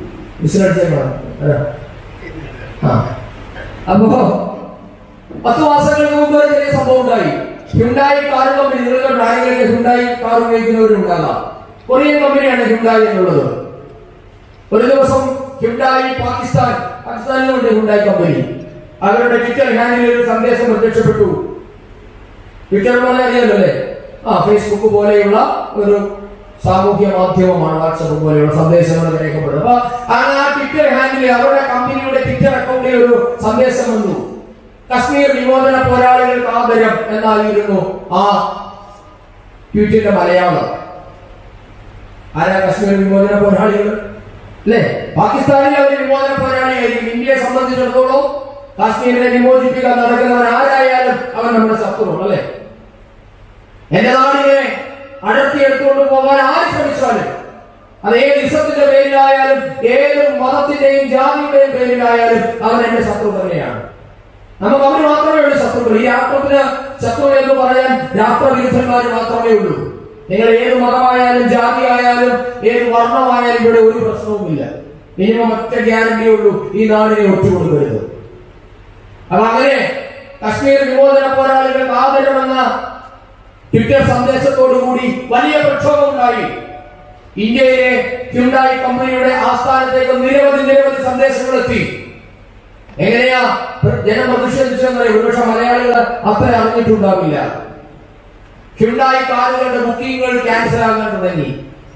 ആ അപ്പോ പത്ത് മാസങ്ങൾക്ക് മുമ്പ് ഒരു ചെറിയ സംഭവം ഉണ്ടായി ഹ്യുണ്ടായി കാർ കമ്പനി നിങ്ങളുടെ ബ്രാൻഡുകളിലെ ഹ്യുണ്ടായി കാർ ഉപയോഗിക്കുന്നവരുണ്ടാകാം കൊറിയൻ കമ്പനിയാണ് ഹ്യുണ്ടായി എന്നുള്ളത് ഒരു ദിവസം ഹ്യുണ്ടായി പാകിസ്ഥാൻ പാകിസ്ഥാനിലുണ്ട് ഹ്യുണ്ടായി കമ്പനി അവരുടെ ട്വിറ്റർ ഹാൻഡിൽ ഒരു സന്ദേശം പ്രത്യക്ഷപ്പെട്ടു ട്വിറ്റർ പോലെ അറിയാലോ അല്ലേ ആ ഫേസ്ബുക്ക് പോലെയുള്ള ഒരു സാമൂഹ്യ മാധ്യമമാണ് വാട്സപ്പ് പോലെയുള്ള സന്ദേശങ്ങൾ രേഖപ്പെടുന്നത് അപ്പൊ ആ ട്വിറ്റർ ഹാൻഡിൽ അവരുടെ കമ്പനിയുടെ ട്വിറ്റർ അക്കൗണ്ടിൽ ഒരു സന്ദേശം വന്നു കശ്മീർ വിമോചന പോരാളികൾക്ക് ആദരം എന്നായിരുന്നു ആ ട്വീറ്റിന്റെ മലയാളം ആരാ കശ്മീർ വിമോചന പോരാളികൾ അല്ലേ പാകിസ്ഥാനിൽ അവർ വിമോചന പോരാളിയായിരിക്കും ഇന്ത്യയെ സംബന്ധിച്ചിടത്തോളം കാശ്മീരിനെ വിമോചിപ്പിക്കാൻ നടക്കുന്നവൻ ആരായാലും അവൻ നമ്മുടെ ശത്രുവാണ് അല്ലേ എന്റെ നാടിനെ അടർത്തിയെടുത്തുകൊണ്ട് പോകാൻ ആര് ശ്രമിച്ചാലും അത് ഏത് ഇസത്തിന്റെ പേരിലായാലും ഏത് മതത്തിന്റെയും ജാതിയുടെയും പേരിലായാലും അവൻ എന്റെ ശത്രു തന്നെയാണ് നമുക്ക് അവര് മാത്രമേ ഉള്ളൂ ശത്രുക്കൾ ഈ രാഷ്ട്രത്തിന് ശത്രു എന്ന് പറയാൻ രാഷ്ട്രവിരുദ്ധന്മാർ മാത്രമേ ഉള്ളൂ നിങ്ങൾ ഏത് മതമായാലും ജാതി ആയാലും ഏത് വർണ്ണമായാലും ഇവിടെ ഒരു പ്രശ്നവുമില്ല മിനിമം ഒറ്റ ഗ്യാരണ്ടി ഉള്ളൂ ഈ നാടിനെ ഒറ്റുകൊടുക്കരുത് അപ്പൊ അങ്ങനെ കശ്മീർ വിമോചന പോരാളികൾക്ക് ആദരമെന്ന ട്വിറ്റർ സന്ദേശത്തോടു കൂടി വലിയ പ്രക്ഷോഭം ഉണ്ടായി ഇന്ത്യയിലെ ഹ്യുണ്ടായി കമ്പനിയുടെ ആസ്ഥാനത്തേക്ക് നിരവധി നിരവധി സന്ദേശങ്ങൾ എത്തി എങ്ങനെയാ ജനം പ്രതിഷേധിച്ചെന്നറിയ ഒരുപക്ഷെ മലയാളികൾ അത്ര അറിഞ്ഞിട്ടുണ്ടാവില്ല ഹ്യുണ്ടായി കാറുകളുടെ ബുക്കിങ്ങുകൾ ക്യാൻസൽ ആകാൻ തുടങ്ങി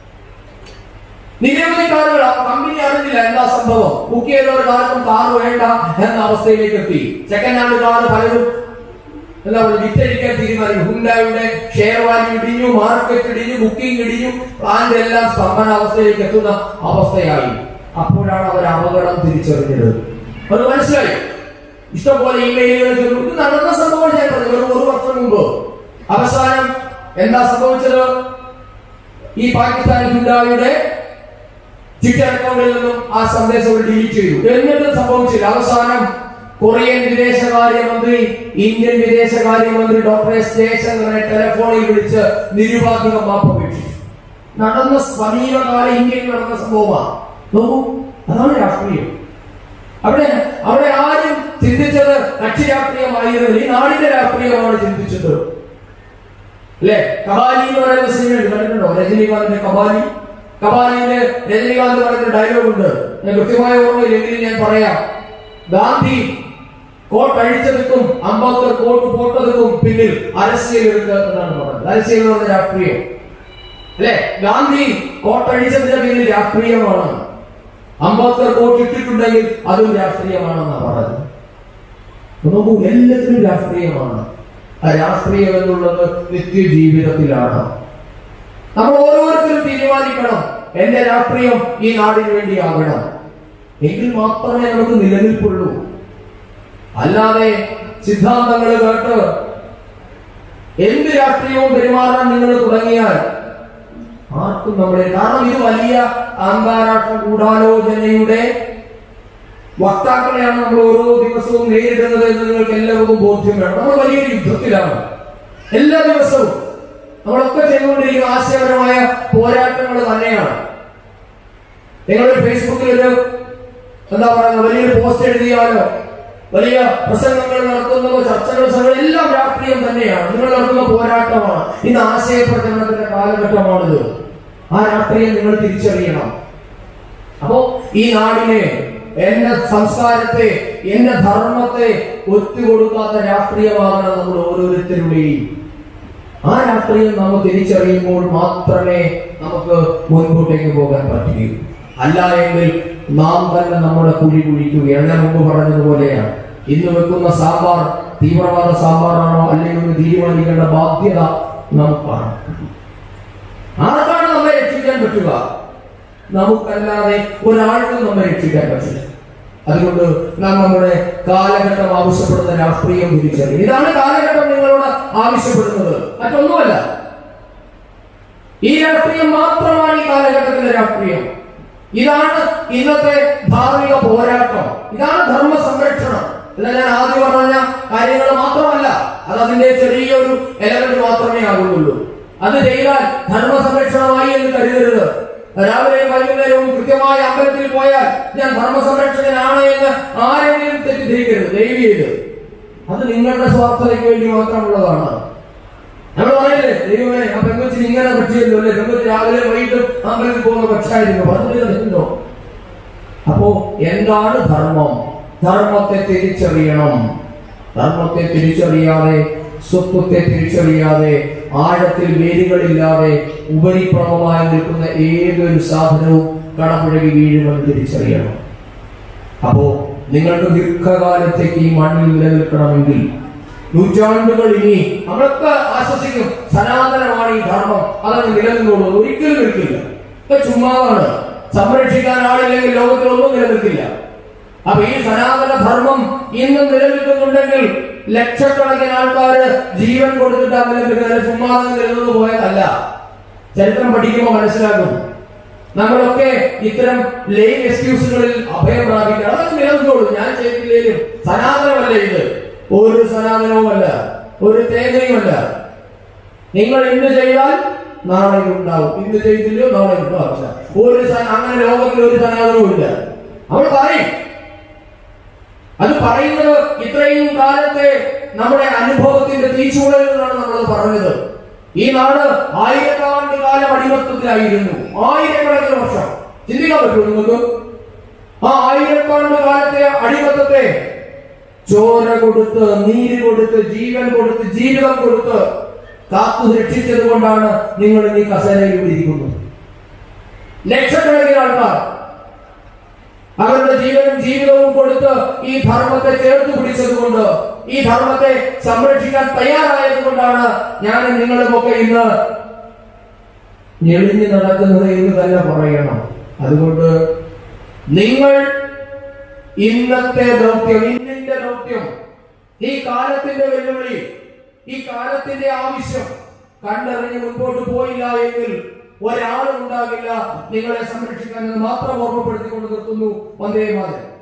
നിരവധി കാറുകൾ ആ കമ്പനി അറിഞ്ഞില്ല എന്താ സംഭവം ബുക്ക് ചെയ്തവർക്കാർക്കും കാർ വേണ്ട എന്ന അവസ്ഥയിലേക്ക് എത്തി സെക്കൻഡ് ഹാൻഡ് കാർ പലരും എന്താ പറയുക വിറ്റഴിക്കാൻ തീരുമാനിക്കും ഹുണ്ടായുടെ ഷെയർ വാല്യൂ ഇടിഞ്ഞു മാർക്കറ്റ് ഇടിഞ്ഞു ബുക്കിംഗ് ഇടിഞ്ഞു പ്ലാന്റ് എല്ലാം സ്തംഭനാവസ്ഥയിലേക്ക് എത്തുന്ന അവസ്ഥയായി അപ്പോഴാണ് അവർ അപകടം തിരിച്ചറിഞ്ഞത് അത് മനസ്സിലായി ഇഷ്ടംപോലെ ഇമെയിലുകൾ ചെന്നു ഇത് നടന്ന സംഭവം ഞാൻ പറഞ്ഞു വെറും ഒരു വർഷം മുമ്പ് അവസാനം എന്താ സംഭവിച്ചത് ഈ പാകിസ്ഥാൻ ഹുണ്ടായുടെ ട്വിറ്റർ അക്കൗണ്ടിൽ നിന്നും ആ സന്ദേശം ഡിലീറ്റ് ചെയ്തു എന്നിട്ടും സംഭവിച്ചില്ല അവസാനം കൊറിയൻ വിദേശകാര്യമന്ത്രി ഇന്ത്യൻ വിദേശകാര്യമന്ത്രി ഡോക്ടർ എസ് ജയശങ്കറിനെ ടെലിഫോണിൽ വിളിച്ച് നിരുപാധികം മാപ്പ് അപേക്ഷിച്ചു നടന്ന സമീപകാല ഇന്ത്യയിൽ നടന്ന സംഭവമാണ് നോക്കൂ അതാണ് രാഷ്ട്രീയം അവിടെ അവിടെ ആരും ചിന്തിച്ചത് കക്ഷി രാഷ്ട്രീയമായിരുന്നില്ല ഈ നാടിന്റെ രാഷ്ട്രീയമാണ് ചിന്തിച്ചത് അല്ലെ കബാലി എന്ന് പറയുന്ന സിനിമ കണ്ടിട്ടുണ്ടോ രജനീകാന്തിന്റെ കബാലി കബാലിയില് രജനീകാന്ത് പറയുന്ന ഡയലോഗ് ഉണ്ട് ഞാൻ കൃത്യമായ ഓർമ്മയില്ലെങ്കിലും ഞാൻ പറയാം ഗാന്ധി കോട്ട് അഴിച്ചെടുക്കും അംബേദ്കർ കോട്ട് പോട്ടതെടുക്കും പിന്നിൽ അരസ്യൽ എടുക്കുക എന്നാണ് പറഞ്ഞത് അരസ്യൽ എന്ന് പറഞ്ഞ രാഷ്ട്രീയം അല്ലെ ഗാന്ധി കോട്ട് അഴിച്ചതിന്റെ പിന്നിൽ രാഷ്ട്രീയമാണ് അംബേദ്കർ കോട്ട് ഇട്ടിട്ടുണ്ടെങ്കിൽ അതും രാഷ്ട്രീയമാണെന്നാണ് പറഞ്ഞത് നോക്കൂ എല്ലാത്തിനും രാഷ്ട്രീയമാണ് ആ രാഷ്ട്രീയം എന്നുള്ളത് നിത്യജീവിതത്തിലാണ് നമ്മൾ ഓരോരുത്തരും തീരുമാനിക്കണം എന്റെ രാഷ്ട്രീയം ഈ നാടിന് വേണ്ടിയാകണം എങ്കിൽ മാത്രമേ നമുക്ക് നിലനിൽപ്പുള്ളൂ അല്ലാതെ സിദ്ധാന്തങ്ങൾ കേട്ട് എന്ത് രാഷ്ട്രീയവും പെരുമാറാൻ നിങ്ങൾ തുടങ്ങിയാൽ ആർക്കും നമ്മളെ കാരണം ഇത് വലിയ അന്താരാഷ്ട്ര ഗൂഢാലോചനയുടെ വക്താക്കളെയാണ് നമ്മൾ ഓരോ ദിവസവും നേരിടുന്നത് എന്ന് നിങ്ങൾക്ക് എല്ലാവർക്കും ബോധ്യം വേണം നമ്മൾ വലിയൊരു യുദ്ധത്തിലാണ് എല്ലാ ദിവസവും നമ്മളൊക്കെ ചെയ്തുകൊണ്ടിരിക്കുന്ന ആശയപരമായ പോരാട്ടങ്ങൾ തന്നെയാണ് നിങ്ങൾ ഫേസ്ബുക്കിൽ ഒരു എന്താ പറയുക വലിയൊരു പോസ്റ്റ് എഴുതിയാലോ വലിയ പ്രസംഗങ്ങൾ നടത്തുന്നതോ ചർച്ചകൾ സംഘങ്ങൾ എല്ലാം രാഷ്ട്രീയം തന്നെയാണ് നിങ്ങൾ നടത്തുന്ന പോരാട്ടമാണ് ഇന്ന് ആശയ പ്രചരണത്തിന്റെ കാലഘട്ടമാണിത് ആ രാഷ്ട്രീയം നിങ്ങൾ തിരിച്ചറിയണം അപ്പോ ഈ നാടിനെ എന്റെ സംസ്കാരത്തെ എന്റെ ധർമ്മത്തെ ഒത്തുകൊടുക്കാത്ത രാഷ്ട്രീയമാകണം നമ്മൾ ഓരോരുത്തരുടെയും ആ രാഷ്ട്രീയം നാം തിരിച്ചറിയുമ്പോൾ മാത്രമേ നമുക്ക് മുൻപോട്ടേക്ക് പോകാൻ പറ്റുകയൂ അല്ല എങ്കിൽ നാം തന്നെ നമ്മുടെ കുഴി കുഴിക്കുകയാണ് ഞാൻ മുമ്പ് പറഞ്ഞതുപോലെയാണ് ഇന്ന് വെക്കുന്ന സാമ്പാർ തീവ്രവാദ സാമ്പാറാണോ അല്ലെങ്കിൽ ഒന്ന് തീരുമാനിക്കേണ്ട ബാധ്യത നമുക്കാണ് ആർക്കാണ് നമ്മെ രക്ഷിക്കാൻ പറ്റുക നമുക്കല്ലാതെ ഒരാൾക്കും നമ്മെ രക്ഷിക്കാൻ പറ്റില്ല അതുകൊണ്ട് നാം നമ്മുടെ കാലഘട്ടം ആവശ്യപ്പെടുന്ന രാഷ്ട്രീയം തിരിച്ചറിയും ഇതാണ് കാലഘട്ടം നിങ്ങളോട് ആവശ്യപ്പെടുന്നത് മറ്റൊന്നുമല്ല ഈ രാഷ്ട്രീയം മാത്രമാണ് ഈ കാലഘട്ടത്തിലെ രാഷ്ട്രീയം ഇതാണ് ഇന്നത്തെ ധാർമ്മിക പോരാട്ടം ഇതാണ് ധർമ്മ സംരക്ഷണം അല്ല ഞാൻ ആദ്യം പറഞ്ഞ കാര്യങ്ങൾ മാത്രമല്ല അത് അതിന്റെ ചെറിയൊരു എലമെന്റ് മാത്രമേ ആകുന്നുള്ളൂ അത് ചെയ്താൽ ധർമ്മ സംരക്ഷണമായി എന്ന് കരുതരുത് രാവിലെയും വൈകുന്നേരവും കൃത്യമായ അമ്പലത്തിൽ പോയാൽ ഞാൻ ധർമ്മ സംരക്ഷകനാണ് എന്ന് ആരെങ്കിലും തെറ്റിദ്ധരിക്കരുത് ദയവ് ചെയ്ത് അത് നിങ്ങളുടെ സ്വാർത്ഥതയ്ക്ക് വേണ്ടി മാത്രമുള്ളതാണ് നമ്മൾ പറയില്ലേ ദൈവമേ ആ പെങ്കൊച്ചിന് ഇങ്ങനെ പറ്റിയല്ലോ അല്ലെ പെങ്കൊച്ച് രാവിലെ വൈകിട്ടും അമ്പലത്തിൽ പോകുന്ന പക്ഷായിരുന്നു പറഞ്ഞിട്ടുണ്ടോ അപ്പോ എന്താണ് ധർമ്മം ധർമ്മത്തെ തിരിച്ചറിയണം ധർമ്മത്തെ തിരിച്ചറിയാതെ സ്വത്വത്തെ തിരിച്ചറിയാതെ ആഴത്തിൽ വേരുകളില്ലാതെ ഉപരിപ്രമമായി നിൽക്കുന്ന ഏതൊരു സാധനവും കടപുഴകി വീഴുമെന്ന് തിരിച്ചറിയണം അപ്പോ നിങ്ങൾക്ക് ദീർഘകാലത്തേക്ക് ഈ മണ്ണിൽ നിലനിൽക്കണമെങ്കിൽ നൂറ്റാണ്ടുകൾ ഇനി നമ്മളൊക്കെ ആശ്വസിക്കും സനാതനമാണ് ഈ ധർമ്മം അതങ്ങ് നിലനിന്നോളൂ ഒരിക്കലും നിൽക്കില്ല ഇതൊക്കെ ചുമ്മാതാണ് സംരക്ഷിക്കാൻ ആളില്ലെങ്കിൽ ലോകത്തിൽ ഒന്നും നിലനിൽക്കില്ല അപ്പൊ ഈ സനാതന ധർമ്മം ഇന്നും നിലനിൽക്കുന്നുണ്ടെങ്കിൽ ലക്ഷക്കണക്കിന് ആൾക്കാര് ജീവൻ കൊടുത്തിട്ടാ നിലനിൽക്കുന്നത് ചുമ്മാതെ നിലനിന്ന് പോയതല്ല ചരിത്രം പഠിക്കുമ്പോൾ മനസ്സിലാകും നമ്മളൊക്കെ ഇത്തരം ലെയിൻ എക്സ്ക്യൂസുകളിൽ അഭയം പ്രാപിക്കണം അതൊക്കെ നിലനിന്നോളൂ ഞാൻ ചെയ്തില്ലേലും സനാതനമല്ല ഇത് ഒരു സനാതനവുമല്ല ഒരു തേങ്ങയുമല്ല നിങ്ങൾ ഇന്ന് ചെയ്താൽ നാളെ ഉണ്ടാവും ഇന്ന് ചെയ്തില്ലോ നാളെ ഉണ്ടാവില്ല ഒരു സ- അങ്ങനെ ലോകത്തിൽ ഒരു സനാതനവും ഇല്ല അവൾ പറയും അത് പറയുന്നത് ഇത്രയും കാലത്തെ നമ്മുടെ അനുഭവത്തിന്റെ തീച്ചുളയിൽ നിന്നാണ് നമ്മൾ പറഞ്ഞത് ഈ നാട് ആയിരക്കാണ്ട് കാലം അടിമത്തത്തിലായിരുന്നു ആയിരക്കണക്കിന് വർഷം ചിന്തിക്കാൻ പറ്റുമോ നിങ്ങൾക്ക് ആ ആയിരക്കാണ്ട് കാലത്തെ അടിമത്തത്തെ ചോര കൊടുത്ത് നീര് കൊടുത്ത് ജീവൻ കൊടുത്ത് ജീവിതം കൊടുത്ത് കാത്തു രക്ഷിച്ചത് കൊണ്ടാണ് നിങ്ങൾ ഇന്ന് ഈ കസേരയിൽ ഇരിക്കുന്നത് ലക്ഷക്കണക്കിന് ആൾക്കാർ അവരുടെ ജീവനും ജീവിതവും കൊടുത്ത് ഈ ധർമ്മത്തെ ചേർത്ത് പിടിച്ചത് കൊണ്ട് ഈ ധർമ്മത്തെ സംരക്ഷിക്കാൻ തയ്യാറായത് കൊണ്ടാണ് ഞാൻ നിങ്ങളുമൊക്കെ ഇന്ന് ഞെളിഞ്ഞു നടക്കുന്നത് എന്ന് തന്നെ പറയണം അതുകൊണ്ട് നിങ്ങൾ ഇന്നത്തെ ദൗത്യം ഇന്നിന്റെ ദൗത്യം ഈ കാലത്തിന്റെ വെല്ലുവിളി ഈ കാലത്തിന്റെ ആവശ്യം കണ്ടറിഞ്ഞ് മുൻപോട്ട് പോയില്ല എങ്കിൽ ഒരാളും ഉണ്ടാകില്ല നിങ്ങളെ സംരക്ഷിക്കാൻ എന്ന് മാത്രം ഓർമ്മപ്പെടുത്തിക്കൊണ്ട് നിർത്തുന്നു വന്ദേ മാതരം